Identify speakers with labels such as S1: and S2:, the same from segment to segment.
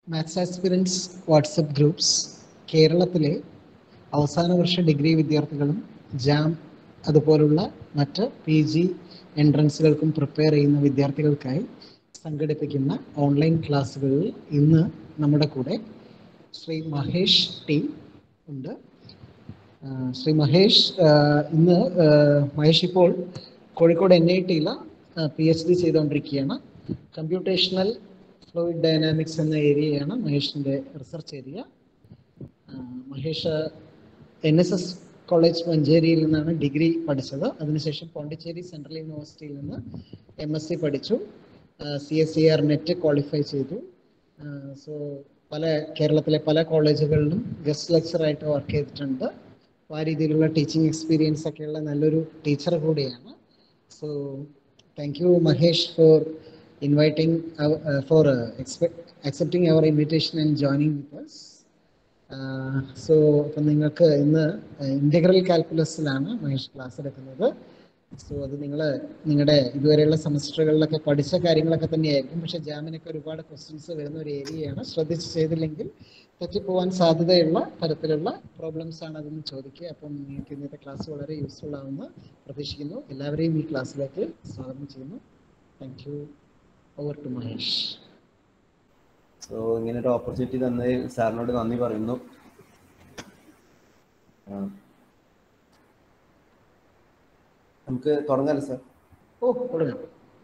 S1: Maths aspirants WhatsApp groups കേരളത്തിലെ അവസാന വർഷ degree വിദ്യാർത്ഥികളും ജാം അതുപോലുള്ള മറ്റ് പി ജി എൻട്രൻസുകൾക്കും പ്രിപ്പയർ ചെയ്യുന്ന വിദ്യാർത്ഥികൾക്കായി സംഘടിപ്പിക്കുന്ന ഓൺലൈൻ ക്ലാസ്സുകളിൽ ഇന്ന് നമ്മുടെ കൂടെ ശ്രീ മഹേഷ് ടി ഉണ്ട് ആ, ശ്രീ മഹേഷ് ആ, ഇന്ന് ആ, മഹേഷ് ഇപ്പോൾ കോഴിക്കോട് എൻ ഐ ടിയിൽ പി എച്ച് ഡി ചെയ്തുകൊണ്ടിരിക്കുകയാണ് കമ്പ്യൂട്ടേഷണൽ ഫ്ലൂയിഡ് ഡൈനാമിക്സ് എന്ന ഏരിയയാണ് മഹേഷിൻ്റെ റിസർച്ച് ഏരിയ ആ, Mahesh N S S college മഞ്ചേരിയിൽ നിന്നാണ് ഡിഗ്രി പഠിച്ചത് അതിനുശേഷം പോണ്ടിച്ചേരി സെൻട്രൽ യൂണിവേഴ്സിറ്റിയിൽ നിന്ന് എം എസ് സി പഠിച്ചു C S C R net qualify ചെയ്തു സോ പല കേരളത്തിലെ പല കോളേജുകളിലും ഗസ്റ്റ് ലെക്ചറായിട്ട് വർക്ക് ചെയ്തിട്ടുണ്ട് അപ്പോൾ ആ രീതിയിലുള്ള ടീച്ചിങ് എക്സ്പീരിയൻസ് ഒക്കെയുള്ള നല്ലൊരു ടീച്ചർ കൂടിയാണ് so thank you Mahesh for inviting for accepting our invitation and joining with us so അപ്പം നിങ്ങൾക്ക് ഇന്ന് ഇൻ്റഗ്രൽ കാൽക്കുലസിലാണ് മഹേഷ് ക്ലാസ് എടുക്കുന്നത് സോ അത് നിങ്ങൾ നിങ്ങളുടെ ഇതുവരെയുള്ള സെമസ്റ്ററുകളിലൊക്കെ പഠിച്ച കാര്യങ്ങളൊക്കെ തന്നെയായിരിക്കും പക്ഷേ ജാമിനൊക്കെ ഒരുപാട് ക്വസ്റ്റ്യൻസ് വരുന്ന ഒരു ഏരിയയാണ് ശ്രദ്ധിച്ച് ചെയ്തില്ലെങ്കിൽ തെറ്റിപ്പോവാൻ സാധ്യതയുള്ള തരത്തിലുള്ള പ്രോബ്ലംസ് ആണ് അതെന്ന് ചോദിക്കുക അപ്പം നിങ്ങൾക്ക് ഇന്നത്തെ ക്ലാസ് വളരെ യൂസ്ഫുൾ ആവുമെന്ന് പ്രതീക്ഷിക്കുന്നു എല്ലാവരെയും ഈ ക്ലാസ്സിലേക്ക് സ്വാഗതം ചെയ്യുന്നു thank you over to Mahesh
S2: so ഇങ്ങനെ ഒരു ഓപ്പർച്യൂണിറ്റി തന്നതിൽ സാറിനോട് നന്ദി പറയുന്നു ആ. നമുക്ക് തുടങ്ങാലോ സാർ
S1: ഓ തുടങ്ങാം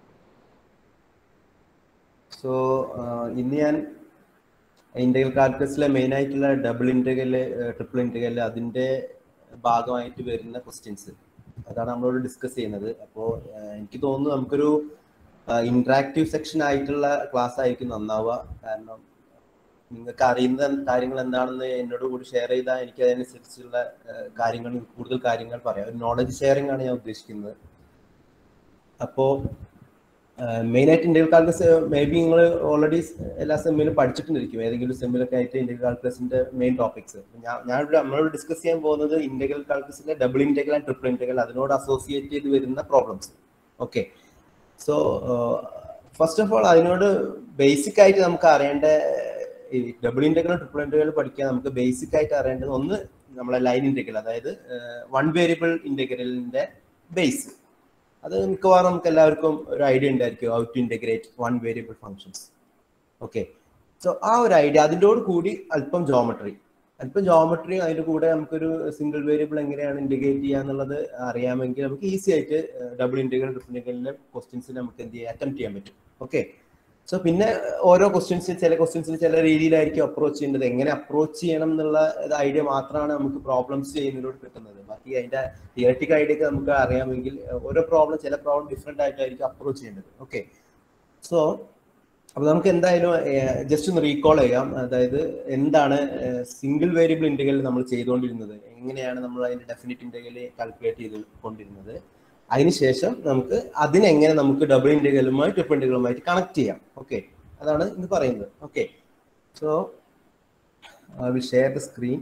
S2: സോ ഇന്ന് ഞാൻ ഇന്റഗ്രൽ കാൽക്കുലസിലെ മെയിൻ ആയിട്ടുള്ള ഡബിൾ ഇന്റഗ്രല് ട്രിപ്പിൾ ഇന്റഗ്രല് അതിന്റെ ഭാഗമായിട്ട് വരുന്ന ക്വസ്റ്റ്യൻസ് അതാണ് നമ്മളോട് ഡിസ്കസ് ചെയ്യുന്നത് അപ്പോൾ എനിക്ക് തോന്നുന്നു നമുക്കൊരു ഇന്ററാക്റ്റീവ് സെക്ഷൻ ആയിട്ടുള്ള ക്ലാസ് ആയിരിക്കും നന്നാവുക കാരണം നിങ്ങൾക്ക് അറിയുന്ന കാര്യങ്ങൾ എന്താണെന്ന് എന്നോട് കൂടി ഷെയർ ചെയ്താൽ എനിക്ക് അതിനനുസരിച്ചുള്ള ആ, കാര്യങ്ങൾ കൂടുതൽ കാര്യങ്ങൾ പറയാം ഒരു നോളജ് ഷെയറിംഗ് ആണ് ഞാൻ ഉദ്ദേശിക്കുന്നത് അപ്പോൾ മെയിൻ ആയിട്ട് ഇന്ത്യൻ കാൽക്കുലസ് മേ ബി നിങ്ങൾ ഓൾറെഡി എല്ലാ സെമ്മിലും പഠിച്ചിട്ടുണ്ടായിരിക്കും ഏതെങ്കിലും സെമ്മിലൊക്കെ ആയിട്ട് ഇന്ത്യൻ കാൽക്കുലസിന്റെ മെയിൻ ടോപ്പിക്സ് ഞാൻ ഞാനിവിടെ നമ്മളോട് ഡിസ്കസ് ചെയ്യാൻ പോകുന്നത് ഇന്റഗ്രൽ കാൽക്കുലസിന്റെ double integral and triple integral അതിനോട് അസോസിയേറ്റ് ചെയ്ത് വരുന്ന problems okay so first of all അതിനോട് ബേസിക് ആയിട്ട് നമുക്ക് അറിയേണ്ട ഈ ഡബിൾ ഇന്റഗ്രൽ ട്രിപ്പിൾ ഇന്റഗ്രൽ പഠിക്കാൻ നമുക്ക് ബേസിക് ആയിട്ട് അറിയേണ്ടത് ഒന്ന് നമ്മളെ ലൈൻ ഇന്റഗ്രൽ അതായത് വൺ വേരിയബിൾ ഇന്റഗ്രലിന്റെ ബേസ് അത് മിക്കവാറും നമുക്ക് എല്ലാവർക്കും ഒരു ഐഡിയ ഉണ്ടായിരിക്കും how to integrate one variable functions okay so ആ ഒരു ഐഡിയ അതിൻ്റെയോട് കൂടി അല്പം ജോമെട്രി അല്പം ജോമെട്രി അതിന്റെ കൂടെ നമുക്കൊരു സിംഗിൾ വേരിയബിൾ എങ്ങനെയാണ് ഇന്റഗ്രേറ്റ് ചെയ്യുക എന്നുള്ളത് അറിയാമെങ്കിൽ നമുക്ക് ഈസി ആയിട്ട് ഡബിൾ ഇന്റഗ്രൽ ട്രിപ്പിൾ ഇന്റഗ്രലിലെ ക്വസ്റ്റ്യൻസ് നമുക്ക് എന്ത് ചെയ്യാം അറ്റംപ്റ്റ് ചെയ്യാൻ പറ്റും ഓക്കെ സോ പിന്നെ ഓരോ ക്വസ്റ്റ്യൻസ് ചില ക്വസ്റ്റ്യൻസിൽ ചില രീതിയിലായിരിക്കും അപ്രോച്ച് ചെയ്യേണ്ടത് എങ്ങനെ അപ്രോച്ച് ചെയ്യണം എന്നുള്ള ഐഡിയ മാത്രമാണ് നമുക്ക് പ്രോബ്ലംസ് ചെയ്യുന്നതിലൂടെ കിട്ടുന്നത് ബാക്കി അതിന്റെ തിയററ്റിക് ഐഡിയ നമുക്ക് അറിയാമെങ്കിൽ ഓരോ പ്രോബ്ലം ചില പ്രോബ്ലം ഡിഫറെന്റ് ആയിട്ടായിരിക്കും അപ്രോച്ച് ചെയ്യേണ്ടത് ഓക്കെ സോ അപ്പൊ നമുക്ക് എന്തായാലും ജസ്റ്റ് ഒന്ന് റീകോൾ ചെയ്യാം അതായത് എന്താണ് സിംഗിൾ വേരിയബിൾ ഇന്റഗ്രൽ നമ്മൾ ചെയ്തുകൊണ്ടിരുന്നത് എങ്ങനെയാണ് നമ്മൾ അതിന്റെ ഡെഫിനിറ്റ് ഇന്റഗ്രൽ കാൽക്കുലേറ്റ് ചെയ്ത് കൊണ്ടിരുന്നത് അതിനുശേഷം നമുക്ക് അതിനെങ്ങനെ നമുക്ക് ഡബിൾ ഇന്റഗ്രലുമായി ട്രിപ്പിൾ ഇന്റഗ്രലുമായിട്ട് കണക്ട് ചെയ്യാം ഓക്കെ അതാണ് ഇന്ന് പറയുന്നത് okay so I will share the screen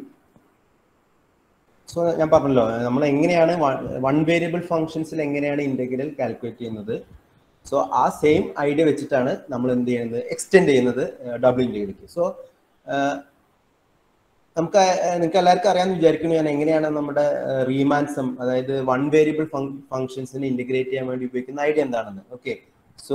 S2: so ഞാൻ പറഞ്ഞല്ലോ നമ്മൾ എങ്ങനെയാണ് വൺ വേരിയബിൾ ഫംഗ്ഷൻസിൽ എങ്ങനെയാണ് ഇന്റഗ്രൽ കാൽക്കുലേറ്റ് ചെയ്യുന്നത് സോ ആ സെയിം ഐഡിയ വെച്ചിട്ടാണ് നമ്മൾ എന്ത് ചെയ്യുന്നത് എക്സ്റ്റെൻഡ് ചെയ്യുന്നത് ഡബിൾ ഇന്റഗ്രലിലേക്ക് സോ നമുക്ക് നിങ്ങൾക്ക് എല്ലാവർക്കും അറിയാമെന്ന് വിചാരിക്കുന്നു ഞാൻ എങ്ങനെയാണ് നമ്മുടെ റീമാൻസം അതായത് വൺ വേരിയബിൾ ഫംഗ്ഷൻസിനെ ഇന്റഗ്രേറ്റ് ചെയ്യാൻ വേണ്ടി ഉപയോഗിക്കുന്ന ഐഡിയ എന്താണെന്ന് ഓക്കെ സോ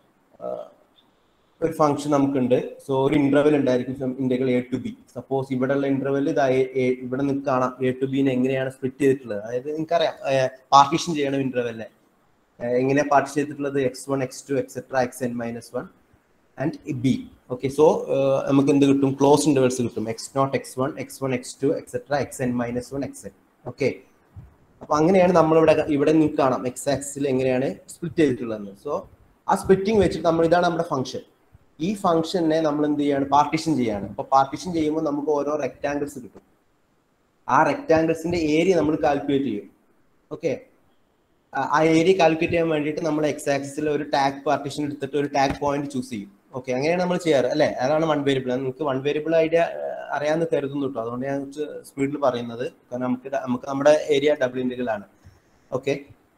S2: ഒരു ഫംഗ്ഷൻ നമുക്കുണ്ട് സോ ഒരു ഇന്റർവെൽ ഉണ്ടായിരിക്കും integral A to B suppose ഇവിടെയുള്ള ഇന്റർവെൽ ഇത് ഇവിടെ നിന്ന് കാണാം എ ടു ബിനെ എങ്ങനെയാണ് സ്പ്ലിറ്റ് ചെയ്തിട്ടുള്ളത് അതായത് നിങ്ങൾക്കറിയാം പാർട്ടീഷൻ ചെയ്യണം ഇന്റർവെല്ലിനെ എങ്ങനെ പാർട്ടീഷൻ ചെയ്തിട്ടുള്ളത് X one X two etcetera X N minus one and B okay so നമുക്ക് എന്ത് കിട്ടും ക്ലോസ് ഇന്റർവെൽസ് കിട്ടും X naught X one X one X two etcetera X N minus one X N okay അപ്പൊ അങ്ങനെയാണ് നമ്മളിവിടെ ഇവിടെ നിങ്ങൾക്ക് കാണാം എക്സ് ആക്സിൽ എങ്ങനെയാണ് സ്പ്ലിറ്റ് ചെയ്തിട്ടുള്ളത് സോ ആ സ്പ്ലിറ്റിംഗ് വെച്ചിട്ട് നമ്മൾ ഇതാണ് നമ്മുടെ ഫംഗ്ഷൻ ഈ ഫംഗ്ഷനെ നമ്മൾ എന്ത് ചെയ്യാണ് പാർട്ടീഷൻ ചെയ്യാണ് അപ്പൊ പാർട്ടീഷൻ ചെയ്യുമ്പോൾ നമുക്ക് ഓരോ റെക്ടാങ്കിൾസ് കിട്ടും ആ റെക്ടാങ്കിൾസിന്റെ ഏരിയ നമ്മൾ കാൽക്കുലേറ്റ് ചെയ്യും ഓക്കെ ആ ഏരിയ കാൽക്കുലേറ്റ് ചെയ്യാൻ വേണ്ടിയിട്ട് നമ്മൾ എക്സ് ആക്സിൽ ഒരു ടാഗ് പാർട്ടീഷൻ എടുത്തിട്ട് ഒരു ടാഗ് പോയിന്റ് ചൂസ് ചെയ്യും ഓക്കെ അങ്ങനെയാണ് നമ്മൾ ചെയ്യാറ് അല്ലെ അതാണ് വൺ വേരിയബിൾ നിങ്ങൾക്ക് വൺ വേരിയബിൾ ഐഡിയ അറിയാമെന്ന് കരുതുന്നു കേട്ടോ അതുകൊണ്ട് ഞാൻ സ്പീഡിൽ പറയുന്നത് കാരണം നമുക്ക് നമുക്ക് നമ്മുടെ ഏരിയ ഡബിൾ ഇന്റഗ്രൽ ആണ് ഓക്കെ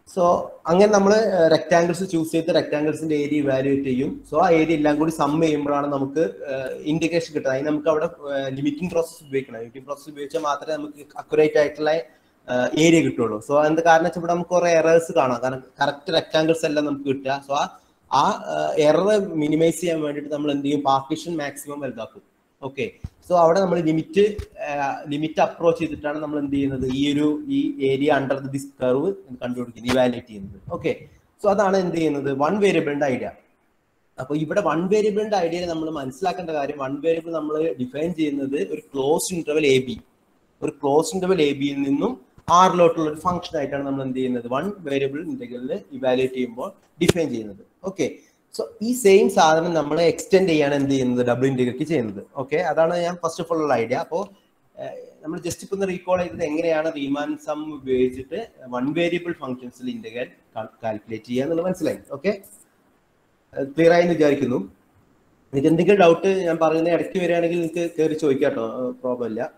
S2: സോ അങ്ങനെ നമ്മൾ റെക്ടാങ്കിൾസ് ചൂസ് ചെയ്ത് റെക്ടാങ്കിൾസിന്റെ ഏരിയ ഇവാലുവേറ്റ് ചെയ്യും സോ ആ ഏരിയ എല്ലാം കൂടി സം ചെയ്യുമ്പോഴാണ് നമുക്ക് ഇൻഡിക്കേഷൻ കിട്ടുന്നത് അതിന് നമുക്ക് അവിടെ ലിമിറ്റിംഗ് പ്രോസസ് ഉപയോഗിക്കണം ലിമിറ്റിംഗ് പ്രോസസ് ഉപയോഗിച്ചാൽ മാത്രമേ നമുക്ക് അക്യുറേറ്റ് ആയിട്ടുള്ള ഏരിയ കിട്ടുള്ളൂ സോ എന്ത് കാരണം വെച്ചാൽ ഇവിടെ നമുക്ക് കുറെ എറേഴ്സ് കാണാം കാരണം കറക്റ്റ് റെക്ടാങ്കിൾസ് എല്ലാം നമുക്ക് കിട്ടുക സോ ആ ആ എറർ മിനിമൈസ് ചെയ്യാൻ വേണ്ടിയിട്ട് നമ്മൾ എന്ത് ചെയ്യും പാർട്ടീഷൻ മാക്സിമം വലുതാക്കും ഓക്കെ സോ അവിടെ നമ്മൾ ലിമിറ്റ് ലിമിറ്റ് അപ്രോച്ച് ചെയ്തിട്ടാണ് നമ്മൾ എന്ത് ചെയ്യുന്നത് ഈ ഒരു ഈ ഏരിയ അണ്ടർ ദിസ് കർവ് കണ്ടുപിടിക്കുന്നത് ഇവാലുവേറ്റ് ചെയ്യുന്നത് ഓക്കെ സോ അതാണ് എന്ത് ചെയ്യുന്നത് വൺ വേരിയബിളിന്റെ ഐഡിയ അപ്പൊ ഇവിടെ വൺ വേരിയബിളിന്റെ ഐഡിയയിൽ നമ്മൾ മനസ്സിലാക്കേണ്ട കാര്യം വൺ വേരിയബിൾ നമ്മൾ ഡിഫൈൻ ചെയ്യുന്നത് ഒരു ക്ലോസ് ഇന്റർവൽ എ ബി ഒരു ക്ലോസ് ഇന്റർവൽ എ ബിയിൽ നിന്നും ആറിലോട്ടുള്ള ഒരു ഫംഗ്ഷൻ ആയിട്ടാണ് നമ്മൾ എന്ത് ചെയ്യുന്നത് വൺ വേരിയബിൾ ഇന്റഗ്രലിൽ ഇവാലുവേറ്റ് ചെയ്യുമ്പോൾ ഡിഫൈൻ ചെയ്യുന്നത് ഓക്കെ സോ ഈ സെയിം സാധനം നമ്മൾ എക്സ്റ്റെൻഡ് ചെയ്യാണ് എന്ത് ചെയ്യുന്നത് ഡബിൾ ഇന്റഗ്രേറ്റ് ചെയ്യുന്നത് ഓക്കെ അതാണ് ഞാൻ ഫസ്റ്റ് ഓഫ് ഓൾ ഉള്ള ഐഡിയ അപ്പോൾ നമ്മൾ ജസ്റ്റ് ഇപ്പൊ ഒന്ന് റീകോൾ ചെയ്തത് എങ്ങനെയാണ് റീമാൻ സം ഉപയോഗിച്ചിട്ട് വൺ വേരിയബിൾ ഫംഗ്ഷൻസിൽ ഇന്റഗ്രൽ കാൽക്കുലേറ്റ് ചെയ്യുക എന്നുള്ളത് മനസ്സിലായി ഓക്കെ ക്ലിയർ ആയി എന്ന് വിചാരിക്കുന്നു നിങ്ങൾക്ക് എന്തെങ്കിലും ഡൗട്ട് ഞാൻ പറയുന്ന ഇടയ്ക്ക് വരികയാണെങ്കിൽ നിങ്ങൾക്ക് കയറി ചോദിക്കാം കേട്ടോ പ്രോബ്ലം ഇല്ല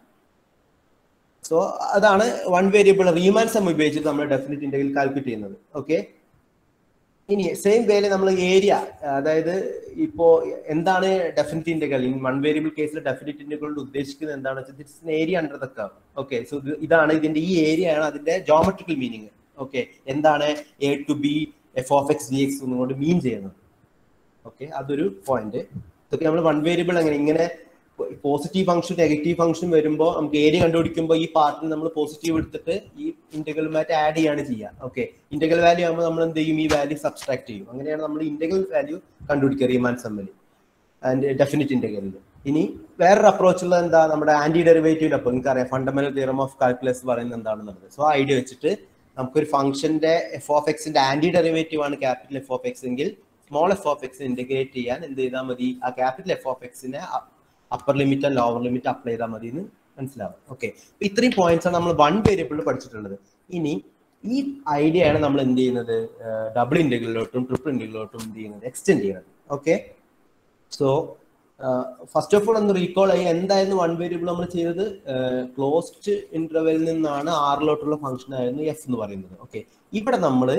S2: സോ അതാണ് വൺ വേരിയബിൾ റീമാൻ സം ഉപയോഗിച്ചിട്ട് നമ്മൾ ഡെഫിനറ്റ് ഇന്റഗ്രൽ കാൽക്കുലേറ്റ് ചെയ്യുന്നത് ഓക്കെ ഇനി സെയിം വേയിൽ നമ്മൾ ഏരിയ അതായത് ഇപ്പോ എന്താണ് definite integral in one variable കേസിൽ ഡെഫിനറ്റ് ഇന്റഗ്രൽ ഉദ്ദേശിക്കുന്നത് എന്താണെന്ന് വെച്ചാൽ area under the curve okay so ഇതാണ് ഇതിന്റെ ഈ ഏരിയ ആണ് അതിന്റെ ജോമെട്രിക്കൽ മീനിങ് ഓക്കെ എന്താണ് a to b f of x D x എന്നുകൊണ്ട് മീൻ ചെയ്യുന്നത് ഓക്കെ അതൊരു പോയിന്റ് ഇതൊക്കെ നമ്മൾ വൺ വേരിയബിൾ അങ്ങനെ ഇങ്ങനെ പോസിറ്റീവ് ഫംഗ്ഷൻ നെഗറ്റീവ് ഫംഗ്ഷൻ വരുമ്പോൾ നമുക്ക് ഏരിയ കണ്ടുപിടിക്കുമ്പോൾ ഈ പാർട്ടിൽ നമ്മൾ പോസിറ്റീവ് എടുത്തിട്ട് ഈ ഇന്റഗ്രലുമായിട്ട് ആഡ് ചെയ്യാണ് ചെയ്യുക ഓക്കെ ഇന്റഗ്രൽ വാല്യൂ ആകുമ്പോൾ നമ്മൾ എന്ത് ചെയ്യും ഈ വാല്യൂ സബ്സ്ട്രാക്ട് ചെയ്യും അങ്ങനെയാണ് നമ്മൾ ഇന്റഗ്രൽ വാല്യൂ കണ്ടുപിടിക്കുക റീമാൻ സമ്മൽ ആൻഡ് ഡെഫിനിറ്റ് ഇന്റഗ്രലിൽ ഇനി വേറൊരു അപ്രോച്ച് ഉള്ളത് എന്താ നമ്മുടെ ആന്റി ഡെറിവേറ്റീവ് അപ്പോൾ നിങ്ങൾക്കറിയാം ഫണ്ടമെന്റൽ തിയറം ഓഫ് കാൽക്കുലസ് പറയുന്നത് എന്താണെന്നുള്ളത് സോ ഐഡിയ വെച്ചിട്ട് നമുക്കൊരു ഫംഗ്ഷന്റെ എഫ് ഓഫ് എക്സിന്റെ ആന്റി ഡെറിവേറ്റീവ് ആണ് ക്യാപിറ്റൽ എഫ് ഓഫ് എക്സ് എങ്കിൽ small f of x integrate ചെയ്യാൻ എന്ത് ചെയ്താൽ മതി ആ ക്യാപിറ്റൽ എഫ് ഓഫ് എക്സിനെ upper limit and lower limit apply ചെയ്താൽ മതി എന്ന് മനസ്സിലാവും ഓക്കെ ഇത്രയും പോയിന്റ്സ് ആണ് നമ്മൾ വൺ വേരിയബിളിൽ പഠിച്ചിട്ടുള്ളത് ഇനി ഈ ഐഡിയ ആണ് നമ്മൾ എന്ത് ചെയ്യുന്നത് ഡബിൾ ഇന്റഗ്രലിലോട്ടും ട്രിപ്പിൾ ഇന്റഗ്രലിലോട്ടും എന്ത് ചെയ്യുന്നത് എക്സ്റ്റെൻഡ് ചെയ്യുന്നത് okay so first of all ഒന്ന് റീകോൾ ചെയ്യുക എന്തായിരുന്നു വൺ വേരിയബിൾ നമ്മൾ ചെയ്തത് ക്ലോസ്ഡ് ഇന്റർവെലിൽ നിന്നാണ് ആറിലോട്ടുള്ള ഫംഗ്ഷൻ ആയിരുന്നു എഫ് എന്ന് പറയുന്നത് ഓക്കെ ഇവിടെ നമ്മൾ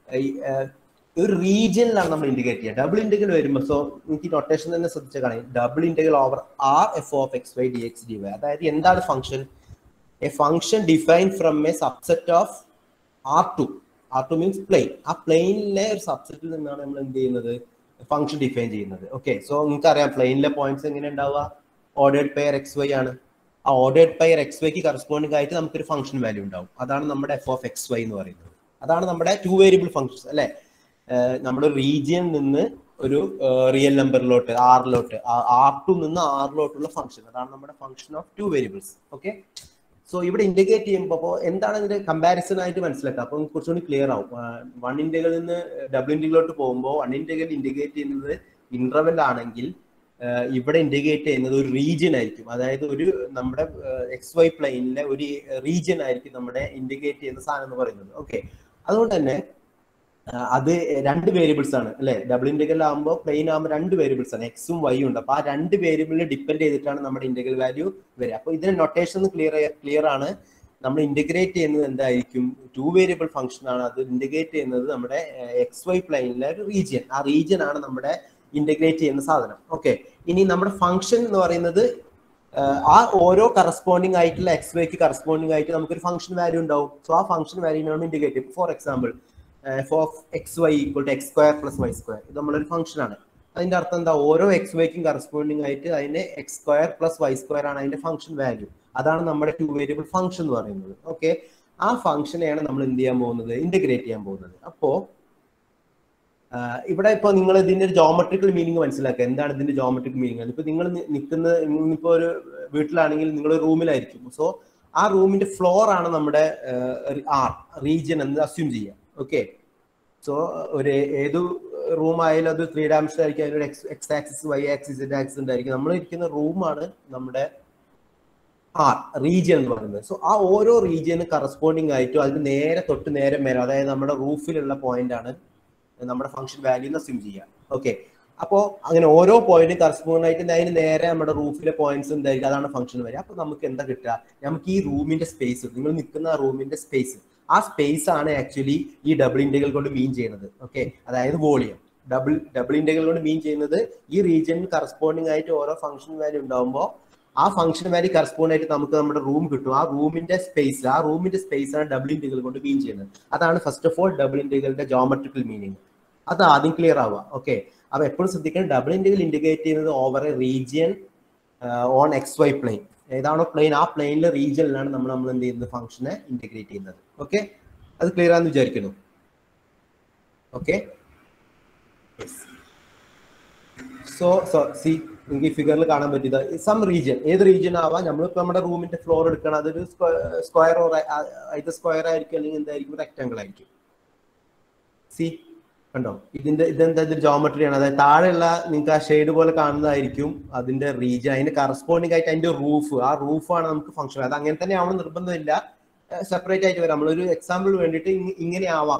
S2: ഒരു റീജിയനിലാണ് നമ്മൾ ഇന്റഗ്രേറ്റ് ചെയ്യുക ഡബിൾ ഇന്റഗ്രൽ വരുമ്പോൾ സോ എനിക്ക് നൊട്ടേഷൻ തന്നെ ശ്രദ്ധിച്ച കാണാം double integral over R f of x y D X D y അതായത് എന്താണ് function a function define from a subset of R to R two means plane ആ പ്ലെയിനിലെ ഒരു സബ്സെറ്റിൽ നിന്നാണ് നമ്മൾ എന്ത് ചെയ്യുന്നത് ഫംഗ്ഷൻ ഡിഫൈൻ ചെയ്യുന്നത് ഓക്കെ സോ നിങ്ങൾക്ക് അറിയാം പ്ലെയിനിലെ പോയിന്റ്സ് എങ്ങനെ ഉണ്ടാവുക ഓർഡേഡ് പെയർ എക്സ് വൈ ആണ് ആ ഓർഡേഡ് പെയർ എക്സ് വൈക്ക് കറസ്പോണ്ടിങ് ആയിട്ട് നമുക്കൊരു ഫംഗ്ഷൻ വാല്യൂ ഉണ്ടാവും അതാണ് നമ്മുടെ എഫ് ഓഫ് എക്സ് വൈ എന്ന് പറയുന്നത് അതാണ് നമ്മുടെ ടു വേരിയബിൾ ഫംഗ്ഷൻസ് അല്ലെ നമ്മുടെ റീജിയൻ നിന്ന് ഒരു റിയൽ നമ്പറിലോട്ട് ആറിലോട്ട് ആർ ടു നിന്ന് ആറിലോട്ടുള്ള ഫംഗ്ഷൻ അതാണ് നമ്മുടെ function of two variables okay so ഇവിടെ ഇന്റഗ്രേറ്റ് ചെയ്യുമ്പോൾ അപ്പോൾ എന്താണ് ഇതിന്റെ കമ്പാരിസൺ ആയിട്ട് മനസ്സിലാക്കുക അപ്പോൾ കുറച്ചുകൂടി ക്ലിയർ ആവും വൺ ഇന്റഗ്രലിൽ നിന്ന് ഡബിൾ ഇന്റഗ്രലോട്ട് പോകുമ്പോൾ വൺ ഇന്റഗ്രൽ ഇന്റഗ്രേറ്റ് ചെയ്യുന്നത് ഇന്റർവെൽ ആണെങ്കിൽ ഇവിടെ ഇന്റഗ്രേറ്റ് ചെയ്യുന്നത് ഒരു റീജിയൻ ആയിരിക്കും അതായത് ഒരു നമ്മുടെ എക്സ് വൈ പ്ലെയിനിലെ ഒരു റീജിയൻ ആയിരിക്കും നമ്മുടെ ഇന്റഗ്രേറ്റ് ചെയ്യുന്ന സാധനം എന്ന് പറയുന്നത് ഓക്കെ അതുകൊണ്ട് തന്നെ അത് രണ്ട് വേരിയബിൾസ് ആണ് അല്ലെ ഡബിൾ ഇന്റഗ്രൽ ആകുമ്പോൾ പ്ലെയിൻ ആകുമ്പോൾ രണ്ട് വേരിയബിൾസ് ആണ് എക്സും വൈയും ഉണ്ട് അപ്പൊ ആ രണ്ട് വേരിയബിളിനെ ഡിപ്പെൻഡ് ചെയ്തിട്ടാണ് നമ്മുടെ ഇന്റഗ്രൽ വാല്യൂ വരിക അപ്പൊ ഇതിന്റെ നൊട്ടേഷൻ ക്ലിയർ ക്ലിയർ ആണ് നമ്മൾ ഇന്റഗ്രേറ്റ് ചെയ്യുന്നത് എന്തായിരിക്കും ടു വേരിയബിൾ ഫംഗ്ഷൻ ആണ് അത് ഇന്റഗ്രേറ്റ് ചെയ്യുന്നത് നമ്മുടെ എക്സ് വൈ പ്ലെയിനിലെ ഒരു റീജിയൻ ആ റീജിയൻ ആണ് നമ്മുടെ ഇന്റഗ്രേറ്റ് ചെയ്യുന്ന സാധനം ഓക്കെ ഇനി നമ്മുടെ ഫംഗ്ഷൻ എന്ന് പറയുന്നത് ആ ഓരോ കറസ്പോണ്ടിങ് ആയിട്ടുള്ള എക്സ് വൈക്ക് കറസ്പോണ്ടിങ് ആയിട്ട് നമുക്കൊരു ഫംഗ്ഷൻ വാല്യൂ ഉണ്ടാവും സോ ആ ഫംഗ്ഷൻ വാല്യൂനാണ് integrate for example f of x y equal to x square plus y square ഇത് നമ്മളൊരു ഫംഗ്ഷൻ ആണ് അതിന്റെ അർത്ഥം എന്താ ഓരോ എക്സ് വൈക്കും കറസ്പോണ്ടിങ് ആയിട്ട് അതിന്റെ x square plus y square ആണ് അതിന്റെ ഫംഗ്ഷൻ വാല്യൂ അതാണ് നമ്മുടെ ടു വേരിയബിൾ ഫംഗ്ഷൻ എന്ന് പറയുന്നത് ഓക്കെ ആ ഫംഗ്ഷനെയാണ് നമ്മൾ എന്ത് ചെയ്യാൻ പോകുന്നത് ഇന്റഗ്രേറ്റ് ചെയ്യാൻ പോകുന്നത് അപ്പോ ഇവിടെ ഇപ്പൊ നിങ്ങൾ ഇതിന്റെ ഒരു ജോമെട്രിക്കൽ മീനിങ് മനസ്സിലാക്കുക എന്താണ് ഇതിന്റെ ജോമെട്രിക് മീനിങ് ഇപ്പൊ നിങ്ങൾ നിൽക്കുന്ന ഇപ്പൊ ഒരു വീട്ടിലാണെങ്കിൽ നിങ്ങൾ റൂമിലായിരിക്കും സോ ആ റൂമിന്റെ ഫ്ലോർ ആണ് നമ്മുടെ ആർ റീജിയൻ എന്ന് അസ്യൂം ചെയ്യാം ഓക്കെ സോ ഒരു ഏതു റൂം ആയാലും അത് ത്രീ ഡാംസ് ആയിരിക്കും അതിനൊരു x x axis y axis z axis ഉണ്ടായിരിക്കും നമ്മൾ ഇരിക്കുന്ന റൂമാണ് നമ്മുടെ ആർ റീജിയൻ എന്ന് പറയുന്നത് സോ ആ ഓരോ റീജിയന് കറസ്പോണ്ടിങ് ആയിട്ടും അതിന് നേരെ തൊട്ട് നേരെ മേലെ അതായത് നമ്മുടെ റൂഫിലുള്ള പോയിന്റ് ആണ് നമ്മുടെ ഫംഗ്ഷൻ വാല്യൂ എന്ന് അസ്യൂം ചെയ്യാം ഓക്കെ അപ്പോ അങ്ങനെ ഓരോ പോയിന്റും കറസ്പോണ്ട് ആയിട്ട് അതിന് നേരെ നമ്മുടെ റൂഫിലെ പോയിന്റ്സ് എന്തായിരിക്കും അതാണ് ഫംഗ്ഷൻ വരിക അപ്പൊ നമുക്ക് എന്താ കിട്ടുക നമുക്ക് ഈ റൂമിന്റെ സ്പേസ് നിങ്ങൾ നിൽക്കുന്ന റൂമിന്റെ സ്പേസ് ആ സ്പേസ് ആണ് ആക്ച്വലി ഈ ഡബിൾ ഇന്റഗ്രൽ കൊണ്ട് മീൻ ചെയ്യുന്നത് ഓക്കെ അതായത് വോളിയം ഡബിൾ ഡബിൾ ഇന്റഗ്രൽ കൊണ്ട് മീൻ ചെയ്യുന്നത് ഈ റീജിയനിൽ കറസ്പോണ്ടിങ് ആയിട്ട് ഓരോ ഫംഗ്ഷൻ വാല്യൂ ഉണ്ടാകുമ്പോൾ ആ ഫംഗ്ഷൻ വാല്യൂ കറസ്പോണ്ട് ആയിട്ട് നമുക്ക് നമ്മുടെ റൂം കിട്ടും ആ റൂമിന്റെ സ്പേസ് ആ റൂമിന്റെ സ്പേസ് ആണ് ഡബിൾ ഇന്റഗ്രൽ കൊണ്ട് മീൻ ചെയ്യുന്നത് അതാണ് ഫസ്റ്റ് ഓഫ് ഓൾ ഡബിൾ ഇന്റഗ്രലിന്റെ ജോമെട്രിക്കൽ മീനിങ് അത് ആദ്യം ക്ലിയർ ആവുക ഓക്കെ അപ്പൊ എപ്പോഴും ശ്രദ്ധിക്കണം ഡബിൾ ഇന്റഗ്രൽ ഇന്റഗ്രേറ്റ് ചെയ്യുന്നത് over a region on x y plane ഏതാണോ പ്ലെയിൻ ആ പ്ലെയിനിലെ റീജിയനിലാണ് നമ്മൾ നമ്മൾ എന്ത് ചെയ്യുന്നത് ഫംഗ്ഷനെ ഇന്റഗ്രേറ്റ് ചെയ്യുന്നത് ഓക്കെ അത് ക്ലിയർ ആണെന്ന് വിചാരിക്കുന്നു ഓക്കെ സോ സോ സി നിങ്ങൾക്ക് ഈ ഫിഗറിൽ കാണാൻ പറ്റിയത് സം റീജിയൻ ഏത് റീജിയൻ ആവാം നമ്മളിപ്പോ നമ്മുടെ റൂമിന്റെ ഫ്ലോർ എടുക്കണം അതൊരു സ്ക്വയർ ഇത് സ്ക്വയർ ആയിരിക്കും അല്ലെങ്കിൽ എന്തായിരിക്കും റെക്ടാങ്കിൾ ആയിരിക്കും സി കണ്ടോ ഇതിന്റെ ഇതെന്താ ഇത് ജോമെട്രിയാണ് അതായത് താഴെയുള്ള നിങ്ങൾക്ക് ആ ഷെയ്ഡ് പോലെ കാണുന്നതായിരിക്കും അതിന്റെ റീജിയൻ അതിന്റെ കറസ്പോണ്ടിങ് ആയിട്ട് അതിന്റെ റൂഫ് ആ റൂഫാണ് നമുക്ക് ഫംഗ്ഷൻ അത് അങ്ങനെ തന്നെ ആവണം നിർബന്ധമില്ല സെപ്പറേറ്റ് ആയിട്ട് വരാം നമ്മളൊരു എക്സാമ്പിൾ വേണ്ടിയിട്ട് ഇങ്ങ- ഇങ്ങനെ ആവാം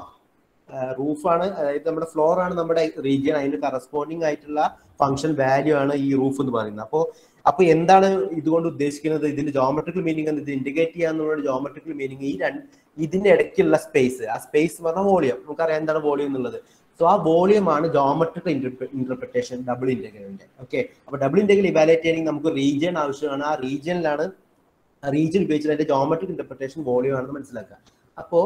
S2: റൂഫാണ് അതായത് നമ്മുടെ ഫ്ലോർ ആണ് നമ്മുടെ റീജിയൻ അതിന് കറസ്പോണ്ടിങ് ആയിട്ടുള്ള ഫംഗ്ഷൻ വാല്യൂ ആണ് ഈ റൂഫ് എന്ന് പറയുന്നത് അപ്പോൾ അപ്പൊ എന്താണ് ഇതുകൊണ്ട് ഉദ്ദേശിക്കുന്നത് ഇതിന്റെ ജോമെട്രിക്കൽ മീനിങ് ഇത് ഇന്റിഗ്രേറ്റ് ചെയ്യാന്നുള്ള ജോമെട്രിക്കൽ മീനിങ് ഈ രണ്ട് ഇതിന്റെ ഇടയ്ക്കുള്ള സ്പേസ് ആ സ്പേസ് എന്ന് പറഞ്ഞാൽ വോളിയം നമുക്കറിയാം എന്താണ് വോളിയം എന്നുള്ളത് സോ ആ വോളിയം ആണ് ജോമെട്രിക്കൽ ഇന്റർപ്രിട്ടേഷൻ ഡബിൾ ഇന്റഗ്രലിന്റെ ഓക്കെ അപ്പൊ ഡബിൾ ഇന്റഗ്രൽ ഇവാലുവേറ്റ് ചെയ്യണമെങ്കിൽ നമുക്ക് റീജിയൻ ആവശ്യമാണ് ആ റീജിയനിലാണ് റീജിയൻ ഉപയോഗിച്ചിട്ട് അതിന്റെ ജോമെട്രിക് ഇന്റർപ്രിട്ടേഷൻ വോളിയം ആണെന്ന് മനസ്സിലാക്കുക അപ്പോ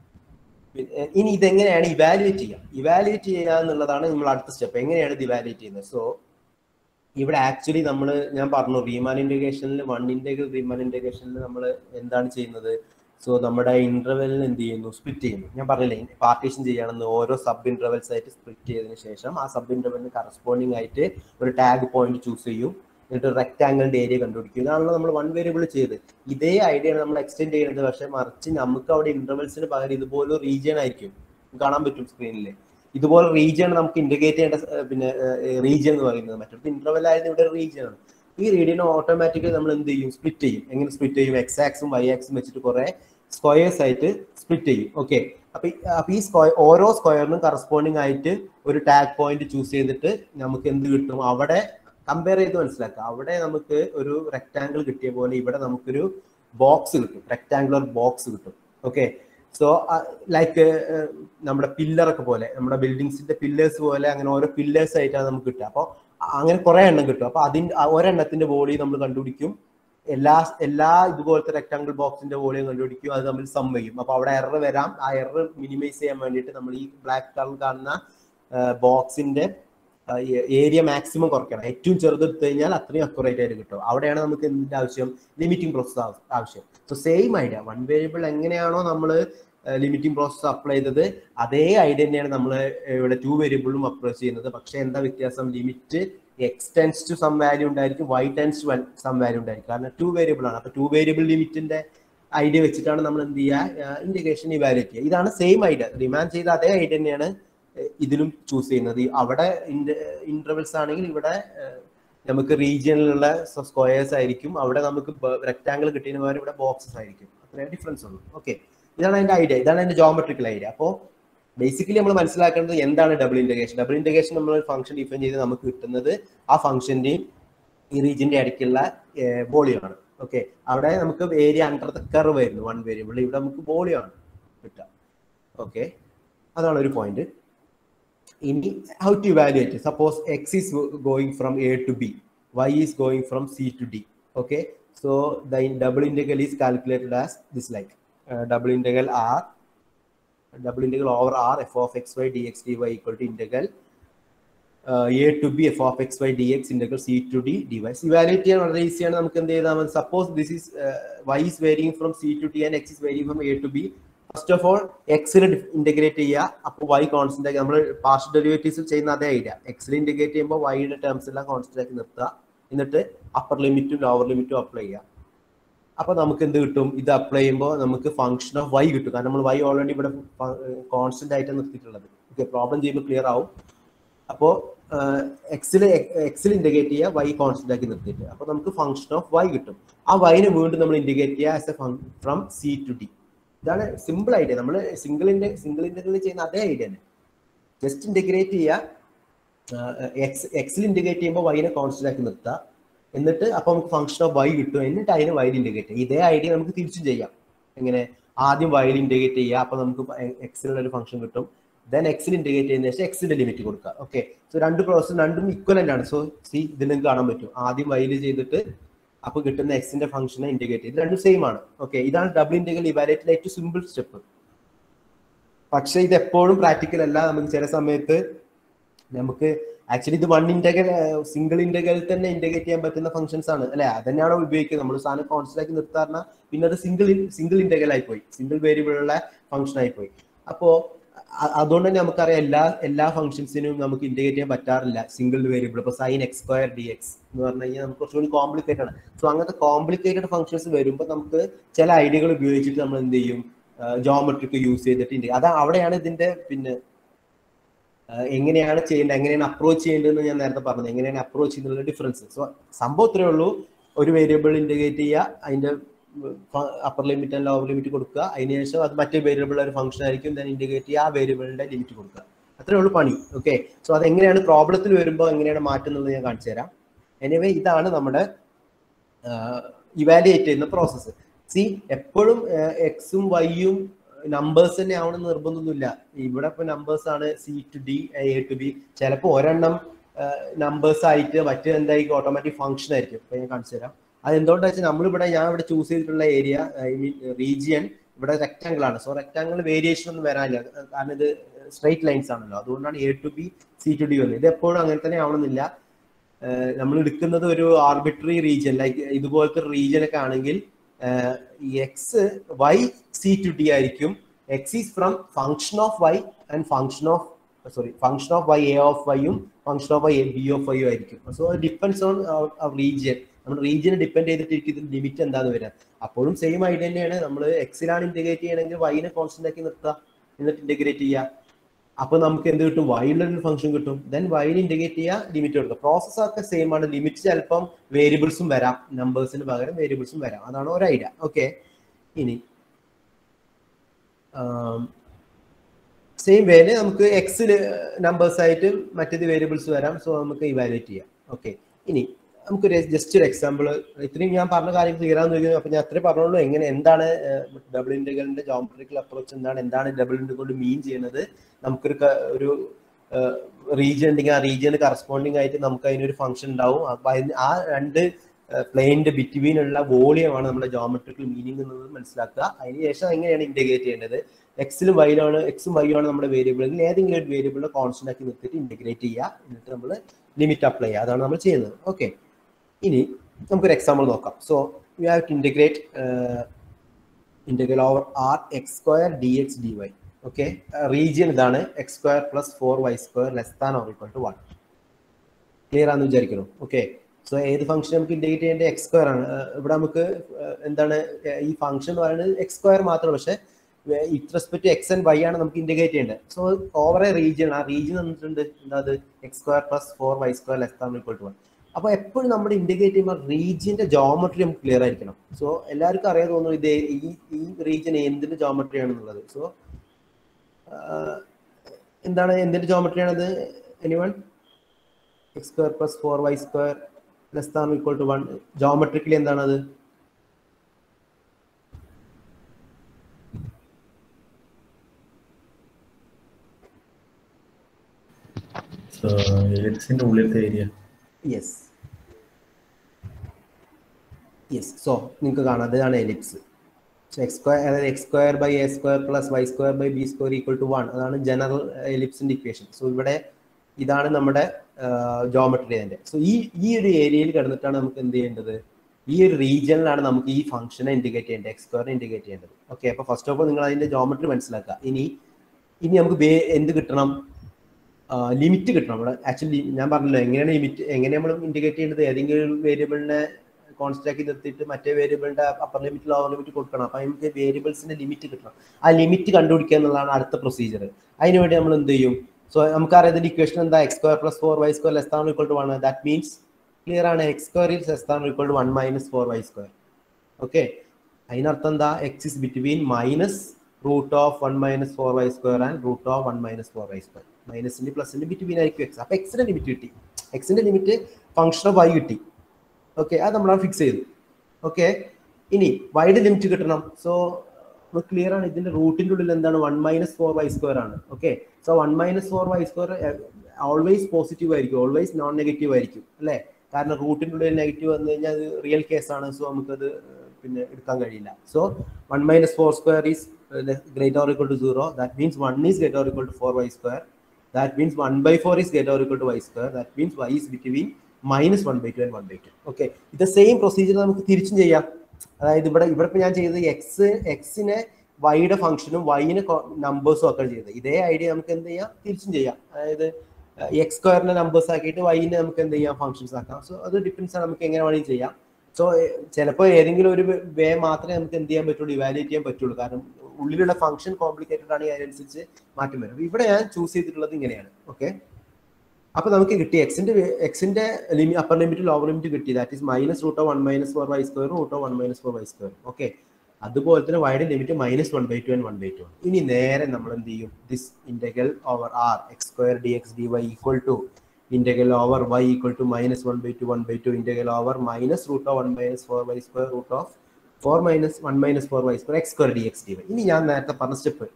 S2: പിന്നെ ഇനി ഇതെങ്ങനെയാണ് ഇവാലുവേറ്റ് ചെയ്യുക ഇവാലുവേറ്റ് ചെയ്യുക എന്നുള്ളതാണ് നമ്മൾ അടുത്ത സ്റ്റെപ്പ് എങ്ങനെയാണ് ഇത് ഇവാലുവേറ്റ് ചെയ്യുന്നത് സോ ഇവിടെ ആക്ച്വലി നമ്മൾ ഞാൻ പറഞ്ഞു റീമാൻ ഇന്റഗ്രേഷനിൽ വൺ ഇന്റഗ്രൽ റീമാൻ ഇന്റഗ്രേഷനിൽ നമ്മൾ എന്താണ് ചെയ്യുന്നത് സോ നമ്മുടെ ഇന്റർവെലിന് എന്ത് ചെയ്യുന്നു സ്പ്ലിറ്റ് ചെയ്യുന്നു ഞാൻ പറഞ്ഞില്ലേ പാർട്ടീഷൻ ചെയ്യുകയാണെന്ന് ഓരോ സബ് ഇന്റർവെൽസ് ആയിട്ട് സ്പ്ലിറ്റ് ചെയ്തതിന് ശേഷം ആ സബ് ഇന്റർവെലിന് കറസ്പോണ്ടിങ് ആയിട്ട് ഒരു ടാഗ് പോയിന്റ് ചൂസ് ചെയ്യും എന്നിട്ട് റെക്ടാങ്കിളിന്റെ ഏരിയ കണ്ടുപിടിക്കും ഇതാണല്ലോ നമ്മൾ വൺ വേരിയബിൾ ചെയ്ത് ഇതേ ഐഡിയയാണ് നമ്മൾ എക്സ്റ്റെൻഡ് ചെയ്യുന്നത് പക്ഷെ മറിച്ച് നമുക്ക് അവിടെ ഇന്റർവെൽസിന് പകരം ഇതുപോലെ റീജിയൻ ആയിരിക്കും കാണാൻ പറ്റും സ്ക്രീനിൽ ഇതുപോലെ റീജിയൻ നമുക്ക് ഇന്റഗ്രേറ്റ് ചെയ്യേണ്ട ഏർ പിന്നെ റീജിയൻ എന്ന് പറയുന്നത് മറ്റൊരു ഇന്റർവെൽ ആയത് ഇവിടെ റീജിയൻ ആണ് ഈ റീജിയൻ ഓട്ടോമാറ്റിക്കലി നമ്മൾ എന്ത് ചെയ്യും സ്പ്ലിറ്റ് ചെയ്യും എങ്ങനെ സ്പ്ലിറ്റ് ചെയ്യും എക്സ് ആക്സും വൈ ആക്സും വെച്ചിട്ട് കുറെ സ്ക്വയേഴ്സ് ആയിട്ട് സ്പ്ലിറ്റ് ചെയ്യും ഓക്കെ അപ്പൊ ഈ- അപ്പൊ ഈ സ്ക്വയർ ഓരോ സ്ക്വയറിനും കറസ്പോണ്ടിങ് ആയിട്ട് ഒരു ടാഗ് പോയിന്റ് ചൂസ് ചെയ്തിട്ട് നമുക്ക് എന്ത് കിട്ടും അവിടെ കമ്പയർ ചെയ്ത് മനസ്സിലാക്കുക അവിടെ നമുക്ക് ഒരു റെക്ടാങ്കിൾ കിട്ടിയ പോലെ ഇവിടെ നമുക്കൊരു ബോക്സ് കിട്ടും റെക്ടാങ്കുലർ ബോക്സ് കിട്ടും ഓക്കെ സോ ലൈക്ക് നമ്മുടെ പില്ലറൊക്കെ പോലെ നമ്മുടെ ബിൽഡിങ്സിന്റെ പില്ലേഴ്സ് പോലെ അങ്ങനെ ഓരോ പില്ലേഴ്സ് ആയിട്ടാണ് നമുക്ക് കിട്ടുക അപ്പോൾ അങ്ങനെ കുറെ എണ്ണം കിട്ടും അപ്പൊ അതിന്റെ ആ ഒരെണ്ണത്തിന്റെ ബോഡി നമ്മൾ കണ്ടുപിടിക്കും എല്ലാ എല്ലാ ഇതുപോലത്തെ റെക്ടാങ്കിൾ ബോക്സിന്റെ വോളിയം കണ്ടുപിടിക്കും അത് തമ്മിൽ സം ചെയ്യും അപ്പൊ അവിടെ എറർ വരാം ആ എറർ മിനിമൈസ് ചെയ്യാൻ വേണ്ടിയിട്ട് നമ്മൾ ഈ ബ്ലാക്ക് കളർ കാണുന്ന ബോക്സിന്റെ ഏരിയ മാക്സിമം കുറയ്ക്കണം ഏറ്റവും ചെറുത് എടുത്തു കഴിഞ്ഞാൽ അത്രയും അക്യുറേറ്റ് ആയിട്ട് കിട്ടും അവിടെയാണ് നമുക്ക് എന്തിന്റെ ആവശ്യം ലിമിറ്റിംഗ് പ്രോസസ് ആവശ്യം so same idea one variable എങ്ങനെയാണോ നമ്മൾ ലിമിറ്റിംഗ് പ്രോസസ് അപ്ലൈ ചെയ്തത് അതേ ഐഡിയ തന്നെയാണ് നമ്മൾ ഇവിടെ ടു വേരിയബിളും അപ്ലൈ ചെയ്യുന്നത് പക്ഷെ എന്താ വ്യത്യാസം limit x tends to some value ഉണ്ടായിരിക്കും y tends to some value ഉണ്ടായിരിക്കും കാരണം ടു വേരിയബിൾ ആണ് അപ്പൊ ടു വേരിയബിൾ ലിമിറ്റിന്റെ ഐഡിയ വെച്ചിട്ടാണ് നമ്മൾ എന്ത് ചെയ്യുക ഇന്റഗ്രേഷൻ ഇവാലുവേറ്റ് ചെയ്യുക ഇതാണ് സെയിം ഐഡിയ റിമാൻഡ് ചെയ്ത അതേ ഐഡിയ തന്നെയാണ് ഏഹ് ഇതിലും ചൂസ് ചെയ്യുന്നത് ഈ അവിടെ ഇന്റർവെൽസ് ആണെങ്കിൽ ഇവിടെ ഏഹ് നമുക്ക് റീജിയനിലുള്ള സ്ക്വയേഴ്സ് ആയിരിക്കും അവിടെ നമുക്ക് റെക്ടാങ്കിൾ കിട്ടിയതിന് പകരം ഇവിടെ ബോക്സസ് ആയിരിക്കും അത്രയും ഡിഫറൻസ് ഉള്ളൂ ഓക്കെ ഇതാണ് അതിന്റെ ഐഡിയ ഇതാണ് അതിന്റെ ജോമെട്രിക്കൽ ഐഡിയ അപ്പോൾ ബേസിക്കലി നമ്മൾ മനസ്സിലാക്കേണ്ടത് എന്താണ് ഡബിൾ ഇന്റഗ്രേഷൻ ഡബിൾ ഇന്റഗ്രേഷൻ നമ്മൾ ഫംഗ്ഷൻ ഡിഫൈൻ ചെയ്ത് നമുക്ക് കിട്ടുന്നത് ആ ഫംഗ്ഷന്റെയും ഈ റീജിയന്റെ ഇടയ്ക്കുള്ള വോളിയം ആണ് ഓക്കെ അവിടെ നമുക്ക് ഏരിയ അണ്ടർ ദ കർവ് വരുന്നു വൺ വേരിയബിൾ ഇവിടെ നമുക്ക് വോളിയം ആണ് കിട്ടുക ഓക്കെ അതാണ് ഒരു പോയിന്റ് ഇനി how to evaluate suppose x is going from a to b y is going from c to d okay so the double integral is calculated as this like double integral R double integral over r f of x y dx dy equal to integral uh, a to b f of x y dx integral c to d dy evaluate ചെയ്യാൻ വളരെ ഈസിയാണ് നമുക്ക് എന്ത് ചെയ്താൽ മതി suppose this is y is varying from c to d and x is varying from a to b first of all എക്സിൽ integrate ചെയ്യുക അപ്പോൾ വൈ കോൺസ്റ്റന്റ് ആക്കി നമ്മൾ പാർഷ്യൽ ഡെറിവേറ്റീവ്സിൽ ചെയ്യുന്ന അതേ ഐഡിയ എക്സിൽ ഇന്റഗ്രേറ്റ് ചെയ്യുമ്പോൾ വൈയുടെ ടേംസ് എല്ലാം കോൺസ്റ്റന്റ് ആക്കി നിർത്തുക എന്നിട്ട് അപ്പർ ലിമിറ്റും ലോവർ ലിമിറ്റും അപ്ലൈ ചെയ്യുക അപ്പൊ നമുക്ക് എന്ത് കിട്ടും ഇത് അപ്ലൈ ചെയ്യുമ്പോൾ നമുക്ക് ഫംഗ്ഷൻ ഓഫ് വൈ കിട്ടും കാരണം നമ്മൾ വൈ ഓൾറെഡി ഇവിടെ കോൺസ്റ്റന്റ് ആയിട്ട് നിർത്തിയിട്ടുള്ളത് ഓക്കെ പ്രോബ്ലം ചെയ്യുമ്പോൾ ക്ലിയർ ആവും അപ്പോൾ എക്സിൽ എക്സിൽ ഇന്റഗ്രേറ്റ് ചെയ്യുക വൈ കോൺസ്റ്റന്റ് ആക്കി നിർത്തിയിട്ട് അപ്പൊ നമുക്ക് ഫംഗ്ഷൻ ഓഫ് വൈ കിട്ടും ആ വൈനെ വീണ്ടും നമ്മൾ ഇന്റഗ്രേറ്റ് ചെയ്യുക as a from c to d ഇതാണ് സിമ്പിൾ ഐഡിയ നമ്മൾ സിംഗിൾ ഇൻഡെ സിംഗിൾ ഇന്റഗ്രൽ ചെയ്യുന്ന അതേ ഐഡിയ തന്നെ ജസ്റ്റ് ഇന്റഗ്രേറ്റ് ചെയ്യുക എക്സ് എക്സിൽ ഇന്റഗ്രേറ്റ് ചെയ്യുമ്പോൾ വൈനെ കോൺസ്റ്റന്റ് ആക്കി നിർത്തുക എന്നിട്ട് അപ്പൊ നമുക്ക് ഫംഗ്ഷൻ ഓഫ് വൈ കിട്ടും എന്നിട്ട് അതിനെ വൈ ഇന്റഗ്രേറ്റ് ചെയ്യാം ഇതേ ഐഡിയ നമുക്ക് തിരിച്ചും ചെയ്യാം എങ്ങനെ ആദ്യം വൈയിൽ ഇന്റഗ്രേറ്റ് ചെയ്യുക അപ്പൊ നമുക്ക് എക്സിലുള്ള ഒരു ഫംഗ്ഷൻ കിട്ടും ദെൻ എക്സിൽ ഇന്റഗ്രേറ്റ് ചെയ്യുന്ന ശേഷം എക്സിന്റെ ലിമിറ്റ് കൊടുക്കുക ഓക്കെ സോ രണ്ട് പ്രോസസ് രണ്ടും ഇക്വലന്റ് ആണ് സോ സി ഇതിൽ നിങ്ങൾക്ക് കാണാൻ പറ്റും ആദ്യം വൈയിൽ ചെയ്തിട്ട് അപ്പൊ കിട്ടുന്ന എക്സിന്റെ ഫംഗ്ഷനെ ഇന്റഗ്രേറ്റ് ചെയ്ത് രണ്ടും സെയിം ആണ് ഓക്കെ ഇതാണ് ഡബിൾ ഇന്റഗ്രൽ ഇവാലുവേറ്റിലെ ഏറ്റവും സിമ്പിൾ സ്റ്റെപ്പ് പക്ഷെ ഇത് എപ്പോഴും പ്രാക്ടിക്കൽ അല്ല നമുക്ക് ചില സമയത്ത് നമുക്ക് ആക്ച്വലി ഇത് വൺ ഇന്റഗ്രൽ സിംഗിൾ ഇന്റഗ്രൽ തന്നെ ഇന്റഗ്രേറ്റ് ചെയ്യാൻ പറ്റുന്ന ഫംഗ്ഷൻസ് ആണ് അല്ലെ അതന്നെയാണ് ഉപയോഗിക്കുന്നത് നമ്മൾ സാധനം കോൺസ്റ്റന്റ് ആക്കി നിർത്താറിന പിന്നെ അത് സിംഗിൾ സിംഗിൾ ഇന്റഗ്രൽ ആയി പോയി സിംഗിൾ വേരിയബിളുള്ള ഫംഗ്ഷൻ ആയി പോയി അപ്പോ അ- അതുകൊണ്ട് തന്നെ നമുക്കറിയാം എല്ലാ എല്ലാ ഫംഗ്ഷൻസിനും നമുക്ക് ഇന്റഗ്രേറ്റ് ചെയ്യാൻ പറ്റാറില്ല സിംഗിൾ വേരിയബിൾ ഇപ്പൊ sine x square D x എന്ന് പറഞ്ഞു കഴിഞ്ഞാൽ നമുക്ക് കുറച്ചുകൂടി കോംപ്ലിക്കേറ്റഡ് ആണ് സോ അങ്ങനത്തെ കോംപ്ലിക്കേറ്റഡ് ഫംഗ്ഷൻസ് വരുമ്പോൾ നമുക്ക് ചില ഐഡിയകൾ ഉപയോഗിച്ചിട്ട് നമ്മൾ എന്ത് ചെയ്യും ജോമെട്രിക്ക് യൂസ് ചെയ്തിട്ട് ഇന്ത്യ അതാ അവിടെയാണ് ഇതിന്റെ പിന്നെ ആഹ് എങ്ങനെയാണ് ചെയ്യേണ്ടത് എങ്ങനെയാണ് അപ്രോച്ച് ചെയ്യേണ്ടതെന്ന് ഞാൻ നേരത്തെ പറഞ്ഞത് എങ്ങനെയാണ് അപ്രോച്ച് ചെയ്യുന്നുള്ള ഡിഫറൻസ് സോ സംഭവം ഇത്രേ ഉള്ളൂ ഒരു വേരിയബിൾ ഇന്റഗ്രേറ്റ് ചെയ്യുക അതിന്റെ upper limit and lower limit കൊടുക്കുക അതിനുശേഷം അത് മറ്റേ വേരിയബിൾ ഒരു ഫംഗ്ഷൻ ആയിരിക്കും ദെൻ ഇന്റഗ്രേറ്റ് ചെയ്യുക ആ വേരിയബിളിന്റെ ലിമിറ്റ് കൊടുക്കുക അത്രേ ഉള്ളൂ പണി ഓക്കെ സോ അത് എങ്ങനെയാണ് പ്രോബ്ലത്തിൽ വരുമ്പോൾ എങ്ങനെയാണ് മാറ്റുന്നത് ഞാൻ കാണിച്ചു തരാം എനിവേ ഇതാണ് നമ്മുടെ ഇവാലുവേറ്റ് ചെയ്യുന്ന പ്രോസസ്സ് സി എപ്പോഴും എക്സും വൈയും നമ്പേഴ്സ് തന്നെ ആവണമെന്ന് നിർബന്ധമൊന്നുമില്ല ഇവിടെ ഇപ്പൊ നമ്പേഴ്സ് ആണ് c to d a to b ചിലപ്പോൾ ഒരെണ്ണം നമ്പേഴ്സ് ആയിട്ട് മറ്റേ എന്തായിരിക്കും ഓട്ടോമാറ്റിക് ഫംഗ്ഷൻ ആയിരിക്കും ഇപ്പൊ ഞാൻ കാണിച്ചു തരാം അത് എന്തുകൊണ്ടാ വെച്ചാൽ നമ്മളിവിടെ ഞാൻ ഇവിടെ ചൂസ് ചെയ്തിട്ടുള്ള ഏരിയ ഐ മീൻ റീജിയൻ ഇവിടെ റെക്ടാങ്കിൾ ആണ് സോ റെക്ടാങ്കിൾ വേരിയേഷൻ ഒന്നും വരാനില്ല കാരണം ഇത് സ്ട്രൈറ്റ് ലൈൻസ് ആണല്ലോ അതുകൊണ്ടാണ് a to b c to d വന്നത് ഇത് എപ്പോഴും അങ്ങനെ തന്നെ ആവണമെന്നില്ല നമ്മൾ എടുക്കുന്നത് ഒരു ആർബിട്രറി റീജിയൻ ലൈക്ക് ഇതുപോലത്തെ റീജിയൻ ഒക്കെ ആണെങ്കിൽ x y c to d ആയിരിക്കും x is from function of y and function of sorry function of y a of വൈയും function of y B of വൈയും ആയിരിക്കും സോ ഡിപ്പെൻസ് ഓൺ റീജിയൻ നമ്മൾ റീജിയനെ depend ചെയ്തിട്ടിരിക്കും ഇതിന്റെ limit എന്താന്ന് വരാൻ അപ്പോഴും same idea തന്നെയാണ് നമ്മൾ എക്സിലാണ് ഇന്റഗ്രേറ്റ് ചെയ്യണമെങ്കിൽ വൈനെ കോൺസ്റ്റന്റ് ആക്കി നിർത്തുക എന്നിട്ട് ഇന്റഗ്രേറ്റ് ചെയ്യുക അപ്പൊ നമുക്ക് എന്ത് കിട്ടും വൈയുടെ ഒരു ഫംഗ്ഷൻ കിട്ടും ദെൻ വൈനെ ഇന്റഗ്രേറ്റ് ചെയ്യുക ലിമിറ്റ് കൊടുക്കുക പ്രോസസ് ഒക്കെ സെയിം ആണ് ലിമിറ്റ് ചിലപ്പം വേരിയബിൾസും വരാം നമ്പേഴ്സിന് പകരം വേരിയബിൾസും വരാം അതാണ് ഒരു ഐഡിയ ഓക്കെ ഇനി സെയിം വേല് നമുക്ക് എക്സിൽ നമ്പേഴ്സ് ആയിട്ട് മറ്റേത് വേരിയബിൾസ് വരാം സോ നമുക്ക് ഇവാലുവേറ്റ് ചെയ്യാം ഓക്കെ ഇനി നമുക്ക് ജസ്റ്റ് ഒരു എക്സാമ്പിൾ ഇത്രയും ഞാൻ പറഞ്ഞ കാര്യം ക്ലിയർ ആണെന്ന് ചോദിക്കുന്നു അപ്പൊ ഞാൻ അത്രേ പറഞ്ഞോളൂ എങ്ങനെ എന്താണ് ഡബിൾ ഇന്റഗ്രലിന്റെ ജോമെട്രിക്കൽ അപ്രോച്ച് എന്താണ് എന്താണ് ഡബിൾ ഇന്റർ കൊണ്ട് മീൻ ചെയ്യുന്നത് നമുക്കൊരു ക- ഒരു റീജിയൻ ഉണ്ടെങ്കിൽ ആ റീജിയന് കറസ്പോണ്ടിങ് ആയിട്ട് നമുക്ക് അതിനൊരു ഫംഗ്ഷൻ ഉണ്ടാവും അപ്പൊ അതിന് ആ രണ്ട് പ്ലെയിന്റെ ബിറ്റ്വീൻ ഉള്ള വോളിയമാണ് നമ്മുടെ ജോമെട്രിക്കൽ മീനിങ് എന്നത് മനസ്സിലാക്കുക അതിനുശേഷം എങ്ങനെയാണ് ഇന്റഗ്രേറ്റ് ചെയ്യേണ്ടത് എക്സിലും വൈയിലാണ് എക്സും വൈയും ആണ് നമ്മുടെ വേരിയബിൾ ഏതെങ്കിലും ഒരു വേരിയബിളിനെ കോൺസ്റ്റന്റ് ആക്കി നിർത്തിയിട്ട് ഇന്റഗ്രേറ്റ് ചെയ്യുക എന്നിട്ട് നമ്മൾ ലിമിറ്റ് അപ്ലൈ ചെയ്യുക അതാണ് നമ്മൾ ചെയ്യുന്നത് ഓക്കെ ഇനി നമുക്കൊരു എക്സാമ്പിൾ നോക്കാം so you have to integrate integral over R x square D X D Y okay region ഇതാണ് x square plus four y square less than or equal to one clear ആണെന്ന് വിചാരിക്കുന്നു okay so ഏത് function നമുക്ക് integrate ചെയ്യേണ്ടത് x square ആണ് ഏർ ഇവിടെ നമുക്ക് ഏർ എന്താണ് ഏർ ഈ ഫംഗ്ഷൻ എന്ന് പറയുന്നത് എക്സ് സ്ക്വയർ മാത്രം പക്ഷെ it respect x and y ആണ് നമുക്ക് ഇന്റഗ്രേറ്റ് ചെയ്യേണ്ടത് സോ ഓവർ എ റീജിയൻ ആ റീജിയൻ തന്നിട്ടുണ്ട് എന്താ അത് x square plus four y square less than equal to one അപ്പൊ എപ്പോഴും നമ്മൾ ഇന്റഗ്രേറ്റ് ചെയ്യുമ്പോൾ റീജിയന്റെ ജോമെട്രി നമുക്ക് ക്ലിയർ ആയിരിക്കണം സോ എല്ലാവർക്കും അറിയാൻ തോന്നുന്നു ഇത് ഈ ഈ റീജിയൻ എന്തിന്റെ ജോമെട്രി ആണെന്നുള്ളത് സോ എന്താണ് എന്തിന്റെ ജോമെട്രി ആണത് anyone x square plus four y square less than equal to one geometrically എന്താണത്
S3: So, എലിപ്സിന്റെ ഉള്ളിലത്തെ ഏരിയ
S2: യെസ് യെസ് സോ നിങ്ങൾക്ക് കാണാം അതാണ് എലിപ്സ് എക്സ് സ്ക്വയർ അതായത് x square by a square plus y square by b square equal to one അതാണ് general എലിപ്സിന്റെ equation so ഇവിടെ ഇതാണ് നമ്മുടെ ജോമെട്രി അതിന്റെ സോ ഈ ഈ ഒരു ഏരിയയിൽ കിടന്നിട്ടാണ് നമുക്ക് എന്ത് ചെയ്യേണ്ടത് ഈ ഒരു റീജിയനിലാണ് നമുക്ക് ഈ ഫംഗ്ഷനെ ഇന്റിഗ്രേറ്റ് ചെയ്യേണ്ടത് എക്സ് സ്ക്വയറിനെ ഇന്റിഗ്രേറ്റ് ചെയ്യേണ്ടത് ഓക്കെ അപ്പൊ ഫസ്റ്റ് ഓഫ് ഓൾ നിങ്ങൾ അതിന്റെ ജോമെട്രി മനസ്സിലാക്കുക ഇനി ഇനി നമുക്ക് വേ- എന്ത് കിട്ടണം ലിമിറ്റ് കിട്ടണം നമ്മുടെ ആക്ച്വലി ഞാൻ പറഞ്ഞല്ലോ എങ്ങനെയാണ് ലിമിറ്റ് എങ്ങനെ നമ്മൾ ഇന്റിഗ്രേറ്റ് ചെയ്യേണ്ടത് ഏതെങ്കിലും ഒരു വേരിയബിളിനെ കോൺസ്റ്റന്റ് ആക്കി നിർത്തിയിട്ട് മറ്റേ വേരിയബിളിന്റെ അപ്പർ ലിമിറ്റ് ലോവർ ലിമിറ്റ് കൊടുക്കണം അപ്പൊ നമുക്ക് വേരിയബിൾസിന്റെ ലിമിറ്റ് കിട്ടണം ആ ലിമിറ്റ് കണ്ടുപിടിക്കുക എന്നുള്ളതാണ് അടുത്ത പ്രൊസീജിയർ അതിനുവേണ്ടി നമ്മൾ എന്ത് ചെയ്യും സോ നമുക്കറിയാം ഇതിന്റെ ഇക്വേഷൻ എന്താ x square plus four y square less than equal to one that means clear ആണ് x square is less than equal to one minus four y square okay അതിനർത്ഥം എന്താ x is between minus root of one minus four y square and root of one minus four y square മൈനസിന്റെ പ്ലസിന്റെ between ആയിരിക്കും x അപ്പൊ എക്സിന്റെ limit കിട്ടി എക്സിന്റെ limit function of y കിട്ടി ഓക്കെ അത് നമ്മൾ ഫിക്സ് ചെയ്തു ഓക്കെ ഇനി വൈഡ് ലിമിറ്റ് കിട്ടണം സോ നമുക്ക് ക്ലിയർ ആണ് ഇതിന്റെ റൂട്ടിന്റെ ഉള്ളിൽ എന്താണ് one minus four y square ആണ് okay so one minus four y square always positive ആയിരിക്കും ഓൾവേസ് നോൺ നെഗറ്റീവ് ആയിരിക്കും അല്ലേ കാരണം റൂട്ടിന്റെ ഉള്ളിൽ നെഗറ്റീവ് വന്നു കഴിഞ്ഞാൽ അത് റിയൽ കേസാണ് സോ നമുക്കത് പിന്നെ എടുക്കാൻ കഴിയില്ല so one minus four square is greater or equal to zero that means one is greater or equal to four y square that means one by four is greater or equal to y square that means y is between minus one by two and one by two okay ഇത് same procedure നമുക്ക് തിരിച്ചും ചെയ്യാം അതായത് ഇവിടെ ഇവിടെ ഇപ്പൊ ഞാൻ ചെയ്തത് എക്സ് എക്സിനെ വൈയുടെ ഫംഗ്ഷനും വൈനെ നമ്പേഴ്സും ഒക്കെ ചെയ്തത് ഇതേ ഐഡിയ നമുക്ക് എന്ത് ചെയ്യാം തിരിച്ചും ചെയ്യാം അതായത് എക്സ് സ്ക്വയറിനെ നമ്പേഴ്സ് ആക്കിയിട്ട് വൈനെ നമുക്ക് എന്ത് ചെയ്യാം ഫംഗ്ഷൻസ് ആക്കാം സോ അത് ഡിപ്പെൻസ് ആണ് നമുക്ക് എങ്ങനെ വേണമെങ്കിൽ ചെയ്യാം സോ ചിലപ്പോൾ ഏതെങ്കിലും ഒരു വേ മാത്രമേ നമുക്ക് എന്ത് ചെയ്യാൻ പറ്റുള്ളൂ ഇവാലുവേറ്റ് ചെയ്യാൻ പറ്റുള്ളൂ കാരണം ഉള്ളിലുള്ള ഫംഗ്ഷൻ കോംപ്ലിക്കേറ്റഡ് ആണെങ്കിൽ അതിനനുസരിച്ച് മാറ്റം വരും ഇവിടെ ഞാൻ ചൂസ് ചെയ്തിട്ടുള്ളത് ഇങ്ങനെയാണ് ഓക്കെ അപ്പൊ നമുക്ക് കിട്ടി എക്സിന്റെ എക്സിന്റെ ലിമി അപ്പർ ലിമിറ്റ് ലോവർ ലിമിറ്റ് കിട്ടി that is minus root of one minus four y square root of one minus four y square okay അതുപോലെ തന്നെ വൈയുടെ limit minus one by two and one by two ഇനി നേരെ നമ്മൾ എന്ത് ചെയ്യും this integral over R x square D X D y equal to integral over y equal to minus one by two one by two integral over minus root of one minus four y square root of four minus one minus four y square x square D X D y ഇനി ഞാൻ നേരത്തെ പറഞ്ഞ step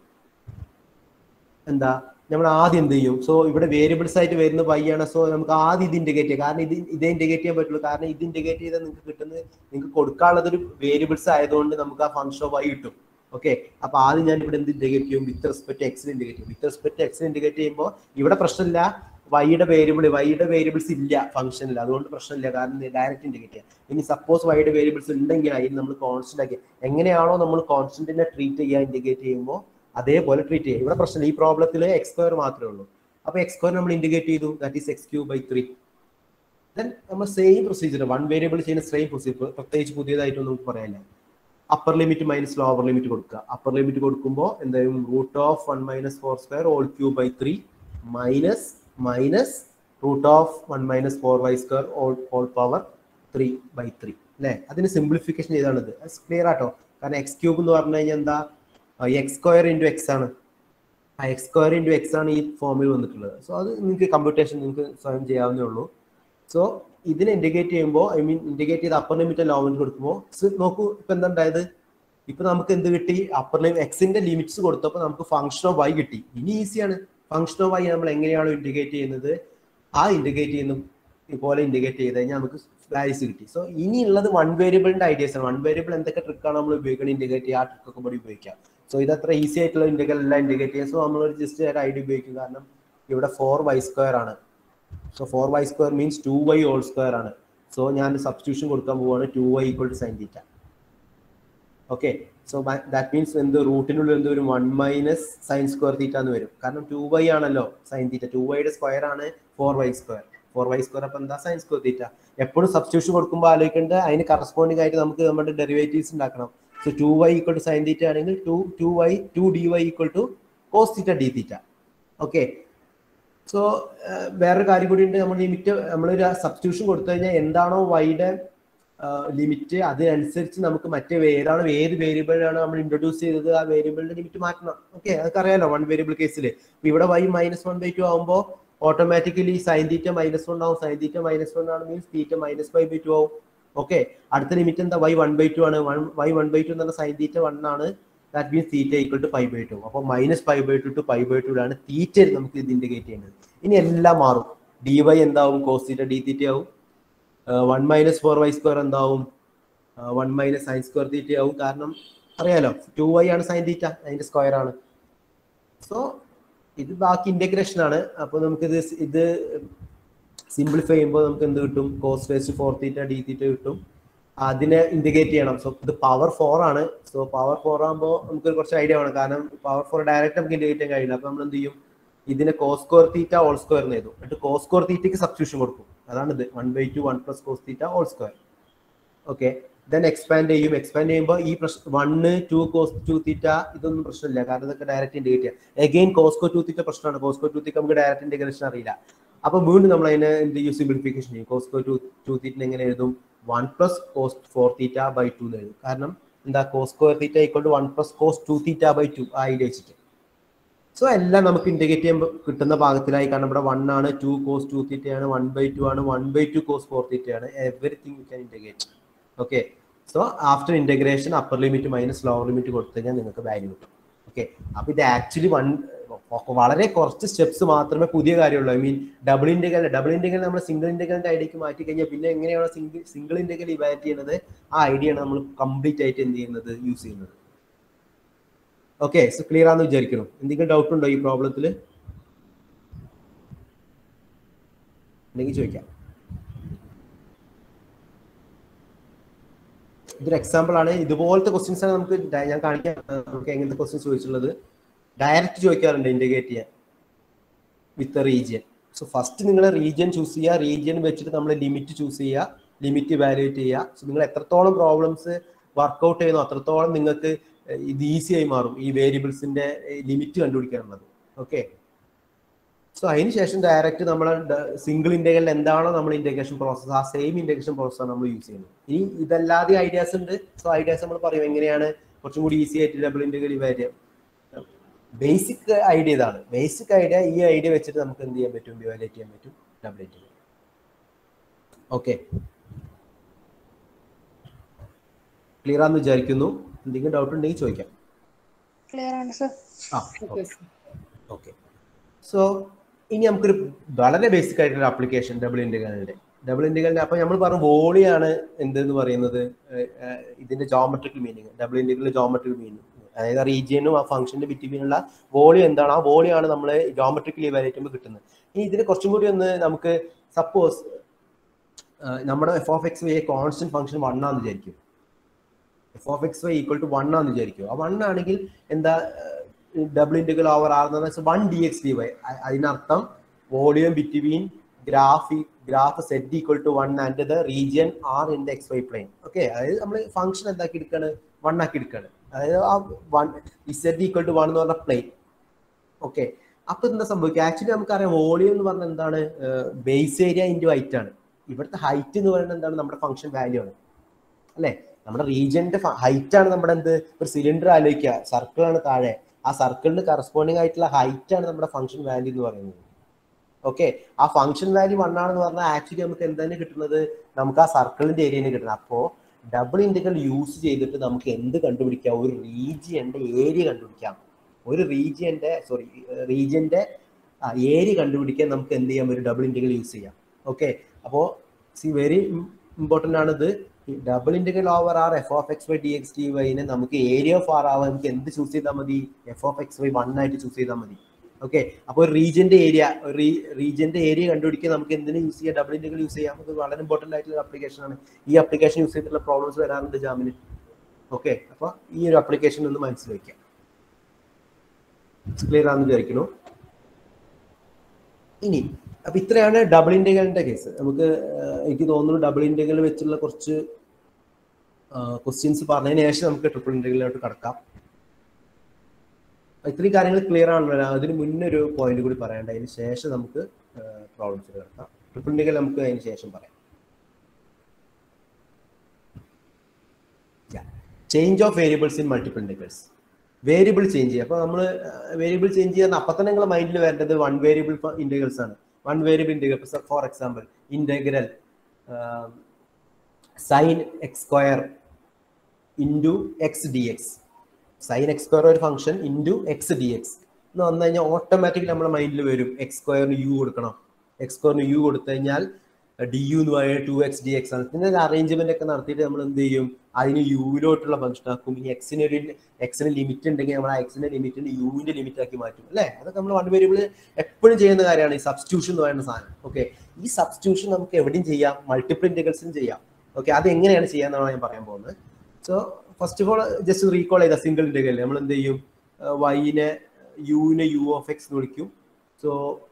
S2: എന്താ നമ്മൾ ആദ്യം എന്ത് ചെയ്യും so ഇവിടെ വേരിയബിൾസ് ആയിട്ട് വരുന്ന വൈ ആണ് സോ നമുക്ക് ആദ്യം ഇത് ഇന്റിഗ്രേറ്റ് ചെയ്യാം കാരണം ഇത് ഇതേ ഇന്റിഗ്രേറ്റ് ചെയ്യാൻ പറ്റുള്ളൂ കാരണം ഇത് ഇന്റിഗ്രേറ്റ് ചെയ്താൽ നിങ്ങൾക്ക് കിട്ടുന്നത് നിങ്ങൾക്ക് കൊടുക്കാനുള്ളത് ഒരു വേരിയബിൾസ് ആയതുകൊണ്ട് നമുക്ക് ആ ഫംഗ്ഷൻ ഓഫ് വൈ കിട്ടും ഓക്കെ അപ്പൊ ആദ്യം ഞാൻ ഇവിടെ എന്ത് ഇന്റിഗ്രേറ്റ് ചെയ്യും വിത്ത് റെസ്പെക്ട് എക്സിൽ ഇന്റിഗ്രേറ്റ് ചെയ്യും വിത്ത് റെസ്പെക്ട് എക്സിൽ ഇന്റിഗ്രേറ്റ് ചെയ്യുമ്പോൾ ഇവിടെ പ്രശ്നമില്ല വൈയുടെ വേരിയബിൾ വൈയുടെ വേരിയബിൾസ് ഇല്ല ഫംഗ്ഷനിൽ അതുകൊണ്ട് പ്രശ്നമില്ല കാരണം ഡയറക്റ്റ് ഇന്റിഗ്രേറ്റ് ചെയ്യാം ഇനി സപ്പോസ് വൈയുടെ വേരിയബിൾസ് ഉണ്ടെങ്കിൽ അതിന് നമ്മൾ കോൺസ്റ്റന്റ് ആക്കി എങ്ങനെയാണോ നമ്മൾ കോൺസ്റ്റന്റിനെ ട്രീറ്റ് ചെയ്യുക ഇന്റിഗ്രേറ്റ് ചെയ്യുമ്പോൾ അതേപോലെ ട്രീറ്റ് ചെയ്യുക ഇവിടെ പ്രശ്നം ഈ പ്രോബ്ലത്തിൽ എക്സ് സ്ക്വയർ മാത്രമേ ഉള്ളൂ അപ്പൊ എക്സ് സ്ക്വയർ നമ്മൾ ഇന്റിഗ്രേറ്റ് ചെയ്തു that is x cube by three then നമ്മൾ സെയിം പ്രൊസീജിയർ വൺ വേരിയബിൾ ചെയ്യുന്ന സെയിം പ്രൊസീജിയർ പ്രത്യേകിച്ച് പുതിയതായിട്ടൊന്നും നമുക്ക് പറയാനില്ല upper limit minus lower limit കൊടുക്കുക അപ്പർ ലിമിറ്റ് കൊടുക്കുമ്പോൾ എന്തായാലും root of one minus four square whole cube by three minus minus root of one minus four y square whole whole power three by three അല്ലേ അതിന് simplification ചെയ്താണിത് clear ആട്ടോ കാരണം X cube എന്ന് പറഞ്ഞു കഴിഞ്ഞാൽ എന്താ എക്സ് സ്ക്വയർ ഇൻറ്റു എക്സ് ആണ് ആ എക്സ് സ്ക്വയർ ഇൻറ്റു എക്സ് ആണ് ഈ ഫോമിൽ വന്നിട്ടുള്ളത് സോ അത് നിങ്ങൾക്ക് കമ്പ്യൂട്ടേഷൻ നിങ്ങൾക്ക് സ്വയം ചെയ്യാവുന്നേ ഉള്ളൂ സോ ഇതിനെ ഇൻഡിക്കേറ്റ് ചെയ്യുമ്പോൾ ഐ മീൻ ഇൻഡിക്കേറ്റ് ചെയ്ത് അപ്പർ ലിമിറ്റ് ലോവർ ലിമിറ്റ് കൊടുക്കുമ്പോൾ നോക്കൂ ഇപ്പൊ എന്താ ഉണ്ടായത് ഇപ്പൊ നമുക്ക് എന്ത് കിട്ടി അപ്പർ ലിമിറ്റ് എക്സിന്റെ ലിമിറ്റ്സ് കൊടുത്തപ്പോൾ നമുക്ക് ഫംഗ്ഷൻ ഓഫ് വൈ കിട്ടി ഇനി ഈസിയാണ് ഫംഗ്ഷൻ ഓഫ് വൈ നമ്മൾ എങ്ങനെയാണോ ഇൻഡിക്കേറ്റ് ചെയ്യുന്നത് ആ ഇൻഡിക്കേറ്റ് ചെയ്യുന്ന ഇതുപോലെ ഇൻഡിക്കേറ്റ് ചെയ്ത് കഴിഞ്ഞാൽ നമുക്ക് വാല്യൂസ് കിട്ടി സോ ഇനിയുള്ളത് വൺ വേരിയബിളിന്റെ ഐഡിയസ് ആണ് വൺ വേരിയബിൾ എന്തൊക്കെ ട്രിക്കാണ് നമ്മൾ ഉപയോഗിക്കുന്നത് ഇൻഡിക്കേറ്റ് ചെയ്യുക ആ ട്രിക്കൊക്കെ കൂടി ഉപയോഗിക്കാം സോ ഇത് അത്ര ഈസി ആയിട്ടുള്ള ഇന്റഗ്രൽ എല്ലാം ഇൻഡിക്കേറ്റ് ചെയ്യാം സോ നമ്മൾ ഒരു ജസ്റ്റ് ഒരു ഐഡിയ ഉപയോഗിക്കും കാരണം ഇവിടെ ഫോർ വൈ സ്ക്വയർ ആണ് so four y square means two y whole square ആണ് സോ ഞാൻ സബ്സ്റ്റിറ്റ്യൂഷൻ കൊടുക്കാൻ പോവാണ് two y equal to sine theta okay so that means എന്ത് റൂട്ടിനുള്ളിൽ എന്ത് വരും one minus sine square theta എന്ന് വരും കാരണം ടു വൈ ആണല്ലോ സൈൻ തീറ്റ ടു വൈയുടെ സ്ക്വയർ ആണ് four y square four y square അപ്പൊ എന്താ സൈൻ സ്ക്വയർ തീറ്റ എപ്പോഴും സബ്സ്റ്റിറ്റ്യൂഷൻ കൊടുക്കുമ്പോൾ ആലോചിക്കേണ്ടത് അതിന് കറസ്പോണ്ടിങ് ആയിട്ട് നമുക്ക് നമ്മുടെ ഡെറിവേറ്റീവ്സ് ഉണ്ടാക്കണം so two y equal to sine theta ആണെങ്കിൽ two two y two d y equal to cos theta d theta okay so വേറൊരു കാര്യം കൂടി ഉണ്ട് നമ്മൾ ലിമിറ്റ് നമ്മളൊരു സബ്സ്റ്റിറ്റ്യൂഷൻ കൊടുത്തു കഴിഞ്ഞാൽ എന്താണോ വൈയുടെ ലിമിറ്റ് അതിനനുസരിച്ച് നമുക്ക് മറ്റേ ഏതാണ് ഏത് വേരിയബിളാണ് നമ്മൾ ഇൻട്രൊഡ്യൂസ് ചെയ്തത് ആ വേരിയബിളിന്റെ ലിമിറ്റ് മാറ്റണം ഓക്കെ അതൊക്കെ അറിയാലോ വൺ വേരിയബിൾ കേസിൽ ഇവിടെ y minus one by two ആകുമ്പോൾ automatically sine theta minus one ആവും സൈൻ തീറ്റ മൈനസ് വൺ ആണ് means theta minus five by two ആവും ഓക്കെ അടുത്ത ലിമിറ്റ് എന്താ വൈ വൺ ബൈ ടു ആണ് one y one by two എന്ന് പറഞ്ഞാൽ sine theta one ആണ് that means theta equal to five by two അപ്പോൾ minus five by two two five by two ആണ് theta നമുക്ക് ഇത് ഇൻഡിക്കേറ്റ് ചെയ്യുന്നത് ഇനി എല്ലാം മാറും ഡി വൈ എന്താവും കോസ് തീറ്റ ഡി തീറ്റ ആവും one minus four y square എന്താവും one minus sine square theta ആവും കാരണം അറിയാലോ ടു വൈ ആണ് സൈൻ തീറ്റ അതിന്റെ സ്ക്വയർ ആണ് സോ ഇത് ബാക്കി ഇന്റഗ്രേഷൻ ആണ് അപ്പോൾ നമുക്ക് ഇത് ഇത് സിംപ്ലിഫൈ ചെയ്യുമ്പോൾ നമുക്ക് എന്ത് കിട്ടും cos raise four theta d theta കിട്ടും അതിനെ ഇൻഡിക്കേറ്റ് ചെയ്യണം സോ ഇത് പവർ ഫോർ ആണ് സോ പവർ ഫോർ ആകുമ്പോൾ നമുക്ക് കുറച്ച് ഐഡിയ വേണം കാരണം പവർ ഫോർ ഡയറക്റ്റ് നമുക്ക് ഇൻഡിക്കേറ്റ് ചെയ്യാൻ കഴിയില്ല അപ്പൊ നമ്മൾ എന്ത് ചെയ്യും ഇതിനെ cos square theta whole square എന്ന് എഴുതും എന്നിട്ട് കോസ് സ്ക്വയർ തീറ്റയ്ക്ക് സബ്സ്റ്റിറ്റ്യൂഷൻ കൊടുക്കും അതാണ് ഇത് one by two one plus cos theta whole square okay then expand ചെയ്യും എക്സ്പാൻഡ് ചെയ്യുമ്പോൾ ഈ പ്രശ്നം one two cos two theta ഇതൊന്നും പ്രശ്നമില്ല കാരണം ഇതൊക്കെ ഡയറക്റ്റ് ഇൻഡിക്കേറ്റ് ചെയ്യാം എഗെയിൻ കോസ്കോ ടു തീറ്റ പ്രശ്നമാണ് കോസ്കോ ടു തീറ്റ നമുക്ക് ഡയറക്റ്റ് ഇൻഡിക്കേഷൻ അറിയില്ല അപ്പൊ വീണ്ടും നമ്മൾ അതിനെ എന്ത് ചെയ്യും സിംപ്ലിഫിക്കേഷൻ ചെയ്യും കോസ്കോ ടു ടു തീറ്റിനെ എങ്ങനെ എഴുതും one plus cos four theta by two എന്ന് എഴുതും കാരണം എന്താ cos square theta equal to one plus cos two theta by two ആ ഐഡിയ വെച്ചിട്ട് സോ എല്ലാം നമുക്ക് ഇൻഡിക്കേറ്റ് ചെയ്യുമ്പോൾ കിട്ടുന്ന ഭാഗത്തിലായി കാരണം ഇവിടെ വൺ ആണ് ടു കോസ് ടു തീറ്റ ആണ് വൺ ബൈ ടു ആണ് one by two cos four theta ആണ് everything you can indicate okay so after integration upper limit minus lower limit കൊടുത്തു കഴിഞ്ഞാൽ നിങ്ങൾക്ക് വാല്യൂ കിട്ടും ഓക്കെ അപ്പൊ ഇത് ആക്ച്വലി വൺ വളരെ കുറച്ച് സ്റ്റെപ്സ് മാത്രമേ പുതിയ കാര്യമുള്ളൂ I mean double integral double integral നമ്മൾ സിംഗിൾ ഇന്റഗ്രലിന്റെ ഐഡിയക്ക് മാറ്റി കഴിഞ്ഞാൽ പിന്നെ എങ്ങനെയാണ് സിംഗിൾ സിംഗിൾ ഇന്റഗ്രൽ ഇവാലുവേറ്റ് ചെയ്യുന്നത് ആ ഐഡിയ ആണ് നമ്മൾ കംപ്ലീറ്റ് ആയിട്ട് എന്ത് ചെയ്യുന്നത് യൂസ് ചെയ്യുന്നത് ഓക്കെ സോ ക്ലിയർ ആണെന്ന് വിചാരിക്കണം എന്തെങ്കിലും ഡൗട്ട് ഉണ്ടോ ഈ പ്രോബ്ലത്തിൽ ഉണ്ടെങ്കിൽ ചോദിക്കാം ഇതൊരു എക്സാമ്പിൾ ആണ് ഇതുപോലത്തെ ക്വസ്റ്റ്യൻസ് ആണ് നമുക്ക് ഡയ- ഞാൻ കാണിക്കാം ആ, നമുക്ക് എങ്ങനത്തെ ക്വസ്റ്റ്യൻസ് ചോദിച്ചിട്ടുള്ളത് ഡയറക്റ്റ് ചോദിക്കാറുണ്ട് ഇന്റഗ്രേറ്റ് ചെയ്യാൻ വിത്ത് റീജിയൻ സോ ഫസ്റ്റ് നിങ്ങൾ റീജിയൻ ചൂസ് ചെയ്യുക റീജിയൻ വെച്ചിട്ട് നമ്മൾ ലിമിറ്റ് ചൂസ് ചെയ്യുക ലിമിറ്റ് വാലുവേറ്റ് ചെയ്യുക സോ നിങ്ങൾ എത്രത്തോളം പ്രോബ്ലംസ് വർക്ക്ഔട്ട് ചെയ്യുന്നു അത്രത്തോളം നിങ്ങൾക്ക് ഇത് ഈസി ആയി മാറും ഈ വേരിയബിൾസിന്റെ ലിമിറ്റ് കണ്ടുപിടിക്കാനുള്ളത് ഓക്കെ സോ അതിനുശേഷം ഡയറക്റ്റ് നമ്മൾ സിംഗിൾ ഇന്റഗ്രൽ എന്താണോ നമ്മൾ ഇന്റഗ്രേഷൻ പ്രോസസ് ആ സെയിം ഇന്റഗ്രേഷൻ പ്രോസസ്സാണ് നമ്മൾ യൂസ് ചെയ്യുന്നത് ഇനി ഇതല്ലാതെ ഐഡിയാസ് ഉണ്ട് സോ ഐഡിയാസ് നമ്മൾ പറയും എങ്ങനെയാണ് കുറച്ചും കൂടി ഈസി ആയിട്ട് double integral evaluate basic idea ഇതാണ് ബേസിക് ഐഡിയ ഈ ഐഡിയ വെച്ചിട്ട് നമുക്ക് എന്ത് ചെയ്യാൻ പറ്റും ഇവാലുവേറ്റ് ചെയ്യാൻ പറ്റും ഡബിൾ ഇന്റഗ്രൽ ഓക്കെ ക്ലിയർ ആണെന്ന് വിചാരിക്കുന്നു എന്തെങ്കിലും ഡൗട്ട് ഉണ്ടെങ്കിൽ ചോദിക്കാം
S4: ക്ലിയർ ആണ് സർ
S2: ആ ഓക്കെ സോ ഇനി നമുക്കൊരു വളരെ ബേസിക് ആയിട്ടുള്ള ആപ്ലിക്കേഷൻ ഡബിൾ ഇന്റഗ്രലിന്റെ ഡബിൾ ഇന്റഗ്രലിന്റെ അപ്പൊ നമ്മൾ പറഞ്ഞു വോളിയാണ് എന്തെന്ന് പറയുന്നത് ഏഹ്, ഏഹ്, ഇതിന്റെ ജോമെട്രിക്കൽ മീനിങ് ഡബിൾ ഇന്റഗ്രലിന്റെ ജോമെട്രിക്കൽ മീനിങ് അതായത് ആ റീജിയനും ആ ഫംഗ്ഷന്റെ ബിറ്റ്വീനുള്ള വോളി എന്താണ് ആ വോളിയാണ് നമ്മൾ ജോമെട്രിക്കലി ഇവാലുവേറ്റ് ചെയ്യുമ്പോൾ കിട്ടുന്നത് ഇനി ഇതിന് കുറച്ചും കൂടി ഒന്ന് നമുക്ക് സപ്പോസ് നമ്മുടെ f of x y constant function one ആണെന്ന് വിചാരിക്കും f of x y equal to one ആണെന്ന് വിചാരിക്കും ആ വൺ ആണെങ്കിൽ എന്താ ഡബിൾ ഇന്റഗ്രൽ ഓവർ ആർ എന്ന് പറഞ്ഞാൽ one d X D y അതിനർത്ഥം volume between graph graph z equal to one and the region r in the x y plane okay അതായത് നമ്മൾ ഫംഗ്ഷൻ എന്താക്കി എടുക്കാണ് വൺ ആക്കി എടുക്കാണ് അതായത് ആ one z equal to one എന്ന് പറഞ്ഞ പ്ലെയിൻ ഓക്കെ അപ്പൊ എന്താ സംഭവിക്കുക ആക്ച്വലി നമുക്കറിയാം വോളിയം എന്ന് പറഞ്ഞാൽ എന്താണ് ബേസ് ഏരിയ ഇൻറ്റു ഹൈറ്റ് ആണ് ഇവിടുത്തെ ഹൈറ്റ് എന്ന് പറയുന്നത് എന്താണ് നമ്മുടെ ഫംഗ്ഷൻ വാല്യൂ ആണ് അല്ലെ നമ്മുടെ റീജിയന്റെ ഹൈറ്റ് ആണ് നമ്മുടെ എന്ത് ഒരു സിലിണ്ടർ ആലോചിക്കുക സർക്കിൾ ആണ് താഴെ ആ സർക്കിളിന് കറസ്പോണ്ടിങ് ആയിട്ടുള്ള ഹൈറ്റ് ആണ് നമ്മുടെ ഫംഗ്ഷൻ വാല്യൂ എന്ന് പറയുന്നത് ഓക്കെ ആ ഫംഗ്ഷൻ വാല്യൂ വൺ ആണെന്ന് പറഞ്ഞാൽ ആക്ച്വലി നമുക്ക് എന്താണ് കിട്ടുന്നത് നമുക്ക് ആ സർക്കിളിന്റെ ഏരിയന് കിട്ടുന്നത് അപ്പോ ഡബിൾ ഇന്റഗ്രൽ യൂസ് ചെയ്തിട്ട് നമുക്ക് എന്ത് കണ്ടുപിടിക്കാം ഒരു റീജിയന്റെ ഏരിയ കണ്ടുപിടിക്കാം ഒരു റീജിയന്റെ സോറി റീജിയന്റെ ഏരിയ കണ്ടുപിടിക്കാൻ നമുക്ക് എന്ത് ചെയ്യാം ഒരു ഡബിൾ ഇന്റഗ്രൽ യൂസ് ചെയ്യാം ഓക്കെ അപ്പോ സി വെരി ഇമ്പോർട്ടന്റ് ആണ് ഇത് double integral over R f of x y D X d വൈനെ നമുക്ക് ഏരിയ ഓഫ് ആർ ആവാൻ നമുക്ക് എന്ത് ചൂസ് ചെയ്താൽ മതി f of x y one ആയിട്ട് ചൂസ് ചെയ്താൽ മതി ഓക്കെ അപ്പോൾ റീജിയന്റെ ഏരിയ റീജിയന്റെ ഏരിയ കണ്ടുപിടിക്കാൻ നമുക്ക് എന്തിനു യൂസ് ചെയ്യാം ഡബിൾ ഇന്റഗ്രൽ യൂസ് ചെയ്യാം അത് വളരെ ഇമ്പോർട്ടന്റ് ആയിട്ടുള്ള ആപ്ലിക്കേഷൻ ആണ് ഈ ആപ്ലിക്കേഷൻ യൂസ് ചെയ്തിട്ടുള്ള പ്രോബ്ലംസ് വരാറുണ്ട് ജാമിന് ഓക്കെ അപ്പൊ ഈ ഒരു ആപ്ലിക്കേഷൻ ഒന്ന് മനസ്സിൽ വെക്കാം ക്ലിയർ ആണെന്ന് വിചാരിക്കുന്നു ഇനി അപ്പൊ ഇത്രയാണ് ഡബിൾ ഇന്റഗ്രലിന്റെ കേസ് നമുക്ക് ആഹ്, എനിക്ക് തോന്നുന്നു ഡബിൾ ഇന്റഗ്രൽ വെച്ചുള്ള കുറച്ച് ക്വസ്റ്റ്യൻസ് പറഞ്ഞതിന് ശേഷം നമുക്ക് ട്രിപ്പിൾ ഇന്റഗ്രലിലോട്ട് കടക്കാം അപ്പൊ ഇത്രയും കാര്യങ്ങൾ ക്ലിയർ ആണല്ലോ അതിന് മുന്നേ ഒരു പോയിന്റ് കൂടി പറയണ്ട അതിന് ശേഷം നമുക്ക് പ്രോബ്ലംസ് കിടക്കാം ട്രിപ്പിൾ ഇന്റഗ്രൽ നമുക്ക് അതിന് ശേഷം പറയാം change of variables in multiple integrals variable change ചെയ്യുക അപ്പൊ നമ്മൾ വേരിയബിൾ ചേഞ്ച് ചെയ്യുന്ന അപ്പൊ തന്നെ നിങ്ങളുടെ മൈൻഡിൽ വരേണ്ടത് വൺ വേരിയബിൾ ഇന്റഗ്രൽസ് ആണ് one variable integral for example integral sine x square into x D x sine x square ഒരു function into x D x എന്ന് വന്നു കഴിഞ്ഞാൽ ഓട്ടോമാറ്റിക്കലി നമ്മുടെ മൈൻഡിൽ വരും എക്സ് സ്ക്വയറിന് യു കൊടുക്കണം എക്സ് സ്ക്വയറിന് യു കൊടുത്തു കഴിഞ്ഞാൽ ഡി യു എന്ന് പറയുന്നത് ടു എക്സ് ഡി എക്സ് ആണ് പിന്നെ അറേഞ്ച്മെന്റ് ഒക്കെ നടത്തിയിട്ട് നമ്മൾ എന്ത് ചെയ്യും അതിന് യുവിലോട്ടുള്ള ഫംഗ്ഷൻ ആക്കും ഈ എക്സിന് ഒരു എക്സിന് ലിമിറ്റ് ഉണ്ടെങ്കിൽ നമ്മൾ ആ എക്സിന്റെ ലിമിറ്റിന് യുവിന്റെ ലിമിറ്റ് ആക്കി മാറ്റും അല്ലേ അതൊക്കെ നമ്മൾ വൺ വേരിയബിൾ എപ്പോഴും ചെയ്യുന്ന കാര്യമാണ് ഈ സബ്സ്റ്റിറ്റ്യൂഷൻ എന്ന് പറയുന്ന സാധനം ഓക്കെ ഈ സബ്സ്റ്റിറ്റ്യൂഷൻ നമുക്ക് എവിടെയും ചെയ്യാം മൾട്ടിപ്പിൾ ഇന്റഗ്രൽസിനും ചെയ്യാം ഓക്കെ അത് എങ്ങനെയാണ് ചെയ്യാന്നാണ് ഞാൻ പറയാൻ പോകുന്നത് so first of all just recall ചെയ്ത സിംഗിൾ ഇന്റഗ്രൽ നമ്മൾ എന്ത് ചെയ്യും വൈനെ യുവിനെ യു ഓഫ് എക്സ് എന്ന് വിളിക്കും so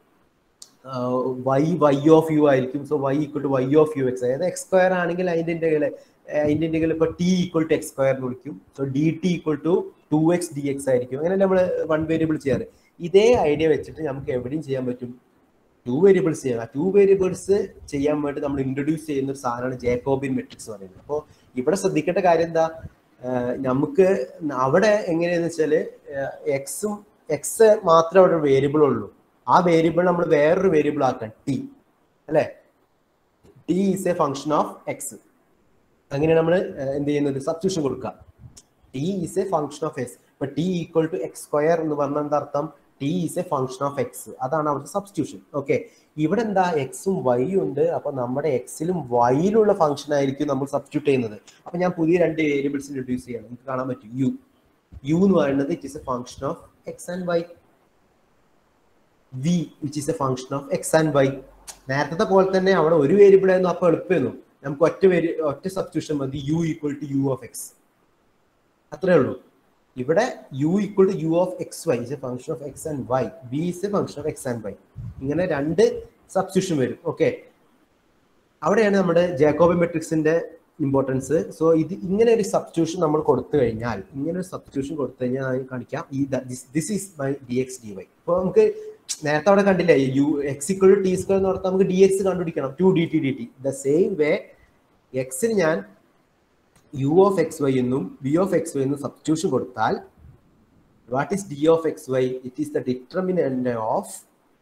S2: y y of u ആയിരിക്കും so y equal to y of u x അതായത് എക്സ് സ്ക്വയർ ആണെങ്കിൽ അതിന്റെ ഇന്റഗ്രൽ അതിന്റെ ഇന്റഗ്രൽ ഇപ്പൊ t equal to x square എന്ന് വിളിക്കും so d t equal to two X D x ആയിരിക്കും അങ്ങനെ നമ്മൾ വൺ വേരിയബിൾ ചെയ്യാറ് ഇതേ ഐഡിയ വെച്ചിട്ട് നമുക്ക് എവിടെയും ചെയ്യാൻ പറ്റും ടു വേരിയബിൾസ് ചെയ്യാം ടു വേരിയബിൾസ് ചെയ്യാൻ വേണ്ടി നമ്മൾ ഇൻട്രൊഡ്യൂസ് ചെയ്യുന്ന ഒരു സാധനമാണ് ജേക്കോബിൻ മെട്രിക്സ് പറയുന്നത് അപ്പോൾ ഇവിടെ ശ്രദ്ധിക്കേണ്ട കാര്യം എന്താ ആഹ് നമുക്ക് അവിടെ എങ്ങനെയാന്ന് വെച്ചാല് എക്സും എക്സ് മാത്രമേ അവിടെ വേരിയബിൾ ഉള്ളൂ ആ വേരിയബിൾ നമ്മൾ വേറൊരു വേരിയബിൾ ആക്കാൻ ടി അല്ലെ t is a function of x അങ്ങനെ നമ്മൾ എന്ത് ചെയ്യുന്നത് സബ്സ്റ്റിറ്റ്യൂഷൻ കൊടുക്കുക t is a function of x ഇപ്പൊ t equal to x square എന്ന് പറഞ്ഞാൽ എന്താ അർത്ഥം t is a function of x അതാണ് അവിടുത്തെ സബ്സ്റ്റിറ്റ്യൂഷൻ ഓക്കെ ഇവിടെ എന്താ എക്സും വൈയും ഉണ്ട് അപ്പൊ നമ്മുടെ എക്സിലും വൈയിലുള്ള ഫംഗ്ഷൻ ആയിരിക്കും നമ്മൾ സബ്സ്റ്റിറ്റ്യൂട്ട് ചെയ്യുന്നത് അപ്പൊ ഞാൻ പുതിയ രണ്ട് വേരിയബിൾസ് ഇൻട്രൊഡ്യൂസ് ചെയ്യണം നിങ്ങൾക്ക് കാണാൻ പറ്റും യു യു എന്ന് പറയുന്നത് it is a function of x and y v which is a function of x and y നേരത്തെ പോലെ തന്നെ അവിടെ ഒരു വേരിയബിൾ ആയിരുന്നു അപ്പൊ എളുപ്പമായിരുന്നു നമുക്ക് ഒറ്റ വേരി ഒറ്റ സബ്സ്റ്റിറ്റ്യൂഷൻ മതി u equal to u of x അത്രേ ഉള്ളൂ ഇവിടെ u equal to u of x y is a function of x and y v is a function of x and y ഇങ്ങനെ രണ്ട് സബ്സ്റ്റിറ്റ്യൂഷൻ വരും okay അവിടെയാണ് നമ്മുടെ Jacobi മെട്രിക്സിന്റെ importance so ഇത് ഇങ്ങനെ ഒരു സബ്സ്റ്റിറ്റ്യൂഷൻ നമ്മൾ കൊടുത്തു കഴിഞ്ഞാൽ ഇങ്ങനെ ഒരു സബ്സ്റ്റിറ്റ്യൂഷൻ കൊടുത്തു കഴിഞ്ഞാൽ ഞാൻ കാണിക്കാം ഈ this is my d X D y അപ്പോൾ നമുക്ക് നേരത്തെ അവിടെ കണ്ടില്ലേ u x equal t square എന്ന് പറഞ്ഞാൽ നമുക്ക് ഡി എക്സ് കണ്ടുപിടിക്കണം two d t d t the same way എക്സിന് ഞാൻ യു ഓഫ് എക്സ് വൈ എന്നും ബി ഓഫ് എക്സ് വൈ എന്നും സബ്സ്റ്റിറ്റ്യൂഷൻ കൊടുത്താൽ what is d of x y it is the determinant of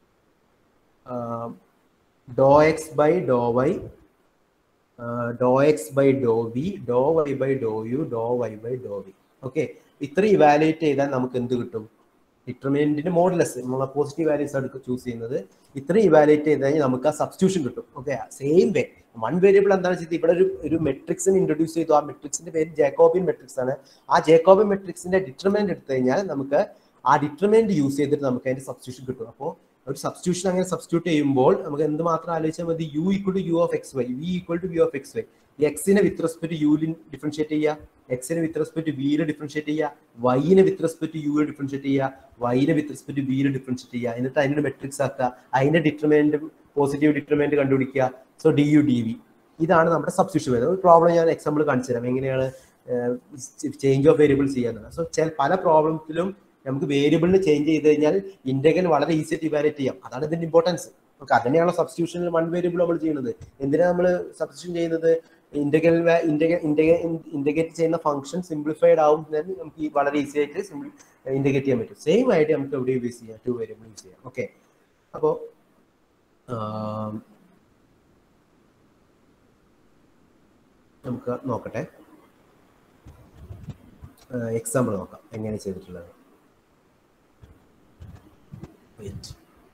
S2: do x by do y do x by do V Dr y by do u do y by do v okay ഇത്ര evaluate ചെയ്താൽ നമുക്ക് എന്ത് കിട്ടും ഡിറ്റർമിനന്റിന്റെ modulus നമ്മൾ positive values ആണ് choose ചെയ്യുന്നത് ഇത്ര ഇവാലുവേറ്റ് ചെയ്ത് കഴിഞ്ഞാൽ നമുക്ക് ആ സബ്സ്റ്റിറ്റ്യൂഷൻ കിട്ടും okay same way one variable എന്താണെന്ന് വെച്ചാൽ ഇവിടെ ഒരു ഒരു മെട്രിക്സിന് ഇൻട്രൊഡ്യൂസ് ചെയ്തു ആ മെട്രിക്സിന്റെ പേര് ജേക്കോബിൻ മെട്രിക്സ് ആണ് ആ ജേക്കോബിൻ മെട്രിക്സിന്റെ ഡിറ്റർമിനന്റ് എടുത്തു കഴിഞ്ഞാൽ നമുക്ക് ആ ഡിറ്റർമിനന്റ് യൂസ് ചെയ്തിട്ട് നമുക്ക് അതിന്റെ സബ്സ്റ്റിറ്റ്യൂഷൻ കിട്ടും അപ്പോൾ ഒരു സബ്സ്റ്റിറ്റ്യൂഷൻ അങ്ങനെ സബ്സ്റ്റിറ്റ്യൂട്ട് ചെയ്യുമ്പോൾ നമുക്ക് എന്ത് മാത്രം ആലോചിച്ചാൽ മതി u equal to u of x y v equal to v of x y എക്സിനെ വിത്ത് റെസ്പെക്ട് യുവിൽ ഡിഫറൻഷിയേറ്റ് ചെയ്യുക എക്സിനെ വിത്ത് റെസ്പെക്ട് വിയിൽ ഡിഫറൻഷിയേറ്റ് ചെയ്യുക വൈനെ വിത്ത് റെസ്പെക്ട് യുവിൽ ഡിഫറൻഷിയേറ്റ് ചെയ്യുക വൈനെ വിത്ത് റെസ്പെക്ട് വിയിൽ ഡിഫറൻഷിയേറ്റ് ചെയ്യുക എന്നിട്ട് അതിന്റെ മെട്രിക്സ് ആക്കുക അതിന്റെ ഡിറ്റർമിനന്റ് പോസിറ്റീവ് ഡിറ്റർമിനന്റ് കണ്ടുപിടിക്കുക so d u d v ഇതാണ് നമ്മുടെ സബ്സ്റ്റിറ്റ്യൂഷൻ വരുന്നത് ഒരു പ്രോബ്ലം ഞാൻ എക്സാമ്പിൾ കാണിച്ചു തരാം എങ്ങനെയാണ് ചേഞ്ച് ഓഫ് വേരിയബിൾ ചെയ്യാന്നുള്ളത് സോ ചില പല പ്രോബ്ലത്തിലും നമുക്ക് വേരിയബിളിന് ചേഞ്ച് ചെയ്ത് കഴിഞ്ഞാൽ ഇന്റഗ്രൽ വളരെ ഈസി ആയിട്ട് ഇവാലുവേറ്റ് ചെയ്യാം അതാണ് ഇതിന്റെ ഇമ്പോർട്ടൻസ് ഓക്കെ അതന്നെയാണ് സബ്സ്റ്റിറ്റ്യൂഷനിൽ വൺ വേരിയബിൾ നമ്മൾ ചെയ്യുന്നത് എന്തിനാണ് നമ്മൾ സബ്സ്റ്റിറ്റ്യൂഷൻ ചെയ്യുന്നത് ഇന്റഗ്രൽ ഇന്റഗ്രേറ്റ് ചെയ്യുന്ന ഫംഗ്ഷൻ സിംപ്ലിഫൈഡ് ആവും നമുക്ക് ഈ വളരെ ഈസി ആയിട്ട് ഇന്റഗ്രേറ്റ് ചെയ്യാൻ പറ്റും സെയിം ആയിട്ട് നമുക്ക് എവിടെ യൂസ് ചെയ്യാം ടു വേരിയബിൾ യൂസ് ചെയ്യാം ഓക്കെ അപ്പോൾ നമുക്ക് നോക്കട്ടെ എക്സാമ്പിൾ നോക്കാം എങ്ങനെ ചെയ്തിട്ടുള്ളത് വെയിറ്റ്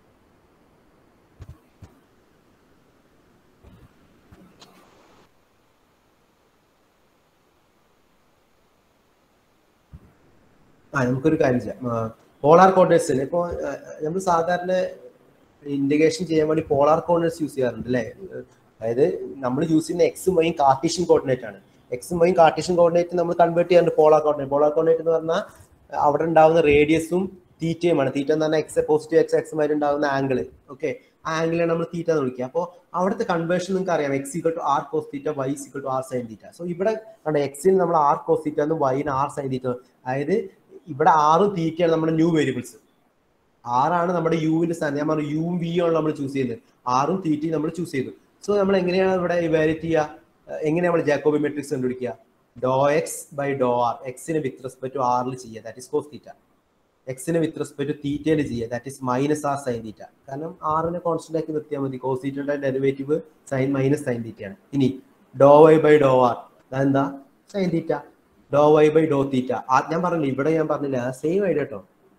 S2: ആ നമുക്കൊരു കാര്യം ചെയ്യാം പോളാർ കോർഡിനേറ്റ്സിൽ ഇപ്പോൾ നമ്മൾ സാധാരണ ഇന്റഗ്രേഷൻ ചെയ്യാൻ വേണ്ടി പോളാർ കോർഡിനേറ്റ്സ് യൂസ് ചെയ്യാറുണ്ട് അല്ലേ അതായത് നമ്മൾ യൂസ് ചെയ്യുന്ന എക്സും വൈയും കാർട്ടീഷ്യൻ കോർഡിനേറ്റ് ആണ് എക്സും വൈയും കാർട്ടീഷ്യൻ കോർഡിനേറ്റ് നമ്മൾ കൺവേർട്ട് ചെയ്യാറുണ്ട് പോളാർ കോർഡിനേറ്റ് പോളാർ കോർഡിനേറ്റ് എന്ന് പറഞ്ഞാൽ അവിടെ ഉണ്ടാവുന്ന റേഡിയസും തീറ്റയുമാണ് തീറ്റ എന്ന് പറഞ്ഞാൽ എക്സ് പോസിറ്റീവ് എക്സ് എക്സ് വരെ ഉണ്ടാവുന്ന ആംഗിൾ ഓക്കെ ആ ആംഗിളാണ് നമ്മൾ തീറ്റ എന്ന് വിളിക്കുക അപ്പോൾ അവിടുത്തെ കൺവേർഷൻ നിങ്ങൾക്ക് അറിയാം x equal to r cos theta y equal to r sine theta so ഇവിടെ കണ്ട എക്സിന് നമ്മൾ ആർ കോസ് തീറ്റ എന്നും വൈന് ആർ സൈൻ തീറ്റ അതായത് ഇവിടെ ആറും തീറ്റയാണ് നമ്മുടെ ന്യൂ വേരിയബിൾസ് ആറാണ് നമ്മുടെ യുവിന്റെ സ്ഥാനം ഞാൻ പറഞ്ഞു യുവും വിയും ആണ് നമ്മൾ ചൂസ് ചെയ്യുന്നത് ആറും തീറ്റയും നമ്മൾ ചൂസ് ചെയ്തു സോ നമ്മൾ എങ്ങനെയാണ് ഇവിടെ ഇവാലുവേറ്റ് ചെയ്യുക എങ്ങനെയാണ് നമ്മൾ ജാക്കോബി മെട്രിക്സ് കണ്ടുപിടിക്കുക do x by do r എക്സിന് വിത്ത് റെസ്പെക്ട് ടു ആറിൽ ചെയ്യുക ദാറ്റ് ഇസ് കോസ് തീറ്റ എക്സിന് വിത്ത് റെസ്പെക്ട് ടു തീറ്റയിൽ ചെയ്യുക that is minus r sine theta കാരണം ആറിനെ കോൺസ്റ്റന്റ് ആക്കി നിർത്തിയാൽ മതി കോസ് തീറ്റയുടെ ഡെറിവേറ്റീവ് സൈൻ മൈനസ് സൈൻ തീറ്റയാണ് ഇനി do y by do r അതെന്താ sine theta do y by do theta ഞാൻ പറഞ്ഞില്ല ഇവിടെ ഞാൻ പറഞ്ഞില്ല സെയിം ഐഡിയ കേട്ടോ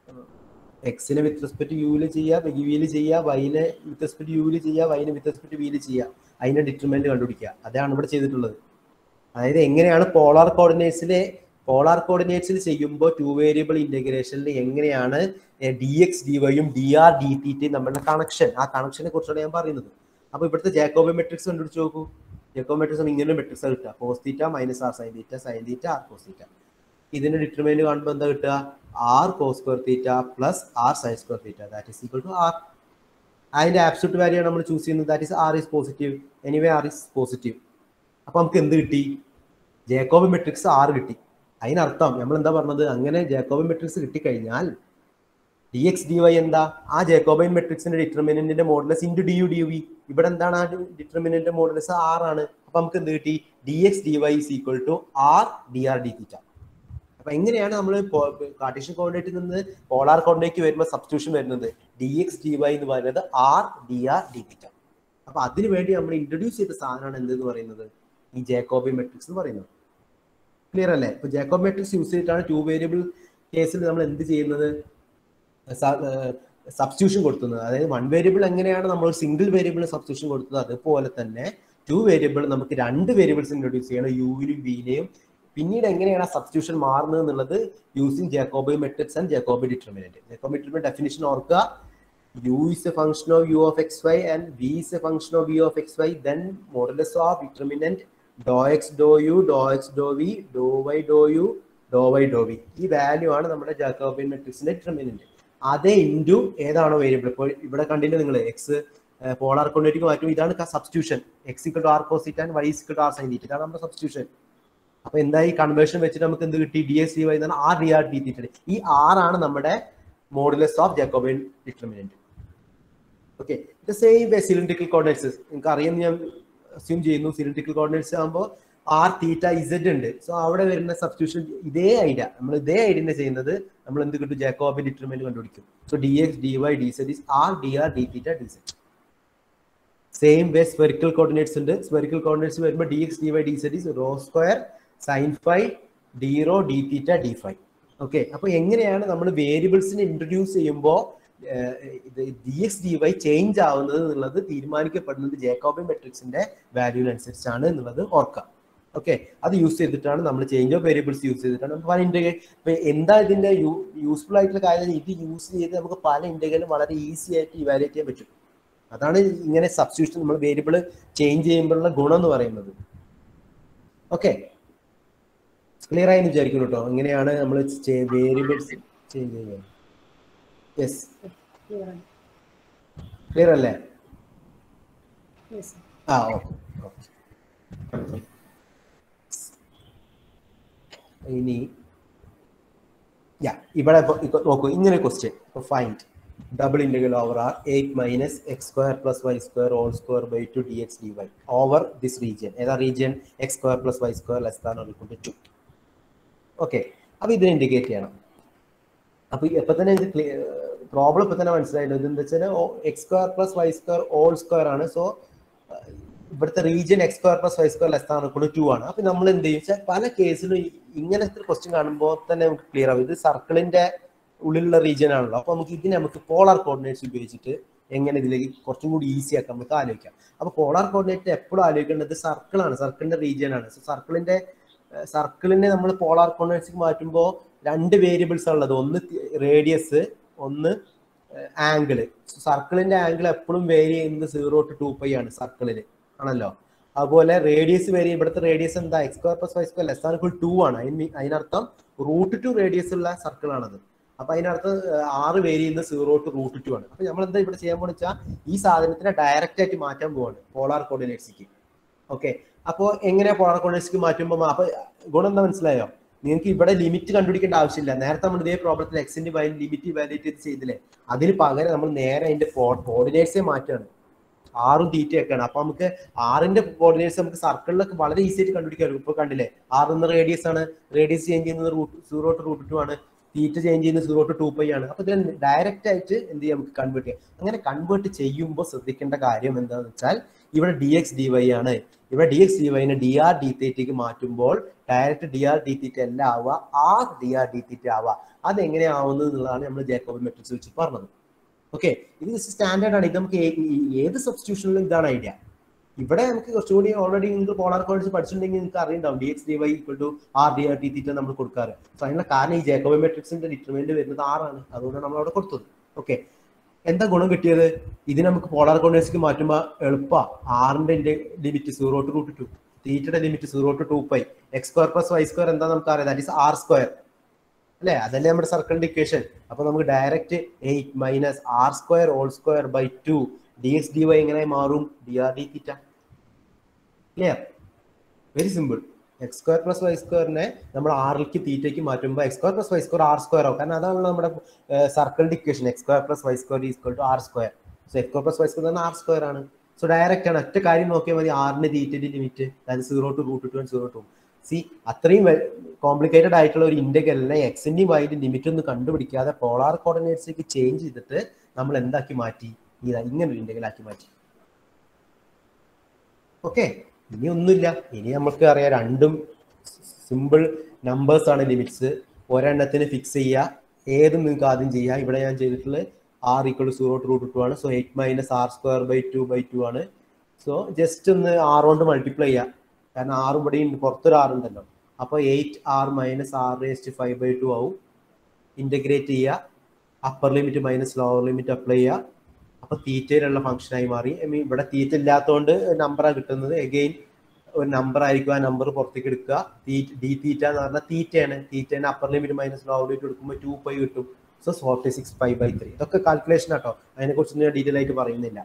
S2: എക്സിനെ വിത്ത് റെസ്പെക്ട് യുവിൽ ചെയ്യുക വിയിൽ ചെയ്യുക വൈനെ വിത്ത് റെസ്പെക്ട് യുവിൽ ചെയ്യുക വൈനെ വിത്ത് റെസ്പെക്ട് വിയിൽ ചെയ്യുക അതിന്റെ ഡിറ്റർമെന്റ് കണ്ടുപിടിക്കുക അതാണ് ഇവിടെ ചെയ്തിട്ടുള്ളത് അതായത് എങ്ങനെയാണ് പോളാർ കോർഡിനേറ്റ്സിലെ പോളാർ കോർഡിനേറ്റ്സിൽ ചെയ്യുമ്പോൾ ടു വേരിയബിൾ ഇന്റഗ്രേഷനിൽ എങ്ങനെയാണ് ഡി എക്സ് ഡി വൈയും ഡി ആർ ഡി ടി നമ്മളുടെ കണക്ഷൻ ആ കണക്ഷനെ കുറിച്ചാണ് ഞാൻ പറയുന്നത് അപ്പൊ ഇവിടുത്തെ ജാക്കോബി മെട്രിക്സ് കണ്ടുപിടിച്ച് നോക്കൂ ജാക്കോബി മെട്രിക്സ് ഇങ്ങനെ മെട്രിക്സ് കിട്ടുക cos theta minus r sine theta sine theta r cos theta ഇതിന്റെ ഡിറ്റർമിനന്റ് കാണുമ്പോൾ എന്താ കിട്ടുക r cos square theta plus r sine square theta that is equal to r അതിന്റെ absolute value ആണ് നമ്മൾ choose ചെയ്യുന്നത് that is r is positive anyway r is positive അപ്പൊ നമുക്ക് എന്ത് കിട്ടി ജേക്കോബ് മെട്രിക്സ് ആറ് കിട്ടി അതിനർത്ഥം നമ്മൾ എന്താ പറഞ്ഞത് അങ്ങനെ ജേക്കോബ് മെട്രിക്സ് കിട്ടിക്കഴിഞ്ഞാൽ ഡി എക്സ് ഡി വൈ എന്താ ആ ജേക്കോബൈൻ മെട്രിക്സിന്റെ ഡിറ്റർമിനന്റിന്റെ modulus into d u d v ഇവിടെ എന്താണ് ആ ഡിറ്റർമിനന്റ് മോഡലസ് ആർ ആണ് അപ്പൊ നമുക്ക് എന്ത് കിട്ടി d X D y is equal to R D r d theta അപ്പൊ എങ്ങനെയാണ് നമ്മൾ കാർട്ടീഷ്യൻ കോർഡിനേറ്റിൽ നിന്ന് പോളാർ കോർഡിനേറ്റ് വരുമ്പോൾ സബ്സ്റ്റിറ്റ്യൂഷൻ വരുന്നത് ഡി എക്സ് ഡി വൈ എന്ന് പറയുന്നത് r D r d theta അപ്പൊ അതിനു വേണ്ടി നമ്മൾ ഇൻട്രൊഡ്യൂസ് ചെയ്ത സാധനമാണ് എന്ത് എന്ന് പറയുന്നത് ഈ ജേക്കോബി മെട്രിക്സ് എന്ന് പറയുന്നത് ക്ലിയർ അല്ലേ ഇപ്പൊ ജേക്കോബ് മെട്രിക്സ് യൂസ് ചെയ്തിട്ടാണ് ടു വേരിയബിൾ കേസിൽ നമ്മൾ എന്ത് ചെയ്യുന്നത് സബ്സ്റ്റിറ്റ്യൂഷൻ കൊടുക്കുന്നത് അതായത് വൺ വേരിയബിൾ എങ്ങനെയാണ് നമ്മൾ സിംഗിൾ വേരിയബിൾ സബ്സ്റ്റിറ്റ്യൂഷൻ കൊടുത്തത് അതുപോലെ തന്നെ ടു വേരിയബിൾ നമുക്ക് രണ്ട് വേരിയബിൾസ് ഇൻട്രൊഡ്യൂസ് ചെയ്യണം യുവിനും വിനെയും പിന്നീട് എങ്ങനെയാണ് ആ സബ്സ്റ്റിറ്റ്യൂഷൻ മാറുന്നത് എന്നുള്ളത് using Jacobi matrix and Jacobi determinant Jacobi determinant definition ഓർക്കുക u is a function of u of xy and v is a function of v of xy then modulus of determinant dou x dou u dou x dou v dou y dou u dou y dou v ഈ value ആണ് നമ്മുടെ Jacobian മെട്രിക്സിന്റെ determinant അതേ into ഏതാണോ variable ഇപ്പോൾ ഇവിടെ കണ്ടിട്ട് നിങ്ങൾ എക്സ് പോളാർ കോർഡിനേറ്റ് മാറ്റും ഇതാണ് substitution x equal to r കോസിറ്റ് and y equal to r sine ഇതാണ് നമ്മുടെ സബ്സ്റ്റിറ്റ്യൂഷൻ അപ്പൊ എന്തായി കൺവേർഷൻ വെച്ചിട്ട് നമുക്ക് എന്ത് കിട്ടി ഡി എസ് ഡി വൈ എന്നാണ് r D r d theta ഈ ആർ ആണ് നമ്മുടെ modulus of Jacobian determinant okay the same way cylindrical coordinates നിങ്ങൾക്ക് അറിയാം ഞാൻ അസ്യൂം ചെയ്യുന്നു സിലിണ്ടറിക്കൽ കോർഡിനേറ്റ്സ് ആകുമ്പോൾ ആർ തീറ്റ ഇസഡ് ഉണ്ട് സോ അവിടെ വരുന്ന സബ്സ്റ്റിറ്റ്യൂഷൻ ഇതേ ഐഡിയ നമ്മൾ ഇതേ ഐഡിയ ചെയ്യുന്നത് നമ്മൾ എന്ത് കിട്ടും ജാക്കോബിൻ ഡിറ്റർമെന്റ് കണ്ടുപിടിക്കും so d X D Y d z is r D r d theta d z same way spherical coordinates ഉണ്ട് സ്പെറിക്കൽ കോർഡിനേറ്റ്സ് വരുമ്പോൾ d X D Y d z is rho square sine phi d rho d theta d phi okay അപ്പൊ എങ്ങനെയാണ് നമ്മൾ വേരിയബിൾസിനെ introduce ചെയ്യുമ്പോൾ d X D y change ആവുന്നത് എന്നുള്ളത് തീരുമാനിക്കപ്പെടുന്നത് ജേക്കോബിൻ മെട്രിക്സിന്റെ വാല്യൂവിനനുസരിച്ചാണ് എന്നുള്ളത് ഓർക്കാം ഓക്കെ അത് യൂസ് ചെയ്തിട്ടാണ് നമ്മൾ ചേഞ്ച് ഓഫ് വേരിയബിൾസ് യൂസ് ചെയ്തിട്ടാണ് നമുക്ക് പല ഇന്റഗ്രൽ ഇപ്പൊ എന്താ ഇതിന്റെ യൂസ്ഫുൾ ആയിട്ടുള്ള കാര്യം ഇത് യൂസ് ചെയ്ത് നമുക്ക് പല ഇന്റഗ്രലും വളരെ ഈസി ആയിട്ട് ഇവാലുവേറ്റ് ചെയ്യാൻ പറ്റും അതാണ് ഇങ്ങനെ സബ്സ്റ്റിറ്റ്യൂഷൻ നമ്മൾ വേരിയബിൾ ചേഞ്ച് ചെയ്യുമ്പോഴുള്ള ഗുണം എന്ന് പറയുന്നത് ഓക്കെ ക്ലിയർ ആയി വിചാരിക്കുന്നു കേട്ടോ എങ്ങനെയാണ് നമ്മൾ വേരിയബിൾസ് ചേഞ്ച് ചെയ്യുന്നത് യെസ് ക്ലിയർ അല്ലേ ആ ഓക്കെ ഇനി യാ ഇവിടെ നോക്കൂ ഇങ്ങനെ question find double integral over r eight minus X square plus y square whole square by two d X D y over this region ഏതാ region x square plus y square less than or two okay അപ്പൊ ഇതിനെ indicate ചെയ്യണം അപ്പൊ ഇപ്പൊ തന്നെ ഇത് problem ഇപ്പൊ തന്നെ മനസ്സിലായില്ലോ ഇതെന്താ വെച്ചാൽ x square plus y square whole square ആണ് സോ ഇവിടുത്തെ region x square plus y square less ആണ് ടു ആണ് അപ്പൊ നമ്മൾ എന്ത് ചെയ്യും വെച്ചാൽ പല കേസിലും ഇങ്ങനത്തെ ക്വസ്റ്റ്യൻ കാണുമ്പോൾ തന്നെ നമുക്ക് ക്ലിയർ ആവും ഇത് സർക്കിളിന്റെ ഉള്ളിലുള്ള റീജിയൻ ആണല്ലോ അപ്പൊ നമുക്ക് ഇതിനെ നമുക്ക് പോളാർ കോർഡിനേറ്റ്സ് ഉപയോഗിച്ചിട്ട് എങ്ങനെ ഇതിലേക്ക് കുറച്ചും കൂടി ഈസി ആക്കാൻ നമുക്ക് ആലോചിക്കാം അപ്പൊ പോളാർ കോർഡിനേറ്റ് എപ്പോഴും ആലോചിക്കേണ്ടത് സർക്കിളാണ് സർക്കിളിന്റെ റീജിയൻ ആണ് സോ സർക്കിളിന്റെ സർക്കിളിനെ നമ്മൾ പോളാർ കോർഡിനേറ്റ്സ് മാറ്റുമ്പോൾ രണ്ട് വേരിയബിൾസ് ഉള്ളത് ഒന്ന് റേഡിയസ് ഒന്ന് ആംഗിള് സർക്കിളിന്റെ ആംഗിൾ എപ്പോഴും വേരി ചെയ്യുന്നത് സീറോ ടു ടു പൈ ആണ് സർക്കിളിൽ ആണല്ലോ അതുപോലെ റേഡിയസ് വേരി ഇവിടുത്തെ റേഡിയസ് എന്താ x square plus y square less ആണ് ടു ആണ് അതിനർത്ഥം റൂട്ട് ടു റേഡിയസ് ഉള്ള സർക്കിൾ ആണത് അപ്പൊ അതിനർത്ഥം ആറ് വേരി ചെയ്യുന്നത് സീറോ ടു റൂട്ട് ടു ആണ് അപ്പൊ നമ്മൾ എന്താ ഇവിടെ ചെയ്യാൻ പോകുന്ന വെച്ചാൽ ഈ സാധനത്തിനെ ഡയറക്റ്റ് ആയിട്ട് മാറ്റാൻ പോവാണ് പോളാർ കോർഡിനേറ്റ്സിക്ക് ഓക്കെ അപ്പോൾ എങ്ങനെയാ പോളാർ കോർഡിനേറ്റ്സിക്ക് മാറ്റുമ്പോൾ അപ്പൊ ഗുണം എന്താ മനസ്സിലായോ നിങ്ങൾക്ക് ഇവിടെ ലിമിറ്റ് കണ്ടുപിടിക്കേണ്ട ആവശ്യമില്ല നേരത്തെ നമ്മൾ ഇതേ പ്രോബ്ലത്തിൽ എക്സിന്റെ വാല്യൂ ലിമിറ്റ് വാലിഡേറ്റ് ചെയ്ത് ചെയ്തില്ലേ അതിന് പകരം നമ്മൾ നേരെ അതിന്റെ കോർഡിനേറ്റ്സേ മാറ്റാണ് ആറും തീറ്റയൊക്കെയാണ് അപ്പൊ നമുക്ക് ആറിന്റെ കോർഡിനേറ്റ്സ് നമുക്ക് സർക്കിളിലൊക്കെ വളരെ ഈസി ആയിട്ട് കണ്ടുപിടിക്കാൻ ഇപ്പൊ കണ്ടില്ലേ ആറ് എന്ന റേഡിയസ് ആണ് റേഡിയസ് ചേഞ്ച് ചെയ്യുന്നത് root zero to root two ആണ് തീറ്റ ചേഞ്ച് ചെയ്യുന്നത് സീറോ ടു ടു പൈ ആണ് അപ്പൊ ഇതിൽ ഡയറക്റ്റ് ആയിട്ട് എന്ത് ചെയ്യാം നമുക്ക് കൺവേർട്ട് ചെയ്യാം അങ്ങനെ കൺവേർട്ട് ചെയ്യുമ്പോൾ ശ്രദ്ധിക്കേണ്ട കാര്യം എന്താണെന്ന് വെച്ചാൽ ഇവിടെ ഡി എക്സ് ഡി വൈ ആണ് ഇവിടെ ഡി എക്സ് ഡി വൈനെ ഡി ആർ ഡി തീറ്റയ്ക്ക് മാറ്റുമ്പോൾ direct d r d theta അല്ല ആവുക r D r d theta ആവുക അത് എങ്ങനെയാവുന്നത് എന്നുള്ളതാണ് നമ്മൾ ജേക്കോബ് മെട്രിക്സ് വെച്ച് പറഞ്ഞത് ഓക്കെ ഇത് സ്റ്റാൻഡേർഡ് ആണ് ഇത് നമുക്ക് ഏത് സബ്സ്റ്റിറ്റ്യൂഷനിലും ഇതാണ് ഐഡിയ ഇവിടെ നമുക്ക് കുറച്ചുകൂടി ഓൾറെഡി നിങ്ങൾക്ക് പോളാർ കോഡ്സ് പഠിച്ചിട്ടുണ്ടെങ്കിൽ നിങ്ങൾക്ക് അറിയുണ്ടാവും d X D y equal to R D r d theta നമ്മൾ കൊടുക്കാറ് സോ അതിനുള്ള കാരണം ഈ ജേക്കോബ് മെട്രിക്സിന്റെ ഡിറ്റർമെന്റ് വരുന്നത് ആറാണ് അതുകൊണ്ടാണ് നമ്മൾ അവിടെ കൊടുത്തത് ഓക്കെ എന്താ ഗുണം കിട്ടിയത് ഇത് നമുക്ക് പോളാർ കോർഡിനേറ്റ്സിക്ക് മാറ്റുമ്പോൾ എളുപ്പ ആറിന്റെ limit zero to root two തീറ്റയുടെ limit zero to two pi x square plus y square എന്താ നമുക്ക് അറിയാം ദാറ്റ് ഇസ് ആർ സ്ക്വയർ അല്ലെ അതല്ലേ നമ്മുടെ സർക്കിളിന്റെ ഇക്വേഷൻ അപ്പൊ നമുക്ക് direct eight minus r square whole square by two d X D y എങ്ങനെ മാറും d r d theta clear very simple x square plus y സ്ക്വയറിനെ നമ്മൾ ആറിലേക്ക് തീറ്റയ്ക്ക് മാറ്റുമ്പോൾ x square plus y square r square ആവും കാരണം അതാണ് നമ്മുടെ സർക്കിളിന്റെ equation x square plus y square equal to r square so x square plus y square r square ആണ് സോ ഡയറക്റ്റ് ആണ് ഒറ്റ കാര്യം നോക്കിയാൽ മതി ആറിന്റെ തീറ്റന്റെ ലിമിറ്റ് അതായത് zero to root two zero to സി അത്രയും കോംപ്ലിക്കേറ്റഡ് ആയിട്ടുള്ള ഒരു ഇന്റഗ്രലിനെ എക്സിന്റെയും വൈന്റെ ലിമിറ്റ് ഒന്നും കണ്ടുപിടിക്കാതെ പോളാർ കോർഡിനേറ്റ്സിലേക്ക് ചേഞ്ച് ചെയ്തിട്ട് നമ്മൾ എന്താക്കി മാറ്റി ഇതാ ഇങ്ങനെ ഒരു ഇന്റഗ്രൽ ആക്കി മാറ്റി ഓക്കെ ഇനി ഒന്നുമില്ല ഇനി നമുക്ക് അറിയാം രണ്ടും സിമ്പിൾ നമ്പേഴ്സ് ആണ് ലിമിറ്റ്സ് ഒരെണ്ണത്തിന് ഫിക്സ് ചെയ്യുക ഏതും നിങ്ങൾക്ക് ആദ്യം ചെയ്യുക ഇവിടെ ഞാൻ ചെയ്തിട്ടുള്ളത് r equal zero to root two ആണ് so eight minus r square by two by two ആണ് സോ ജസ്റ്റ് ഒന്ന് ആർ കൊണ്ട് മൾട്ടിപ്ലൈ ചെയ്യുക കാരണം ആറും ഇവിടെ ഉണ്ട് പുറത്തൊരു ആർ ഉണ്ടല്ലോ അപ്പോൾ eight r minus r raised five by two ആവും ഇൻ്റഗ്രേറ്റ് ചെയ്യുക upper limit minus lower limit apply ചെയ്യുക അപ്പോൾ തീറ്റയിലുള്ള ഫംഗ്ഷനായി മാറി ഐ മീൻ ഇവിടെ തീറ്റ ഇല്ലാത്തതുകൊണ്ട് നമ്പറാണ് കിട്ടുന്നത് എഗെയിൻ ഒരു നമ്പർ ആയിരിക്കും ആ നമ്പർ പുറത്തേക്ക് എടുക്കുക ഡി തീറ്റ എന്ന് പറഞ്ഞാൽ തീറ്റയാണ് തീറ്റേനെ upper limit minus lower limit എടുക്കുമ്പോൾ ടു പൈ കിട്ടും so forty six five by three ഇതൊക്കെ കാൽക്കുലേഷൻ ആട്ടോ അതിനെക്കുറിച്ച് ഞാൻ ഡീറ്റെയിൽ ആയിട്ട് പറയുന്നില്ല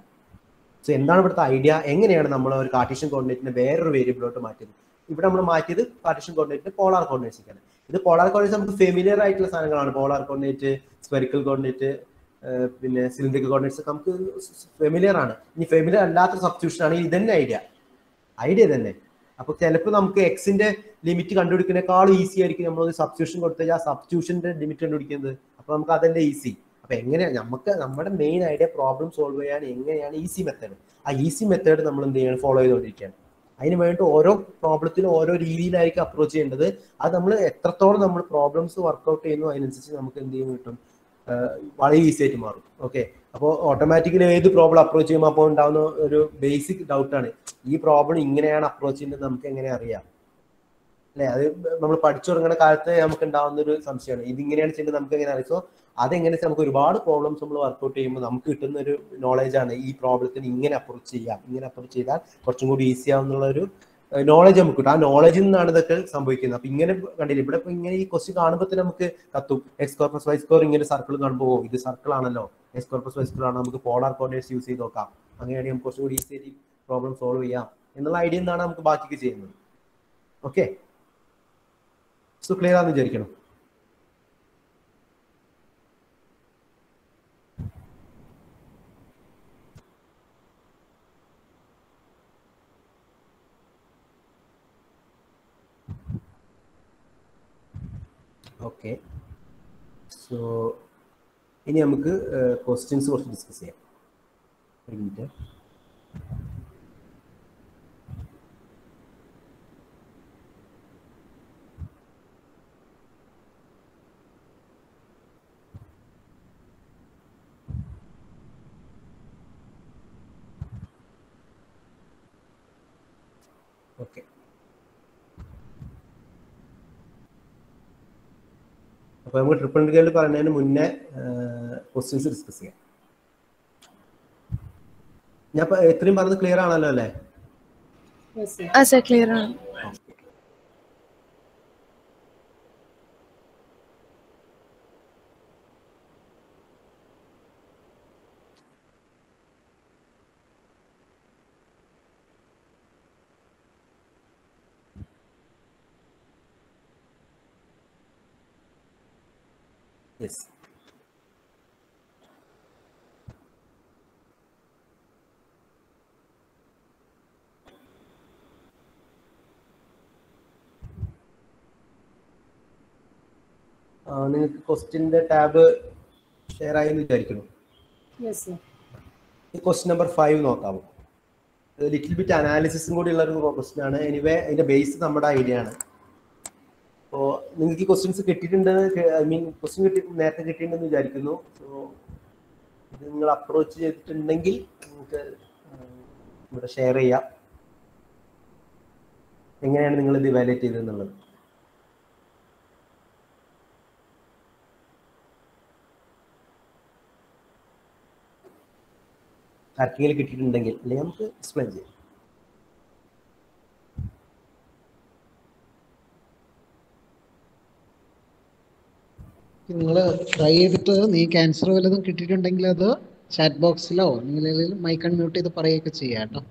S2: സോ എന്താണ് ഇവിടുത്തെ ഐഡിയ എങ്ങനെയാണ് നമ്മൾ ഒരു കാർട്ടീഷ്യൻ കോർഡിനേറ്റിനെ വേറൊരു വേരിയബിളോട്ട് മാറ്റിയത് ഇവിടെ നമ്മൾ മാറ്റിയത് കാർട്ടീഷ്യൻ കോർഡിനേറ്റിന് പോളാർ കോർഡിനേറ്റ്സിക്കാണ് ഇത് പോളാർ കോർഡിനേറ്റ് നമുക്ക് ഫെമിലിയർ ആയിട്ടുള്ള സാധനങ്ങളാണ് പോളാർ കോർഡിനേറ്റ് സ്പെറിക്കൽ കോർഡിനേറ്റ് പിന്നെ സിലിണ്ടറിക്കൽ കോർഡിനേറ്റ്സ് ഒക്കെ നമുക്ക് ഫെമിലിയർ ആണ് ഇനി ഫെമിലിയർ അല്ലാത്ത സബ്സ്റ്റിറ്റ്യൂഷൻ ആണ് ഇത് തന്നെ ഐഡിയ ഐഡിയ തന്നെ അപ്പൊ ചിലപ്പോൾ നമുക്ക് എക്സിന്റെ ലിമിറ്റ് കണ്ടുപിടിക്കുന്നേക്കാളും ഈസി ആയിരിക്കും നമ്മൾ ഒരു സബ്സ്റ്റിറ്റ്യൂഷൻ കൊടുത്താൽ ആ സബ്സ്റ്റിറ്റ്യൂഷന്റെ ലിമിറ്റ് കണ്ടുപിടിക്കുന്നത് അപ്പൊ നമുക്ക് അതല്ലേ ഈസി അപ്പൊ എങ്ങനെയാണ് നമുക്ക് നമ്മുടെ മെയിൻ ഐഡിയ പ്രോബ്ലം സോൾവ് ചെയ്യാൻ എങ്ങനെയാണ് ഈസി മെത്തേഡ് ആ ഈസി മെത്തേഡ് നമ്മൾ എന്ത് ചെയ്യണം ഫോളോ ചെയ്തുകൊണ്ടിരിക്കുകയാണ് അതിന് വേണ്ടി ഓരോ പ്രോബ്ലത്തിനും ഓരോ രീതിയിലായിരിക്കും അപ്രോച്ച് ചെയ്യേണ്ടത് അത് നമ്മൾ എത്രത്തോളം നമ്മൾ പ്രോബ്ലംസ് വർക്ക്ഔട്ട് ചെയ്യുന്നു അതിനനുസരിച്ച് നമുക്ക് എന്ത് ചെയ്യും കിട്ടും വളരെ ഈസി ആയിട്ട് മാറും ഓക്കെ അപ്പോൾ ഓട്ടോമാറ്റിക്കലി ഏത് പ്രോബ്ലം അപ്രോച്ച് ചെയ്യുമ്പോൾ അപ്പോൾ ഉണ്ടാകുന്ന ഒരു ബേസിക് ഡൗട്ടാണ് ഈ പ്രോബ്ലം ഇങ്ങനെയാണ് അപ്രോച്ച് ചെയ്യുന്നത് നമുക്ക് എങ്ങനെ അറിയാം അല്ലെ അത് നമ്മൾ പഠിച്ചു തുടങ്ങുന്ന കാലത്ത് നമുക്ക് ഉണ്ടാവുന്ന ഒരു സംശയമാണ് ഇതിങ്ങനെയാണ് ചെയ്യുന്നത് നമുക്ക് എങ്ങനെ അറിയാം സോ അതെങ്ങനെ നമുക്ക് ഒരുപാട് പ്രോബ്ലംസ് നമ്മൾ വർക്ക്ഔട്ട് ചെയ്യുമ്പോൾ നമുക്ക് കിട്ടുന്ന ഒരു നോളേജ് ആണ് ഈ പ്രോബ്ലത്തിന് ഇങ്ങനെ അപ്രോച്ച് ചെയ്യാം ഇങ്ങനെ അപ്രോച്ച് ചെയ്താൽ കുറച്ചും കൂടി ഈസി ആവുന്നുള്ള ഒരു നോളജ് നമുക്ക് കിട്ടും ആ നോളജിൽ നിന്നാണ് ഇതൊക്കെ സംഭവിക്കുന്നത് അപ്പൊ ഇങ്ങനെ കണ്ടില്ല ഇവിടെ ഇപ്പൊ ഇങ്ങനെ ഈ ക്വസ്റ്റ്യൻ കാണുമ്പോൾ തന്നെ നമുക്ക് കത്തും x square plus y square ഇങ്ങനെ സർക്കിൾ കാണുമ്പോൾ ഇത് സർക്കിൾ ആണല്ലോ x square plus y square ആണ് നമുക്ക് പോളാർ കോർഡിനേറ്റ്സ് യൂസ് ചെയ്ത് നോക്കാം അങ്ങനെയാണെങ്കിൽ നമുക്ക് കുറച്ചും കൂടി ഈസി ആയിട്ട് പ്രോബ്ലം സോൾവ് ചെയ്യാം എന്നുള്ള ഐഡിയ നിന്നാണ് നമുക്ക് ബാക്കിയൊക്കെ ചെയ്യുന്നത് ഓക്കെ സോ ക്ലിയർ ആണെന്ന് വിചാരിക്കണം ഓക്കെ സോ ഇനി നമുക്ക് ക്വസ്റ്റ്യൻസ് കുറച്ച് ഡിസ്കസ് ചെയ്യാം ഒരു മിനിറ്റ് ഓക്കെ അപ്പൊ നമുക്ക് ട്രിപ്പിൾ ഇന്റഗ്രൽ പറയുന്നതിന് മുന്നേ ക്വസ്റ്റ്യൻസ് ഡിസ്കസ് ചെയ്യാം ഞാൻ ഇപ്പൊ എത്രയും പറഞ്ഞത് ക്ലിയർ ആണല്ലോ അല്ലേ
S4: ആ സർ ക്ലിയർ ആണ്
S2: യെസ് നിങ്ങൾക്ക് ക്വസ്റ്റ്യന്റെ ടാബ് ഷെയർ ആയി എന്ന് വിചാരിക്കുന്നു ഈ ക്വസ്റ്റ്യൻ നമ്പർ ഫൈവ് നോക്കാമോ ലിറ്റിൽ ബിറ്റ് അനാലിസിസും കൂടി ഉള്ള ഒരു ക്വസ്റ്റ്യൻ ആണ് എനിവേ അതിന്റെ ബേസ് നമ്മുടെ ഐഡിയ ആണ് അപ്പോൾ നിങ്ങൾക്ക് ഈ ക്വസ്റ്റ്യൻസ് കിട്ടിയിട്ടുണ്ട് ഐ മീൻ ക്വസ്റ്റ്യൻ കിട്ടി നേരത്തെ കിട്ടിയിട്ടുണ്ടെന്ന് വിചാരിക്കുന്നു സോ ഇത് നിങ്ങൾ അപ്രോച്ച് ചെയ്തിട്ടുണ്ടെങ്കിൽ നിങ്ങൾക്ക് ഇവിടെ ഷെയർ ചെയ്യാം എങ്ങനെയാണ് നിങ്ങൾ ഇത് വാലേറ്റ് ചെയ്തതെന്നുള്ളത് ആർക്കെങ്കിലും കിട്ടിയിട്ടുണ്ടെങ്കിൽ അല്ലെങ്കിൽ നമുക്ക് എക്സ്പ്ലെയിൻ ചെയ്യാം
S1: നിങ്ങൾ ട്രൈ ചെയ്തിട്ട് നീ ക്യാൻസർ വല്ലതും കിട്ടിയിട്ടുണ്ടെങ്കിൽ അത് ചാറ്റ് ബോക്സിലോ അല്ലെങ്കിൽ മൈക്ക് അൺമ്യൂട്ട് ചെയ്ത് പറയുകയൊക്കെ ചെയ്യാം കേട്ടോ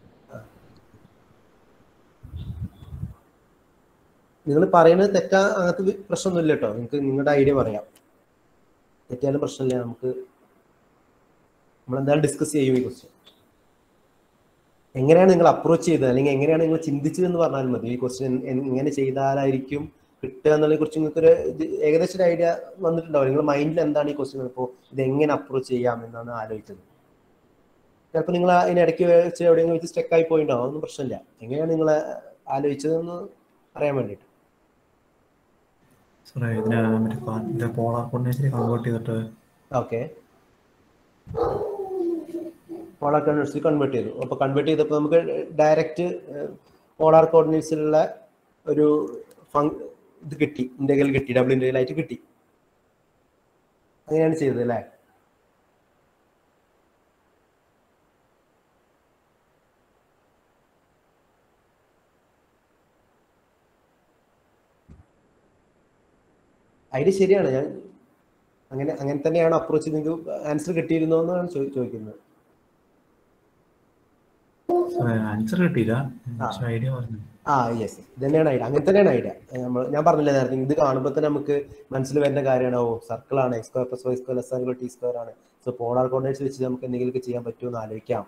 S2: നിങ്ങൾ പറയുന്നത് തെറ്റാ അങ്ങനത്തെ വി- പ്രശ്നമൊന്നുമില്ല കേട്ടോ നിങ്ങൾക്ക് നിങ്ങളുടെ ഐഡിയ പറയാം തെറ്റിയാലും പ്രശ്നമില്ല നമുക്ക് നമ്മൾ എന്തായാലും ഡിസ്കസ് ചെയ്യും ഈ ക്വസ്റ്റ്യൻ എങ്ങനെയാണ് നിങ്ങൾ അപ്രോച്ച് ചെയ്തത് അല്ലെങ്കിൽ എങ്ങനെയാണ് നിങ്ങൾ ചിന്തിച്ചത് എന്ന് പറഞ്ഞാൽ മതി ഈ ക്വസ്റ്റ്യൻ എങ്ങനെ ചെയ്താലായിരിക്കും കിട്ടുക എന്നുള്ളതിനെ കുറിച്ച് നിങ്ങൾക്ക് ഒരു ഇത് ഏകദേശം ഒരു ഐഡിയ വന്നിട്ടുണ്ടാവും നിങ്ങളുടെ മൈൻഡിൽ എന്താണ് ഈ ക്വസ്റ്റ്യൻ ഇപ്പോൾ ഇത് എങ്ങനെ അപ്രോച്ച് ചെയ്യാം എന്നാണ് ആലോചിച്ചത് ചിലപ്പോൾ നിങ്ങൾ അതിനിടയ്ക്ക് വെച്ച് എവിടെയെങ്കിലും വെച്ച് സ്റ്റക്ക് ആയി പോയിട്ടുണ്ടാവും അതൊന്നും പ്രശ്നമില്ല എങ്ങനെയാണ് നിങ്ങൾ ആലോചിച്ചതെന്ന് അറിയാൻ വേണ്ടിയിട്ട്
S3: സാറേ ഇതിനെ മറ്റേ പോളാർ കോർഡിനേറ്റ് കൺവേർട്ട് ചെയ്തിട്ട്
S2: ഓക്കെ പോളാർ കോർഡിനേറ്റ്സിൽ കൺവേർട്ട് ചെയ്തു അപ്പോൾ കൺവേർട്ട് ചെയ്തപ്പോൾ നമുക്ക് ഡയറക്റ്റ് പോളാർ കോർഡിനേറ്റ്സിലുള്ള ഒരു ഫങ് ഇത് കിട്ടി ഇന്റഗ്രൽ കിട്ടി ഡബിൾ ഇന്റഗ്രൽ ആയിട്ട് കിട്ടി അങ്ങനെയാണ് ചെയ്തത് അല്ലേ ഐഡിയ ശരിയാണ് ഞാൻ അങ്ങനെ അങ്ങനെ തന്നെയാണ് അപ്രോച്ച് നിങ്ങൾക്ക് ആൻസർ കിട്ടിയിരുന്നോ എന്നാണ് ചോ- ചോദിക്കുന്നത്
S3: സാറേ ആൻസർ കിട്ടിയില്ല
S2: ആ.
S3: പക്ഷെ ഐഡിയ പറഞ്ഞു
S2: ആ യെസ് ഇത് തന്നെയാണ് ഐഡിയ അങ്ങനെ തന്നെയാണ് ഐഡിയ നമ്മൾ ഞാൻ പറഞ്ഞില്ലേ നേരത്തെ ഇത് കാണുമ്പോൾ തന്നെ നമുക്ക് മനസ്സിൽ വരുന്ന കാര്യമാണ് ഓ സർക്കിൾ ആണ് x square plus y square less ആണെങ്കിൽ ടി സ്ക്വയർ ആണ് സോ പോളാർ കോർഡിനേറ്റ്സ് വെച്ച് നമുക്ക് എന്തെങ്കിലുമൊക്കെ ചെയ്യാൻ പറ്റുമോ എന്ന് ആലോചിക്കാം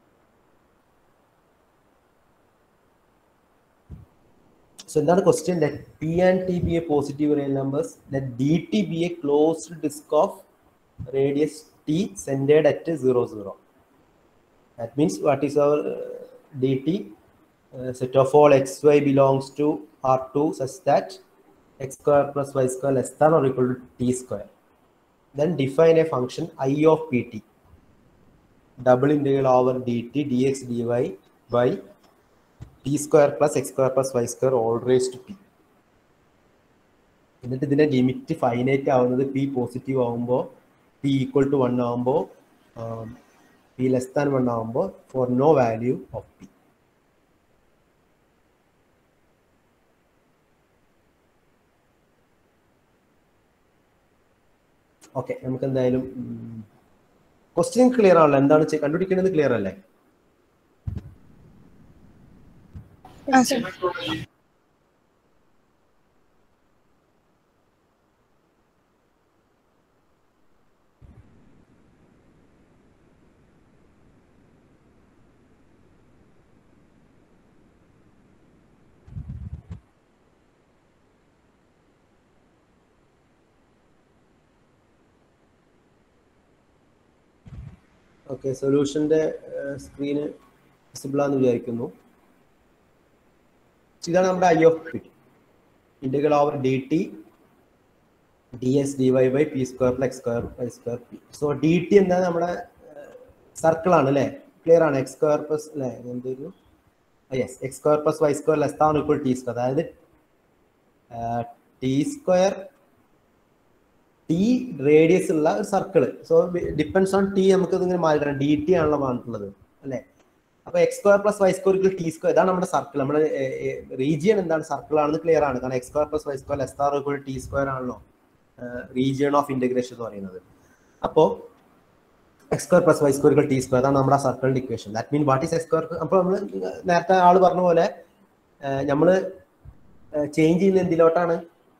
S2: So എന്താണ് question let p and t be a positive real numbers let d t be a closed disc of radius t centred at zero zero that means what is our d t set of all x y belongs to R two such that x square plus y square less than or equal to t square then define a function i of pt double integral over dt dx dy by t square plus x square plus y square all raised to p എന്നിട്ട് ഇതിന്റെ limit finite ആവുന്നത് p positive ആവുമ്പോൾ p equal to one ആവുമ്പോൾ p less than one ആവുമ്പോൾ for no value of p okay നമുക്ക് എന്തായാലും question clear ആണല്ലോ എന്താണ് ചെ- കണ്ടുപിടിക്കേണ്ടത് ക്ലിയർ അല്ലേ
S4: Ah, sir.
S2: ഓക്കെ സൊല്യൂഷന്റെ സ്ക്രീന് വിസിബിൾ ആണെന്ന് വിചാരിക്കുന്നു ഇതാണ് നമ്മുടെ I of p integral over d t d x d y by P square plus square y square p so d t എന്താണ് നമ്മുടെ സർക്കിൾ ആണ് അല്ലേ ക്ലിയർ ആണ് എക്സ് സ്ക്വയർ പ്ലസ് അല്ലേ എന്തൊരു yes x square plus y square less than equal t square അതായത് t square t radius ഉള്ള ഒരു circle so depends on t നമുക്ക് ഇതിങ്ങനെ മാറിയിട്ടാണ് ഡി ടി ആണല്ലോ പറഞ്ഞിട്ടുള്ളത് അല്ലേ അപ്പൊ x square plus y square t square ഇതാണ് നമ്മുടെ സർക്കിൾ നമ്മുടെ റീജിയൻ എന്താണ് സർക്കിൾ ആണെന്ന് ക്ലിയർ ആണ് കാരണം x square plus y square is r equal t square ആണല്ലോ റീജിയൺ ഓഫ് ഇന്റഗ്രേഷൻ എന്ന് പറയുന്നത് അപ്പോൾ x square plus y square t square അതാണ് നമ്മുടെ സർക്കിളിന്റെ equation that mean what is x square അപ്പോൾ നമ്മൾ നേരത്തെ ആള് പറഞ്ഞ പോലെ നമ്മൾ ചേഞ്ച് ചെയ്യുന്ന എന്തിലോട്ടാണ്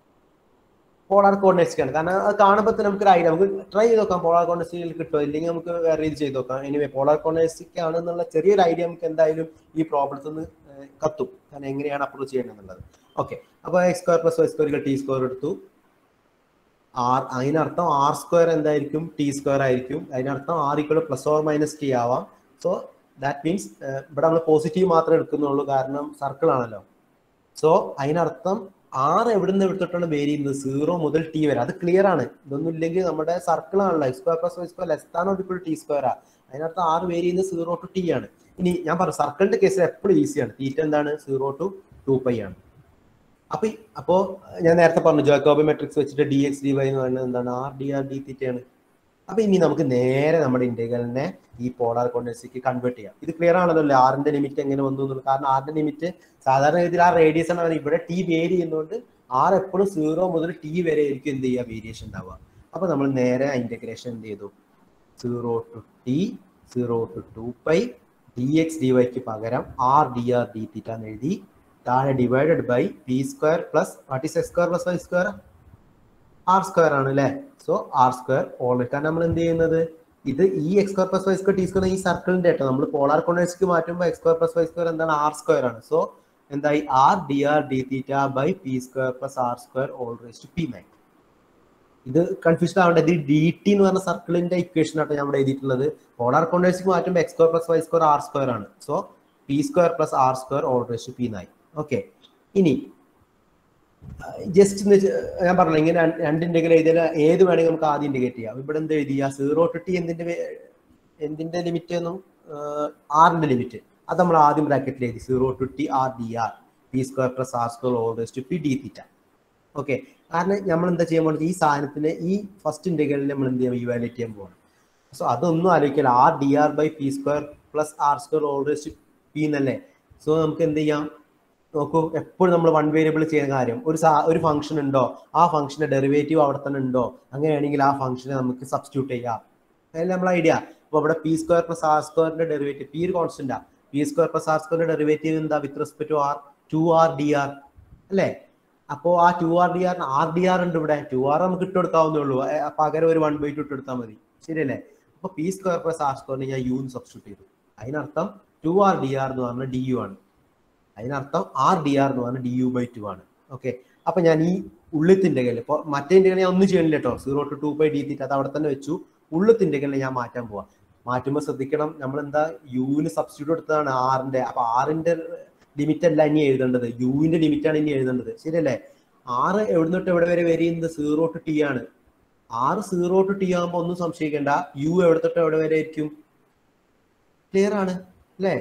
S2: പോളാർ കോർഡിനേറ്റ്സിക്കാണ് കാരണം അത് കാണുമ്പോൾ തന്നെ നമുക്ക് ഒരു ഐഡിയ നമുക്ക് ട്രൈ ചെയ്ത് നോക്കാം പോളാർ കോർഡിനേറ്റ്സിൽ കിട്ടുമോ ഇല്ലെങ്കിൽ നമുക്ക് വേറെ രീതി ചെയ്ത് നോക്കാം എനിവേ പോളാർ കോർഡിനേറ്റ്സിക്കാണ് എന്നുള്ള ചെറിയൊരു ഐഡിയ നമുക്ക് എന്തായാലും ഈ പ്രോബ്ലത്തിൽ നിന്ന് കത്തും കാരണം എങ്ങനെയാണ് അപ്രോച്ച് ചെയ്യേണ്ടത് ഓക്കെ അപ്പോൾ x square plus y square t square എടുത്തു ആർ അതിനർത്ഥം ആർ സ്ക്വയർ എന്തായിരിക്കും ടി സ്ക്വയർ ആയിരിക്കും അതിനർത്ഥം r equal plus or minus t ആവാം സോ ദാറ്റ് മീൻസ് ഇവിടെ നമ്മൾ പോസിറ്റീവ് മാത്രമേ എടുക്കുന്നുള്ളൂ കാരണം സർക്കിൾ ആണല്ലോ സോ അതിനർത്ഥം ആർ എവിടുന്ന് എടുത്തിട്ടാണ് വേരി ചെയ്യുന്നത് സീറോ മുതൽ ടി വരെ അത് ക്ലിയർ ആണ് ഇതൊന്നും ഇല്ലെങ്കിൽ നമ്മുടെ സർക്കിൾ ആണല്ലോ x square plus y square less താനോ ഇപ്പോൾ ടി സ്ക്വയർ ആ അതിനർത്ഥം ആർ വേരി ചെയ്യുന്നത് സീറോ ടു ടി ആണ് ഇനി ഞാൻ പറഞ്ഞു സർക്കിളിന്റെ കേസിൽ എപ്പോഴും ഈസിയാണ് തീറ്റ എന്താണ് സീറോ ടു ടു പൈ ആണ് അപ്പൊ ഈ- അപ്പോ ഞാൻ നേരത്തെ പറഞ്ഞു ജോക്കോബി മെട്രിക്സ് വെച്ചിട്ട് ഡി എക്സ് ഡി വൈ എന്ന് പറയുന്നത് എന്താണ് ആർ ഡി ആർ ഡി തീറ്റയാണ് അപ്പൊ ഇനി നമുക്ക് നേരെ നമ്മുടെ ഇന്റഗ്രലിനെ ഈ പോളാർ കോർഡിനേറ്റ്സിലേക്ക് കൺവേർട്ട് ചെയ്യാം ഇത് ക്ലിയർ ആണല്ലോ ആറിന്റെ ലിമിറ്റ് എങ്ങനെ വന്നു എന്നുള്ളത് കാരണം ആറിന്റെ ലിമിറ്റ് സാധാരണ രീതിയിൽ ആ റേഡിയസ് ആണ് പറയുന്നത്. ഇവിടെ ടി വേരി ചെയ്യുന്നതുകൊണ്ട് ആർ എപ്പോഴും സീറോ മുതൽ ടി വരെ ആയിരിക്കും എന്ത് ചെയ്യുക വേരിയേഷൻ ഉണ്ടാവുക അപ്പൊ നമ്മൾ നേരെ ഇന്റഗ്രേഷൻ എന്ത് ചെയ്തു zero to t zero to two pi d X d വൈക്ക് പകരം r D r d theta എന്ന് എഴുതി താഴെ divided by P square plus what is x square plus y square r square ആണ് അല്ലേ സോ ആർ സ്ക്വയർ ഓൾറെഡി കാരണം നമ്മൾ എന്ത് ചെയ്യുന്നത് ഇത് ഈ x square plus y square t square ഈ സർക്കിളിന്റെ ആയിട്ട് നമ്മൾ പോളാർ കോർഡിനേറ്റ്സിക്ക് മാറ്റുമ്പോൾ x square plus y square എന്താണ് ആർ സ്ക്വയർ ആണ് സോ എന്തായി r D r d theta by P square plus R square whole raise to p നൈൻ ഇത് കൺഫ്യൂഷൻ ആവേണ്ട ഇത് ഡി ടി എന്ന് പറഞ്ഞ സർക്കിളിന്റെ ഇക്വേഷൻ ആട്ടോ ഞാൻ ഇവിടെ എഴുതിയിട്ടുള്ളത് പോളാർ കോണ്ടേഴ്സിക്ക് മാറ്റുമ്പോൾ x square plus y square r square ആണ് so p square plus R square whole raise p നായി ഓക്കെ ഇനി ജസ്റ്റ് ഞാൻ പറഞ്ഞു ഇങ്ങനെ രണ്ട് രണ്ട് ഇന്റഗ്രൽ എഴുതിയാൽ ഏത് വേണമെങ്കിൽ നമുക്ക് ആദ്യം ഇൻഡിക്കേറ്റ് ചെയ്യാം ഇവിടെ എന്ത് എഴുതിയ സീറോ ടു ടി എന്തിന്റെ വേ- എന്തിന്റെ ലിമിറ്റ് ഒന്നും ആറിന്റെ ലിമിറ്റ് അത് നമ്മൾ ആദ്യം ബ്രാക്കറ്റിൽ എഴുതി zero to T R D R P square plus R square whole raise to P D theta okay കാരണം നമ്മൾ എന്താ ചെയ്യാൻ പോകുന്നത് ഈ സാധനത്തിന് ഈ ഫസ്റ്റ് ഇന്റഗ്രലിൽ നമ്മൾ എന്ത് ചെയ്യാം ഇവാലുവേറ്റ് ചെയ്യാൻ പോകണം സോ അതൊന്നും ആലോചിക്കില്ല R D R by P square plus R square whole raise to P എന്നല്ലേ സോ നമുക്ക് എന്ത് ചെയ്യാം നോക്കൂ എപ്പോഴും നമ്മൾ വൺ വേരിയബിൾ ചെയ്യുന്ന കാര്യം ഒരു സാ ഒരു ഫംഗ്ഷൻ ഉണ്ടോ ആ ഫംഗ്ഷന്റെ ഡെറിവേറ്റീവ് അവിടെ തന്നെ ഉണ്ടോ അങ്ങനെയാണെങ്കിൽ ആ ഫംഗ്ഷനെ നമുക്ക് സബ്സ്റ്റിറ്റ്യൂട്ട് ചെയ്യാം അതല്ല നമ്മളെ ഐഡിയ അപ്പോൾ ഇവിടെ പി സ്ക്വയർ പ്ലസ് ആർ സ്ക്വയറിന്റെ ഡെറിവേറ്റീവ് പി ഒരു കോൺസ്റ്റന്റാ പി സ്ക്വയർ പ്ലസ് ആർ സ്ക്വയറിന്റെ ഡെറിവേറ്റീവ് എന്താ with respect to R to R D R അല്ലേ അപ്പോ ആ to R D R R D R ഉണ്ട് ഇവിടെ ടു ആർ നമുക്ക് ഇട്ട് കൊടുക്കാവുന്നേ ഉള്ളൂ ഏ, പകരം ഒരു വൺ ബൈ ടു ഇട്ട് കൊടുത്താൽ മതി ശരിയല്ലേ അപ്പൊ പി സ്ക്വയർ പ്ലസ് ആർ സ്ക്വയറിന് ഞാൻ യു സബ്സ്റ്റിറ്റ്യൂട്ട് ചെയ്തു അതിനർത്ഥം ടു ആർ ഡി ആർ എന്ന് പറഞ്ഞാൽ ഡി യു ആണ് അതിനർത്ഥം ആർ ഡി ആർ എന്ന് പറഞ്ഞാൽ ഡി യു ബൈ ടു ആണ് ഓക്കെ അപ്പൊ ഞാൻ ഈ ഉള്ളത്തിന്റെ കയ്യിൽ ഇപ്പോൾ മറ്റേ ഇന്റഗ്രൽ ഞാൻ ഒന്നും ചെയ്യണില്ല കേട്ടോ zero to two by D theta അത് അവിടെ തന്നെ വെച്ചു ഉള്ളത്തിന്റെ കയ്യിൽ ഞാൻ മാറ്റാൻ പോവാം മാറ്റുമ്പോൾ ശ്രദ്ധിക്കണം നമ്മൾ എന്താ യുവിന് സബ്സ്റ്റിറ്റ്യൂട്ട് എടുത്തതാണ് ആറിന്റെ അപ്പൊ ആറിന്റെ ലിമിറ്റ് അല്ല ഇനി എഴുതേണ്ടത് യുവിന്റെ ലിമിറ്റ് ആണ് ഇനി എഴുതേണ്ടത് ശരിയല്ലേ ആറ് എവിടെ തൊട്ട് എവിടെ വരെ വരുന്നത് സീറോ ടു ടി ആണ് ആറ് സീറോ ടു ടി ആകുമ്പോൾ ഒന്നും സംശയിക്കേണ്ട യു എവിടെ തൊട്ട് എവിടെ വരെ ആയിരിക്കും ക്ലിയർ ആണ് അല്ലേ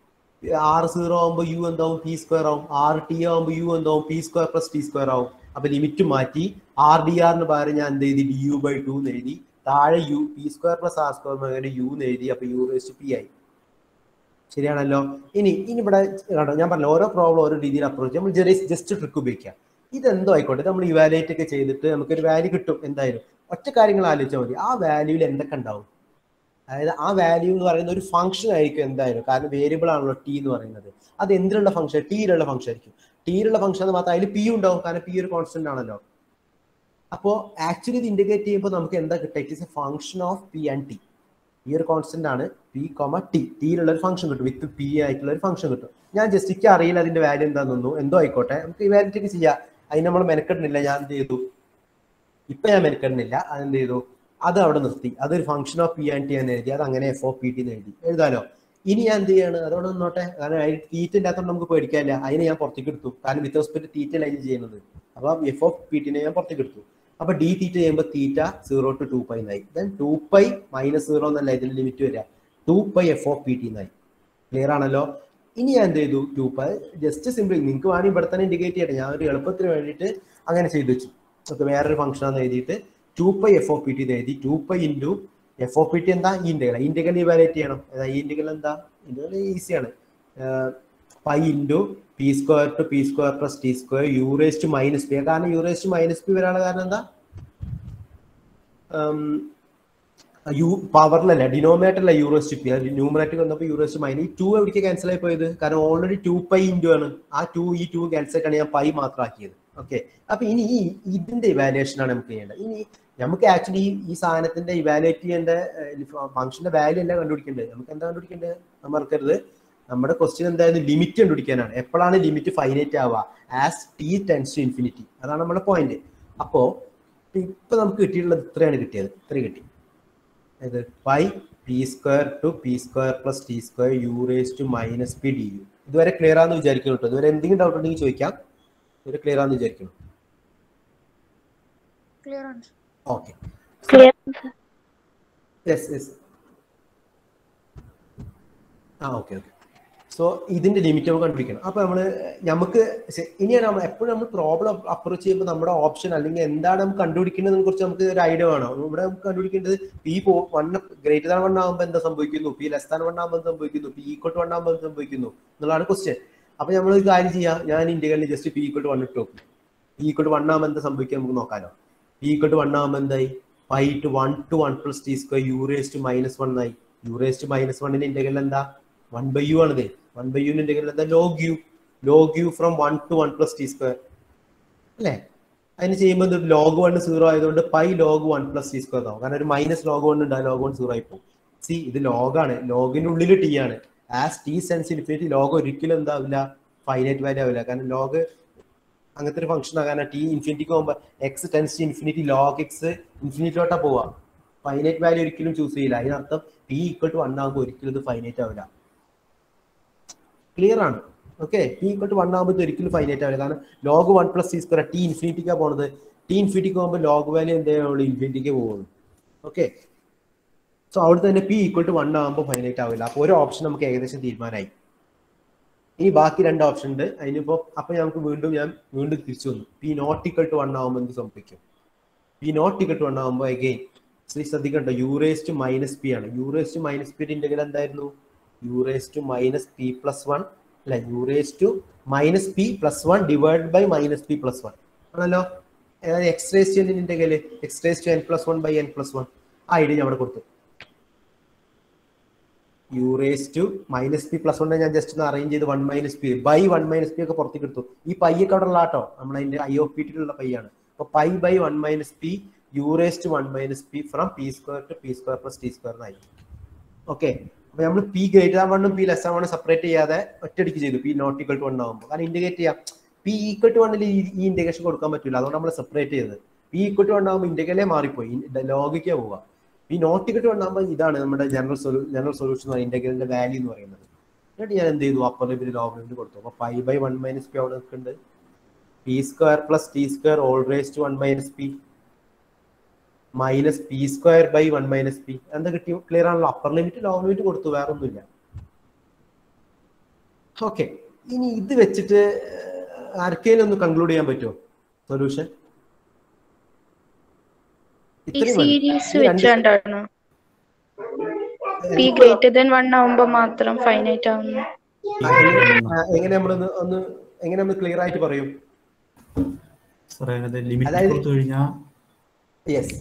S2: ആറ് സീറോ ആകുമ്പോൾ യു എന്താവും പി സ്ക്വയർ ആവും ആറ് ടി ആകുമ്പോൾ യു എന്താവും P square plus T square ആവും അപ്പൊ ലിമിറ്റ് മാറ്റി ആർ ഡി ആറിന് പകരം ഞാൻ എന്ത് എഴുതി ഡി യു ബൈ ടു എന്ന് എഴുതി താഴെ U P square plus R square പകരം യു എന്ന് എഴുതി അപ്പൊ യു റേസ്റ്റ് പി ആയി ശരിയാണല്ലോ ഇനി ഇനി ഇവിടെ കണ്ടോ ഞാൻ പറഞ്ഞു ഓരോ പ്രോബ്ലം ഓരോ രീതിയിൽ അപ്രോച്ച് നമ്മൾ ജസ്റ്റ് ജസ്റ്റ് ട്രിക്ക് ഉപയോഗിക്കാം ഇതെന്തോ ആയിക്കോട്ടെ നമ്മൾ ഇവാലുവേറ്റ് ഒക്കെ ചെയ്തിട്ട് നമുക്കൊരു വാല്യൂ കിട്ടും എന്തായാലും ഒറ്റ കാര്യങ്ങൾ ആലോചിച്ചാൽ മതി ആ വാല്യൂവിൽ എന്തൊക്കെ ഉണ്ടാവും അതായത് ആ വാല്യൂ എന്ന് പറയുന്ന ഒരു ഫംഗ്ഷൻ ആയിരിക്കും എന്തായാലും കാരണം വേരിയബിൾ ആണല്ലോ ടി എന്ന് പറയുന്നത് അത് എന്തിനുള്ള ഫംഗ്ഷൻ ടിയിലുള്ള ഫംഗ്ഷൻ ആയിരിക്കും ടിയിലുള്ള ഫംഗ്ഷൻ എന്ന് മാത്രം അതിൽ പി ഉണ്ടാവും കാരണം പി ഒരു കോൺസ്റ്റന്റ് ആണല്ലോ അപ്പോൾ ആക്ച്വലി ഇത് ഇന്റഗ്രേറ്റ് ചെയ്യുമ്പോൾ നമുക്ക് എന്താ കിട്ടുക it is a function of P and T ഈ ഒരു കോൺസ്റ്റന്റ് ആണ് പി കോമ ടി ടിയിലുള്ള ഒരു ഫംഗ്ഷൻ കിട്ടും വിത്ത് പി ആയിട്ടുള്ള ഒരു ഫംഗ്ഷൻ കിട്ടും ഞാൻ ജസ്റ്റ് എനിക്ക് അറിയില്ല അതിന്റെ വാല്യൂ എന്താണെന്നു എന്തോ ആയിക്കോട്ടെ നമുക്ക് ഇവാലിറ്റി ഒക്കെ ചെയ്യാം അതിന് നമ്മൾ മെനക്കെടുന്നില്ല ഞാൻ എന്ത് ചെയ്തു ഇപ്പൊ ഞാൻ മെനക്കെടുന്നില്ല അതെന്ത് ചെയ്തു അത് അവിടെ നിർത്തി അതൊരു function of P and T എന്ന് എഴുതി അത് അങ്ങനെ എഫ് ഓഫ് പി ടി എന്ന് എഴുതി എഴുതാലോ ഇനി ഞാൻ എന്ത് ചെയ്യാണ് അതോടെ നിന്നോട്ടെ കാരണം അതിൽ തീറ്റ ഇല്ലാത്തതുകൊണ്ട് നമുക്ക് പേടിക്കാനില്ല അതിനെ ഞാൻ പുറത്തേക്ക് എടുത്തു കാരണം വിത്ത് റെസ്പെക്ട് തീറ്റ ലൈൻ ചെയ്യുന്നത് അപ്പൊ എഫ് ഓഫ് പി ടിനെ ഞാൻ പുറത്തേക്ക് എടുത്തു അപ്പൊ ഡി തീറ്റ ചെയ്യുമ്പോൾ theta zero to two pi എന്നായി then two pi minus zero എന്നല്ല ഇതിന്റെ ലിമിറ്റ് വരിക two pi F of P T എന്നായി ക്ലിയർ ആണല്ലോ ഇനി ഞാൻ എന്ത് ചെയ്തു ടു പൈ ജസ്റ്റ് സിമ്പിൾ നിങ്ങൾക്ക് വേണമെങ്കിൽ ഇവിടെ തന്നെ ഇൻഡിക്കേറ്റ് ചെയ്യട്ടെ ഞാൻ ഒരു എളുപ്പത്തിന് വേണ്ടിയിട്ട് അങ്ങനെ ചെയ്തു വെച്ചു ഓക്കെ വേറൊരു ഫംഗ്ഷൻ ആണെന്ന് എഴുതിയിട്ട് two pi F of P T എഴുതി two pi into F of P T എന്താ ഈ ഇന്റഗ്രൽ ഇന്റഗ്രൽ ഇവാലുവേറ്റ് ചെയ്യണം അതാ ഈ ഇന്റഗ്രൽ എന്താ ഇന്റഗ്രൽ ഈസിയാണ് pi into P square to P square plus T square U raise to minus P കാരണം U raise to minus P വരാനുള്ള കാരണം എന്താ യു പവറിലല്ല ഡിനോമിനേറ്ററില്ല യൂറോസ് ടു പി അത് ന്യൂമറേറ്റർ വന്നപ്പോൾ യൂറോസ് ടു മൈനസ് ഈ ടു എവിടേക്ക് ക്യാൻസൽ ആയി പോയത് കാരണം ഓൾറെഡി ടു പൈ ഇൻറ്റു ആണ് ആ ടു ഈ ടു ക്യാൻസൽ ആയിട്ടാണ് ഞാൻ പൈ മാത്രമാക്കിയത് ഓക്കെ അപ്പൊ ഇനി ഈ ഇതിന്റെ ഇവാലുവേഷൻ ആണ് നമുക്ക് ചെയ്യേണ്ടത് ഇനി നമുക്ക് ആക്ച്വലി ഈ സാധനത്തിന്റെ ഇവാലുവേറ്റ് ചെയ്യേണ്ട ഫംഗ്ഷന്റെ വാല്യൂ അല്ല കണ്ടുപിടിക്കേണ്ടത് നമുക്ക് എന്താ കണ്ടുപിടിക്കേണ്ടത് നമ്മൾ മറക്കരുത് നമ്മുടെ ക്വസ്റ്റ്യൻ എന്തായാലും ലിമിറ്റ് കണ്ടുപിടിക്കാനാണ് എപ്പോഴാണ് ലിമിറ്റ് ഫൈനൈറ്റ് ആവുക as T tends to infinity അതാണ് നമ്മുടെ പോയിന്റ് അപ്പോ ഇപ്പൊ നമുക്ക് കിട്ടിയിട്ടുള്ളത് ഇത്രയാണ് കിട്ടിയത് ഇത്ര കിട്ടി ഇത് pi P square to P square plus T square U raise to minus P D U ഇതുവരെ ക്ലിയർ ആണെന്ന് വിചാരിക്കുന്നു കേട്ടോ ഇതുവരെ എന്തെങ്കിലും ഡൗട്ട് ഉണ്ടെങ്കിൽ ചോദിക്കാം ഇതുവരെ ക്ലിയർ ആണെന്ന് വിചാരിക്കുന്നു
S4: ക്ലിയർ ആണ്
S2: ഓക്കെ
S5: ക്ലിയർ
S2: യെസ് യെസ് ആ ഓക്കെ ഓക്കെ സോ ഇതിന്റെ ലിമിറ്റ് നമുക്ക് കണ്ടുപിടിക്കണം അപ്പൊ നമ്മള് നമുക്ക് ശ- ഇനിയാണ് നമ്മൾ എപ്പോഴും നമ്മൾ പ്രോബ്ലം അപ്രോച്ച് ചെയ്യുമ്പോൾ നമ്മുടെ ഓപ്ഷൻ അല്ലെങ്കിൽ എന്താണ് നമുക്ക് കണ്ടുപിടിക്കേണ്ടതിനെ കുറിച്ച് നമുക്ക് ഒരു ഐഡിയ വേണം ഇവിടെ നമുക്ക് കണ്ടുപിടിക്കേണ്ടത് പി പോ വൺ ഗ്രേറ്റർ ദാൻ വൺ ആകുമ്പോൾ എന്താ സംഭവിക്കുന്നു പി ലെസ് ദാൻ വൺ ആകുമ്പോൾ എന്ത് സംഭവിക്കുന്നു പി ഈക്വൽ ടു വൺ ആകുമ്പോൾ എന്ത് സംഭവിക്കുന്നു എന്നുള്ളതാണ് ക്വസ്റ്റ്യൻ അപ്പൊ നമ്മൾ ഒരു കാര്യം ചെയ്യാം ഞാൻ ഇന്ത്യകളിൽ just P equal to one ഇട്ട് നോക്കും പി ഈക്വൽ ടു വൺ ആകുമ്പോൾ എന്താ സംഭവിക്കുക നമുക്ക് നോക്കാലോ പി ഈക്വൽ ടു വൺ ആകുമ്പോൾ എന്തായി pi to one to one plus T square U raise to minus one ആയി യൂറേസ് ടു മൈനസ് വണ്ണിന്റെ ഇന്റഗ്രൽ എന്താ വൺ ബൈ യു ആണിത് വൺ ബൈ യുവിന്റെ ഇന്റഗ്രൽ എന്താ log U log U from one to one plus T square അല്ലേ അതിന് ചെയ്യുമ്പോൾ log one zero ആയതുകൊണ്ട് pi log one plus T square ആവും കാരണം ഒരു മൈനസ് ലോഗ് വൺ ഉണ്ട് ലോഗ് വൺ സീറോ ആയി പോകും സി ഇത് ലോഗാണ് ലോഗിന്റെ ഉള്ളിൽ ടി ആണ് as T tends infinity log ഒരിക്കലും എന്താവില്ല ഫൈനൈറ്റ് വാല്യൂ ആവില്ല കാരണം ലോഗ് അങ്ങനത്തെ ഒരു ഫംഗ്ഷൻ ആകാനാണ് ടി ഇൻഫിനിറ്റിക്ക് പോകുമ്പോൾ X tends infinity log X ഇൻഫിനിറ്റിലോട്ടാ പോവാ ഫൈനൈറ്റ് വാല്യൂ ഒരിക്കലും ചൂസ് ചെയ്യില്ല അതിനർത്ഥം പി ഈക്വൽ ടു വൺ ആകുമ്പോൾ ഒരിക്കലും ഇത് ഫൈനൈറ്റ് ആവില്ല ക്ലിയർ ആണ് okay T equal to one ആകുമ്പോൾ ഇത് ഒരിക്കലും ഫൈനൈറ്റ് ആവില്ല കാരണം log one plus C square T ഇൻഫിനിറ്റിക്കാണ് പോണത് ടി ഇൻഫിനിറ്റിക്ക് പോകുമ്പോൾ ലോഗ് വാല്യൂ എന്തേ ഉള്ളൂ ഇൻഫിനിറ്റിക്ക് പോകുള്ളൂ ഓക്കെ സോ അവിടെ തന്നെ പി ഈക്വൽ ടു വൺ ആകുമ്പോൾ ഫൈനൈറ്റ് ആവില്ല അപ്പോൾ ഒരു ഓപ്ഷൻ നമുക്ക് ഏകദേശം തീരുമാനമായി ഇനി ബാക്കി രണ്ട് ഓപ്ഷൻ ഉണ്ട് അതിനിപ്പോ അപ്പൊ നമുക്ക് വീണ്ടും ഞാൻ വീണ്ടും തിരിച്ചു വന്നു P not equal to one ആകുമ്പോൾ എന്ത് സംഭവിക്കും P not equal to one ആകുമ്പോൾ അഗെയിൻ ശ്രീ ശ്രദ്ധിക്കണ്ടോ യൂറേസ് ടു മൈനസ് പി ആണ് U raise to minus P integral എന്തായിരുന്നു U raise to minus P plus one അല്ല U raise to minus P plus one divide by minus P plus one ആണല്ലോ X raise to integral X raise to N plus one by N plus one ആ idea ഞാൻ അവിടെ കൊടുത്തു U raise to minus P plus one ഞാൻ just ഒന്ന് arrange ചെയ്ത് one minus P by one minus P ഒക്കെ പുറത്തേക്ക് എടുത്തു ഈ പൈ ഒക്കെ അവിടെ ഉള്ള ആട്ടോ നമ്മൾ അതിന്റെ ഐ ഓഫ് പിയിലുള്ള പൈ ആണ് അപ്പൊ pi by one minus P U raise to one minus P from P square to P square plus T square എന്നായി ഓക്കെ അപ്പൊ നമ്മൾ പി ഗ്രേറ്റർ ആൻ വണ്ണും പി ലെസ് ആൻ വണ്ണും സെപ്പറേറ്റ് ചെയ്യാതെ ഒറ്റയടിക്ക് ചെയ്തു P not equal to one ആകുമ്പോൾ കാരണം ഇന്റിഗ്രേറ്റ് ചെയ്യാം പി ഈക്വൽ ടു വണ്ണിൽ ഈ ഇന്റിഗ്രേഷൻ കൊടുക്കാൻ പറ്റില്ല അതുകൊണ്ട് നമ്മൾ സെപ്പറേറ്റ് ചെയ്തത് പി ഈക്വൽ ടു വൺ ആകുമ്പോൾ ഇന്റഗ്രലേ മാറിപ്പോയി ലോഗിക്കാ പോവുക ഈ നോട്ട് ടിക്കറ്റ് വന്നാകുമ്പോൾ ഇതാണ് നമ്മുടെ ജനറൽ സൊല്യൂ ജനറൽ സൊല്യൂഷൻ എന്ന് പറയുന്നത് ഇന്റഗ്രലിന്റെ വാല്യൂ എന്ന് പറയുന്നത് എന്നിട്ട് ഞാൻ എന്ത് ചെയ്തു അപ്പർ ലിമിറ്റ് ലോവർ ലിമിറ്റ് കൊടുത്തു അപ്പോൾ five by one minus P അവിടെ നിൽക്കുന്നുണ്ട് P square plus T square whole raise to one minus P minus P square by one minus P എന്താ കിട്ടി ക്ലിയർ ആണല്ലോ അപ്പർ ലിമിറ്റ് ലോവർ ലിമിറ്റ് കൊടുത്തു വേറെ ഒന്നുമില്ല ഓക്കെ ഇനി ഇത് വെച്ചിട്ട് ആർക്കെങ്കിലും ഒന്ന് കൺക്ലൂഡ് ചെയ്യാൻ പറ്റുമോ സൊല്യൂഷൻ
S4: ഈ സീരീസ് വെച്ചുകൊണ്ടാണ് പി ഗ്രേറ്റർ ദാൻ വൺ ആവുമ്പോ മാത്രം ഫൈനൈറ്റ് ആവുന്നു
S2: എങ്ങനെ നമ്മളൊന്ന് ഒന്ന് എങ്ങനെ നമ്മൾ ക്ലിയർ ആയിട്ട് പറയും
S3: സാറേ അതിനകത്ത് ലിമിറ്റ്
S2: അതായത്
S3: കൊടുത്തു കഴിഞ്ഞാൽ
S2: യെസ്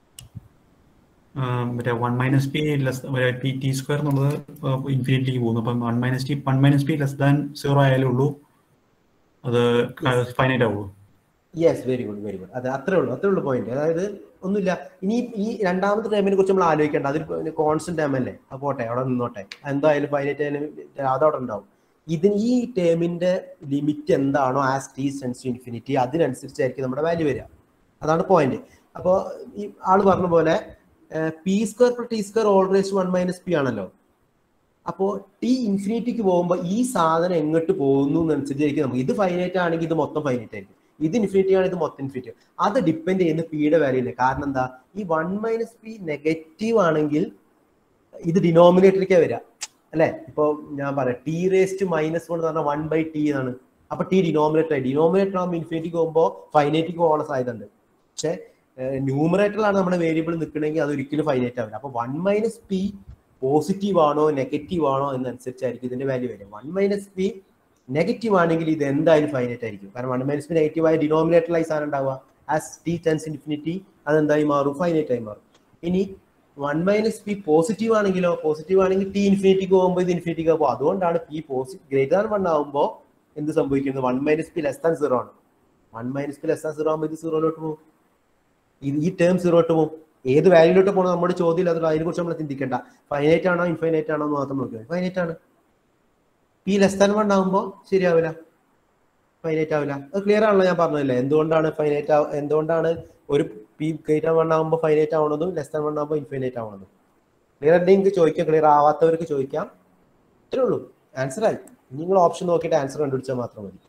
S3: മറ്റേ one minus P less P T square എന്നുള്ളത് ഇൻഫിനിറ്റിക്ക് പോകുന്നു അപ്പം one minus T one minus P less than zero ആയാലേ ഉള്ളൂ അത് ഫൈനൈറ്റ് ആവുള്ളൂ
S2: yes very good very good അതെ അത്രേ ഉള്ളൂ അത്രേ ഉള്ളൂ പോയിന്റ് അതായത് ഒന്നുമില്ല ഇനി ഈ രണ്ടാമത്തെ ടേമിനെ കുറിച്ച് നമ്മൾ ആലോചിക്കേണ്ട അതിൽ കോൺസ്റ്റന്റ് ടേം അല്ലേ അത് പോട്ടെ അവിടെ നിന്നോട്ടെ എന്തായാലും ഫൈനൈറ്റ് ആയാലും അതവിടെ ഉണ്ടാവും ഇതിന് ഈ ടേമിന്റെ ലിമിറ്റ് എന്താണോ ആസ് ടി സെൻസ് ഇൻഫിനിറ്റി അതിനനുസരിച്ചായിരിക്കും നമ്മുടെ വാല്യൂ വരിക അതാണ് പോയിന്റ് അപ്പോൾ ഈ ആള് പറഞ്ഞ പോലെ P square plus T square whole raise one minus P ആണല്ലോ അപ്പോൾ ടി ഇൻഫിനിറ്റിക്ക് പോകുമ്പോൾ ഈ സാധനം എങ്ങോട്ട് പോകുന്നു എന്നനുസരിച്ചായിരിക്കും നമുക്ക് ഇത് ഫൈനൈറ്റ് ആണെങ്കിൽ ഇത് മൊത്തം ഫൈനൈറ്റ് ആയിരിക്കും ഇത് ഇൻഫിനിറ്റി ആണ് ഇത് മൊത്തം ഇൻഫിനിറ്റി അത് ഡിപ്പെൻഡ് ചെയ്യുന്ന പിയുടെ വാല്യൂ കാരണം എന്താ ഈ വൺ മൈനസ് പി നെഗറ്റീവ് ആണെങ്കിൽ ഇത് ഡിനോമിനേറ്ററിലേക്കാ വരിക അല്ലെ ഇപ്പൊ ഞാൻ പറയാം ടി റേസ്റ്റ് മൈനസ് വൺ എന്ന് പറഞ്ഞാൽ വൺ ബൈ ടി ആണ് അപ്പൊ ടി ഡിനോമിനേറ്റർ ആയി ഡിനോമിനേറ്റർ ആകുമ്പോൾ ഇൻഫിനിറ്റിക്ക് പോകുമ്പോൾ ഫൈനൈറ്റിക്ക് പോകാനുള്ള സാധ്യത ഉണ്ട് പക്ഷെ ന്യൂമറേറ്ററിലാണ് നമ്മുടെ വേരിയബിൾ നിൽക്കണമെങ്കിൽ അത് ഒരിക്കലും ഫൈനൈറ്റ് ആവില്ല അപ്പൊ വൺ മൈനസ് പി പോസിറ്റീവ് ആണോ നെഗറ്റീവ് ആണോ എന്നനുസരിച്ചായിരിക്കും ഇതിന്റെ വാല്യൂ വരിക വൺ മൈനസ് പി നെഗറ്റീവ് ആണെങ്കിൽ ഇത് എന്തായാലും ഫൈനൈറ്റ് ആയിരിക്കും കാരണം വൺ മൈനസ് പി നെഗറ്റീവ് ആയ ഡിനോമിനേറ്ററിലായി സാധനം ഉണ്ടാവുക ആസ് ടി ടെൻസ് ഇൻഫിനിറ്റി അതെന്തായി മാറും ഫൈനൈറ്റ് ആയി മാറും ഇനി വൺ മൈനസ് പി പോസിറ്റീവ് ആണെങ്കിലോ പോസിറ്റീവ് ആണെങ്കിൽ ടി ഇൻഫിനിറ്റിക്ക് പോകുമ്പോൾ ഇത് ഇൻഫിനിറ്റിക്ക് പോകും അതുകൊണ്ടാണ് p positive greater than one ആകുമ്പോൾ എന്ത് സംഭവിക്കുന്നത് one minus P less than zero ആണ് one minus P less than zero ആകുമ്പോൾ ഇത് സീറോയിലോട്ട് പോകും ഇത് ഈ ടേം സീറോട്ട് പോകും ഏത് വാല്യൂലോട്ട് പോകണം നമ്മുടെ ചോദ്യം അത് അതിനെ കുറിച്ച് നമ്മൾ ചിന്തിക്കേണ്ട ഫൈനൈറ്റ് ആണോ ഇൻഫൈനൈറ്റ് ആണോ എന്ന് മാത്രം നോക്കിയാൽ ഫൈനൈറ്റ് ആണ് പി ലെസ് ദാൻ വൺ ആകുമ്പോൾ ശരിയാവില്ല ഫൈനൈറ്റ് ആവില്ല അത് ക്ലിയർ ആണല്ലോ ഞാൻ പറഞ്ഞതല്ലേ എന്തുകൊണ്ടാണ് ഫൈനൈറ്റ് എന്തുകൊണ്ടാണ് ഒരു പി ഗ്രേറ്റർ വൺ ആകുമ്പോൾ ഫൈനൈറ്റ് ആവണതും ലെസ് ദാൻ വൺ ആകുമ്പോൾ ഇൻഫൈനൈറ്റ് ആവണതും ക്ലിയർ ഉണ്ടെങ്കിൽ ചോദിക്കാം ക്ലിയർ ആവാത്തവർക്ക് ചോദിക്കാം ഇത്രേ ഉള്ളൂ ആൻസർ ആയി നിങ്ങൾ ഓപ്ഷൻ നോക്കിയിട്ട് ആൻസർ കണ്ടുപിടിച്ചാൽ മാത്രം മതി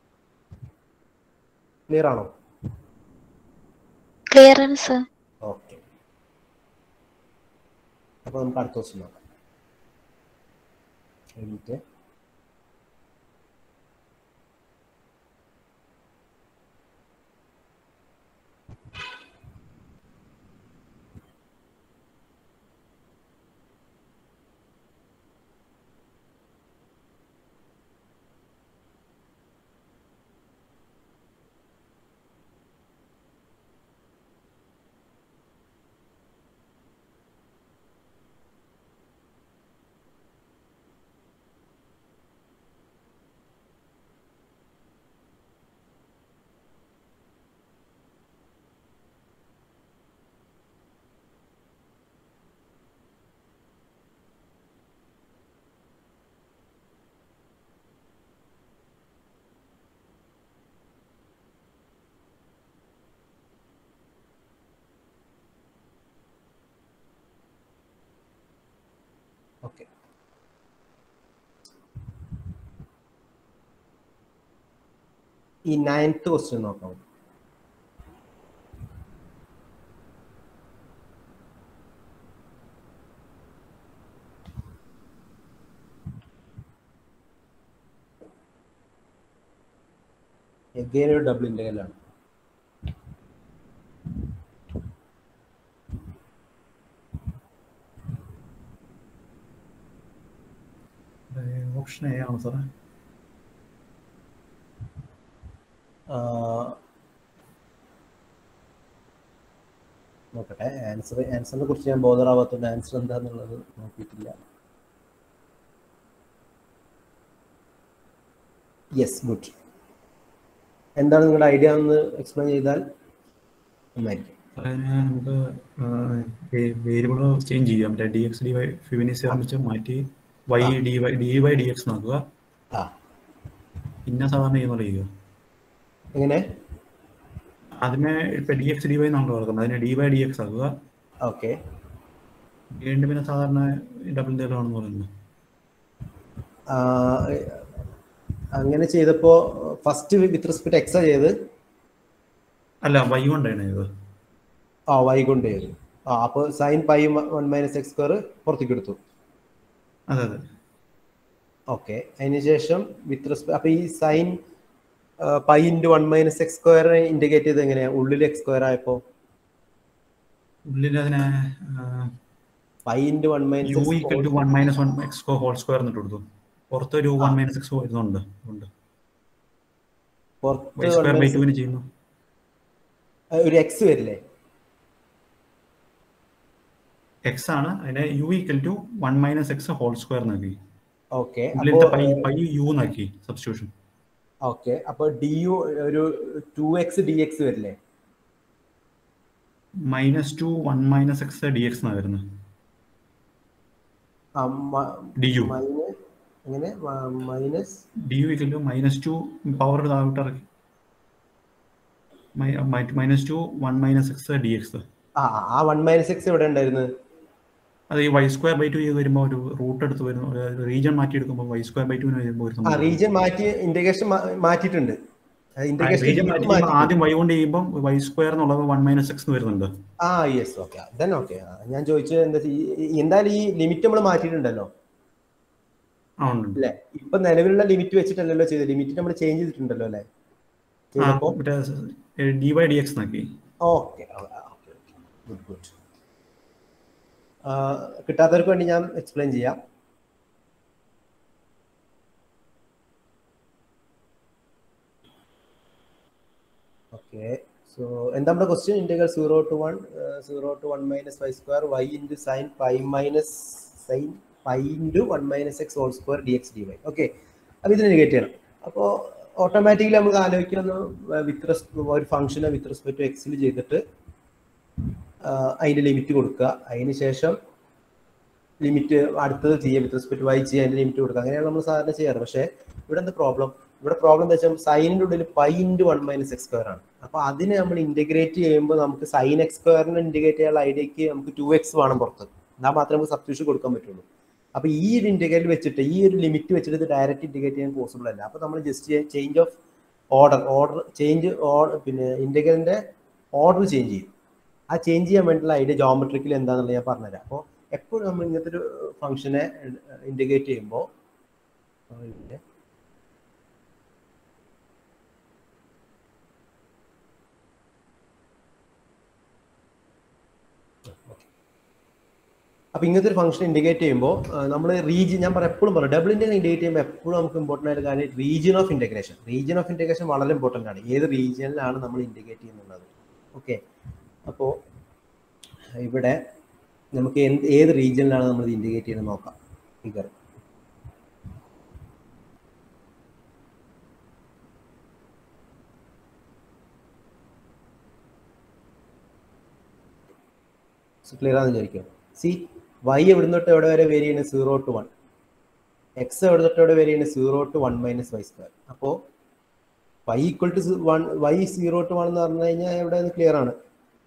S2: ക്ലിയർ ആണോ
S4: ക്ലിയർ ആണ് സർ
S2: ഓക്കെ അപ്പൊ നമുക്ക് അടുത്ത ദിവസം നോക്കാം കഴിഞ്ഞിട്ട് ഈ നയൻത്ത് ക്വസ്റ്റ്യൻ നോക്കാം എഗെയിൻ ഒരു ഡബിൾ ഇന്റഗ്രലാണ്
S3: ഓപ്ഷൻ എ ആണ് സാറേ
S2: ആഹ് നോക്കട്ടെ ആൻസർ ആൻസറിനെ കുറിച്ച് ഞാൻ ബോധറാവാത്തതുകൊണ്ട് ആൻസർ എന്താന്നുള്ളത് നോക്കിയിട്ടില്ല യെസ് ഗുഡ് എന്താണ് നിങ്ങളുടെ ഐഡിയ എന്ന് എക്സ്പ്ലെയിൻ ചെയ്താൽ നന്നായിരിക്കും
S3: അതിന് നമുക്ക് വേരിയബിൾ ചേഞ്ച് ചെയ്യാം മറ്റേ ഡി എക്സ് ഡി വൈ ഫിവിനിസ് ആരംഭിച്ച് മാറ്റി Y D Y D Y D X നോക്കുക
S2: ആ
S3: പിന്നെ സാധാരണ ചെയ്യുന്ന ചെയ്യുക
S2: എങ്ങനെ
S3: അതിനെ ഇപ്പൊ ഡി എക്സ് ഡി വൈ നമ്മൾ കൊടുക്കുന്നത് അതിനെ ഡി വൈ ഡി എക്സ് ആക്കുക
S2: ഓക്കെ
S3: വീണ്ടും പിന്നെ സാധാരണ ഡബിൾ ഇന്ത്യയിലാണെന്ന് ആണെന്ന് പറയുന്നത്
S2: അങ്ങനെ ചെയ്തപ്പോ ഫസ്റ്റ് വിത്ത് റെസ്പെക്ട് എക്സാ ചെയ്ത്
S3: അല്ല വൈ കൊണ്ടാണ് ഇത്
S2: ആ വൈ കൊണ്ട് ചെയ്തു ആ അപ്പൊ sine pi one minus X square പുറത്തേക്ക് എടുത്തു
S3: അതെ അതെ
S2: ഓക്കെ അതിനുശേഷം വിത്ത് റെസ്പെക്ട് അപ്പൊ ഈ sine pi into one minus X square indicate ചെയ്ത് എങ്ങനെയാ ഉള്ളിൽ എക്സ് സ്ക്വയർ ആയപ്പോ
S3: ഉള്ളിൽ അതിനെ
S2: pi into one
S3: U equal to
S2: minus
S3: one minus one X whole square എന്നിട്ട് കൊടുത്തു പുറത്ത് ഒരു വൺ മൈനസ് എക്സ് വരുന്നുണ്ട് ഉണ്ട് വൈ
S2: പുറത്ത്
S3: സ്ക്വയർ ബൈ ടുവിന് ചെയ്യുന്നു
S2: ഒരു എക്സ് വരില്ലേ
S3: എക്സ് ആണ് അതിനെ U equal to one minus X whole square നാക്കി
S2: ഓക്കെ
S3: ഉള്ളിലത്തെ പൈ പൈ യു നാക്കി സബ്സ്റ്റിറ്റ്യൂഷൻ
S2: ഓക്കെ അപ്പൊ ഡി യു ഒരു ടു എക്സ് ഡി എക്സ് വരില്ലേ
S3: minus two one minus X D X എന്നാണ് വരുന്നത് ഡി യു
S2: മൈനസ് എങ്ങനെ minus
S3: D U equal to minus two power താഴോട്ട് ഇറക്കി minus two one minus X D X
S2: ആ ആ one minus X എവിടെ ഉണ്ടായിരുന്നു
S3: അത് ഈ വൈ സ്ക്വയർ ബൈ ടു ചെയ്ത് വരുമ്പോൾ ഒരു റൂട്ട് എടുത്ത് വരുന്നു റീജിയൻ മാറ്റി എടുക്കുമ്പോൾ വൈ സ്ക്വയർ ബൈ ടുവിന് വരുമ്പോൾ ഒരു
S2: ആ
S3: സംഭവം
S2: റീജിയൻ മാറ്റി ഇന്റഗ്രേഷൻ മാറ്റിയിട്ടുണ്ട്
S3: റീജിയൻ മാറ്റി
S2: ഇന്റഗ്രേഷൻ
S3: ആദ്യം വൈ കൊണ്ട് ചെയ്യുമ്പോൾ വൈ സ്ക്വയർ എന്നുള്ളത് വൺ മൈനസ് എക്സ് വരുന്നുണ്ട്
S2: ആ യെസ് ഓക്കെ ദെൻ ഓക്കെ ഞാൻ ചോദിച്ചത് എന്താ ഈ- ഈ- എന്തായാലും ഈ ലിമിറ്റ് നമ്മൾ മാറ്റിയിട്ടുണ്ടല്ലോ
S3: ആ ഉണ്ട് ഉണ്ട്.
S2: അല്ലെ ഇപ്പൊ നിലവിലുള്ള ലിമിറ്റ് വെച്ചിട്ടല്ലല്ലോ ചെയ്തത് ലിമിറ്റ് നമ്മൾ ചേഞ്ച് ചെയ്തിട്ടുണ്ടല്ലോ അല്ലെ
S3: ആ
S2: ചെയ്തപ്പോ
S3: മറ്റേ ഡി വൈ ഡി എക്സ് നാക്കി
S2: ഓക്കെ ഗുഡ് ഗുഡ് കിട്ടാത്തവർക്ക് വേണ്ടി ഞാൻ എക്സ്പ്ലെയിൻ ചെയ്യാം ഓക്കെ സോ എന്താ നമ്മുടെ question integral zero to one zero to one minus five square Y into sine pi minus sine pi into one minus X whole square D X D Y okay അപ്പോൾ ഇതിന് negative ചെയ്യണം അപ്പോൾ automatically നമുക്ക് ആലോചിക്കുന്ന വിത്ത് റെസ് ഒരു ഫംഗ്ഷനെ വിത്ത് respect to എക്സിൽ ചെയ്തിട്ട് അതിന്റെ ലിമിറ്റ് കൊടുക്കുക അതിന് ശേഷം ലിമിറ്റ് അടുത്തത് ചെയ്യുക വിത്ത് റെസ്പെക്ട് വൈ ചെയ്യുക അതിന്റെ ലിമിറ്റ് കൊടുക്കുക അങ്ങനെയാണ് നമ്മൾ സാധാരണ ചെയ്യാറ് പക്ഷേ ഇവിടെ എന്താ പ്രോബ്ലം ഇവിടെ പ്രോബ്ലം എന്താ വെച്ചാൽ സൈനിന്റെ ഉള്ളിൽ pi into one minus X square ആണ് അപ്പൊ അതിനെ നമ്മൾ ഇന്റഗ്രേറ്റ് ചെയ്യുമ്പോൾ നമുക്ക് സൈൻ എക്സ് സ്ക്വയറിനെ ഇന്റഗ്രേറ്റ് ചെയ്യാനുള്ള ഐഡിയക്ക് നമുക്ക് ടു എക്സ് വേണം പുറത്ത് എന്നാൽ മാത്രമേ നമുക്ക് സബ്സ്റ്റിറ്റ്യൂഷൻ കൊടുക്കാൻ പറ്റുള്ളൂ അപ്പൊ ഈ ഒരു ഇന്റഗ്രേറ്റ് വെച്ചിട്ട് ഈ ഒരു ലിമിറ്റ് വെച്ചിട്ട് ഇത് ഡയറക്റ്റ് ഇന്റഗ്രേറ്റ് ചെയ്യാൻ പോസിബിൾ അല്ല അപ്പൊ നമ്മൾ just change of order order change പിന്നെ ഇന്റഗ്രലിന്റെ ഓർഡർ ചേഞ്ച് ചെയ്യും ആ ചേഞ്ച് ചെയ്യാൻ വേണ്ടിയുള്ള ഐഡിയ ജോമെട്രിക്കൽ എന്താണെന്നുള്ളത് ഞാൻ പറഞ്ഞുതരാം അപ്പോൾ എപ്പോഴും നമ്മൾ ഇങ്ങനത്തെ ഒരു ഫംഗ്ഷനെ ഇന്റഗ്രേറ്റ് ചെയ്യുമ്പോൾ അപ്പൊ ഇങ്ങനത്തെ ഒരു ഫംഗ്ഷൻ ഇന്റഗ്രേറ്റ് ചെയ്യുമ്പോൾ നമ്മൾ റീജിയൻ ഞാൻ പറയാം എപ്പോഴും പറയും ഡബിൾ ഇന്റഗ്രേഷൻ ഇന്റഗ്രേറ്റ് ചെയ്യുമ്പോൾ എപ്പോഴും നമുക്ക് ഇമ്പോർട്ടൻ്റ് ആയിട്ട് കാര്യം region of integration region of integration വളരെ ഇമ്പോർട്ടൻ്റ് ആണ് ഏത് റീജിയനിലാണ് നമ്മൾ ഇന്റഗ്രേറ്റ് ചെയ്യുന്നുള്ളത് ഓക്കെ അപ്പോൾ ഇവിടെ നമുക്ക് എന്ത് ഏത് റീജിയനിലാണ് നമ്മൾ ഇത് ഇന്റഗ്രേറ്റ് ചെയ്യുന്നത് നോക്കാം ഫിഗർ ക്ലിയർ ആണെന്ന് വിചാരിക്കും സി വൈ എവിടെ തൊട്ട് എവിടെ വരെ വേരി ചെയ്യുന്നത് സീറോ ടു വൺ എക്സ് എവിടെ തൊട്ട് എവിടെ വേരി ചെയ്യുന്നത് zero to one minus Y square അപ്പോൾ Y equal to one Y zero to one എന്ന് പറഞ്ഞു കഴിഞ്ഞാൽ എവിടെ ക്ലിയർ ആണ്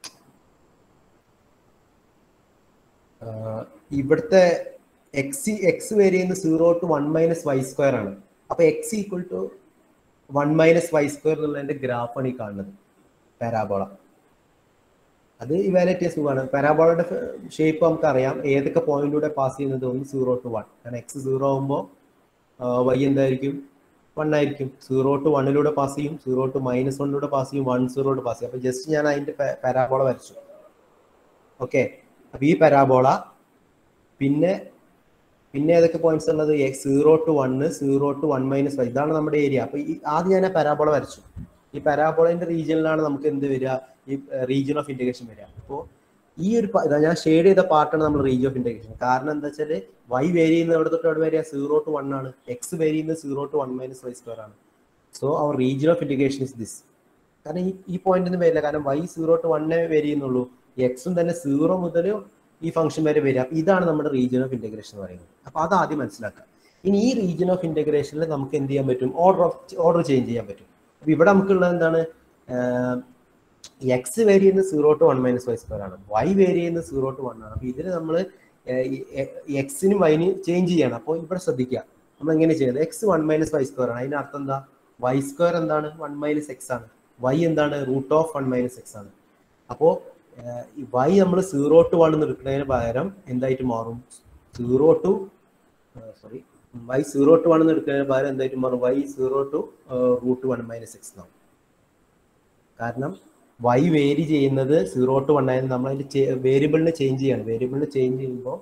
S2: ആഹ് ഇവിടുത്തെ എക്സ് എക്സ് വേരി ചെയ്യുന്നത് zero to one minus Y square ആണ് അപ്പൊ X equal to one minus Y square എന്നുള്ളതിന്റെ ഗ്രാഫാണ് ഈ കാണുന്നത് പാരാബോള അത് ഇവാലുവേറ്റ് ചെയ്യാൻ സുഖമാണ് പാരാബോളയുടെ ഷേപ്പ് നമുക്കറിയാം ഏതൊക്കെ പോയിന്റിലൂടെ പാസ് ചെയ്യുന്നത് ഒന്ന് സീറോ ടു വൺ കാരണം എക്സ് സീറോ ആകുമ്പോൾ വൈ എന്തായിരിക്കും വൺ ആയിരിക്കും സീറോ ടു വണ്ണിലൂടെ പാസ് ചെയ്യും സീറോ ടു മൈനസ് വണ്ണിലൂടെ പാസ് ചെയ്യും വൺ സീറോയുടെ പാസ് ചെയ്യും അപ്പൊ ജസ്റ്റ് ഞാൻ അതിന്റെ പാരാബോള വരച്ചു ഓക്കെ അപ്പൊ ഈ പാരാബോള പിന്നെ പിന്നെ ഏതൊക്കെ പോയിന്റ്സ് ഉള്ളത് zero to one zero to one minus five ഇതാണ് നമ്മുടെ ഏരിയ അപ്പൊ ഈ ആദ്യം ഞാൻ ആ പാരാബോള വരച്ചു ഈ പാരാബോളന്റെ റീജിയനിലാണ് നമുക്ക് എന്ത് വരിക ഈ റീജിയൻ ഓഫ് ഇന്റഗ്രേഷൻ വരിക അപ്പോൾ ഈ ഒരു പ- ഇതാ ഞാൻ ഷെയ്ഡ് ചെയ്ത പാർട്ടാണ് നമ്മൾ റീജിയൻ ഓഫ് ഇന്റഗ്രേഷൻ കാരണം എന്താ വെച്ചാൽ വൈ വേരി ചെയ്യുന്ന എവിടെ തൊട്ട് എവിടെ വരിക സീറോ ടു വൺ ആണ് എക്സ് വേരി ചെയ്യുന്നത് zero to one minus Y square ആണ് so our region of integration is this കാരണം ഈ ഈ പോയിന്റ് ഒന്നും വരില്ല കാരണം വൈ സീറോ ടു വണ്ണേ വേരി ചെയ്യുന്നുള്ളൂ എക്സും തന്നെ സീറോ മുതൽ ഈ ഫംഗ്ഷൻ വരെ വരിക അപ്പൊ ഇതാണ് നമ്മുടെ റീജിയൻ ഓഫ് ഇന്റഗ്രേഷൻ എന്ന് പറയുന്നത് അപ്പൊ അത് ആദ്യം മനസ്സിലാക്കുക ഇനി ഈ റീജിയൻ ഓഫ് ഇന്റഗ്രേഷനിൽ നമുക്ക് എന്ത് ചെയ്യാൻ പറ്റും ഓർഡർ ഓഫ് ഓർഡർ ചേഞ്ച് ചെയ്യാൻ പറ്റും അപ്പൊ ഇവിടെ നമുക്കുള്ളത് എന്താണ് എക്സ് വേരി ചെയ്യുന്നത് zero to one minus Y square ആണ് വൈ വേരി ചെയ്യുന്നത് സീറോ ടു വൺ ആണ് അപ്പൊ ഇതിൽ നമ്മൾ എക്സിനും വൈനും ചേഞ്ച് ചെയ്യണം അപ്പോൾ ഇവിടെ ശ്രദ്ധിക്കുക നമ്മൾ എങ്ങനെ ചെയ്യുന്നത് x one minus Y square ആണ് അതിന്റെ അർത്ഥം എന്താ വൈ സ്ക്വയർ എന്താണ് വൺ മൈനസ് എക്സ് ആണ് വൈ എന്താണ് root of one minus x ആണ് അപ്പോൾ വൈ നമ്മൾ സീറോ ടു വൺ എന്ന് എടുക്കുന്നതിന് പകരം എന്തായിട്ട് മാറും zero to sorry y zero to one എന്ന് എടുക്കുന്നതിന് പകരം എന്തായിട്ട് മാറും y zero to root one minus x എന്നാവും കാരണം വൈ വേരി ചെയ്യുന്നത് സീറോ ടു വൺ ആയത് നമ്മൾ അതിന്റെ വേരിയബിളിനെ ചേഞ്ച് ചെയ്യാണ് വേരിയബിളിനെ ചേഞ്ച് ചെയ്യുമ്പോൾ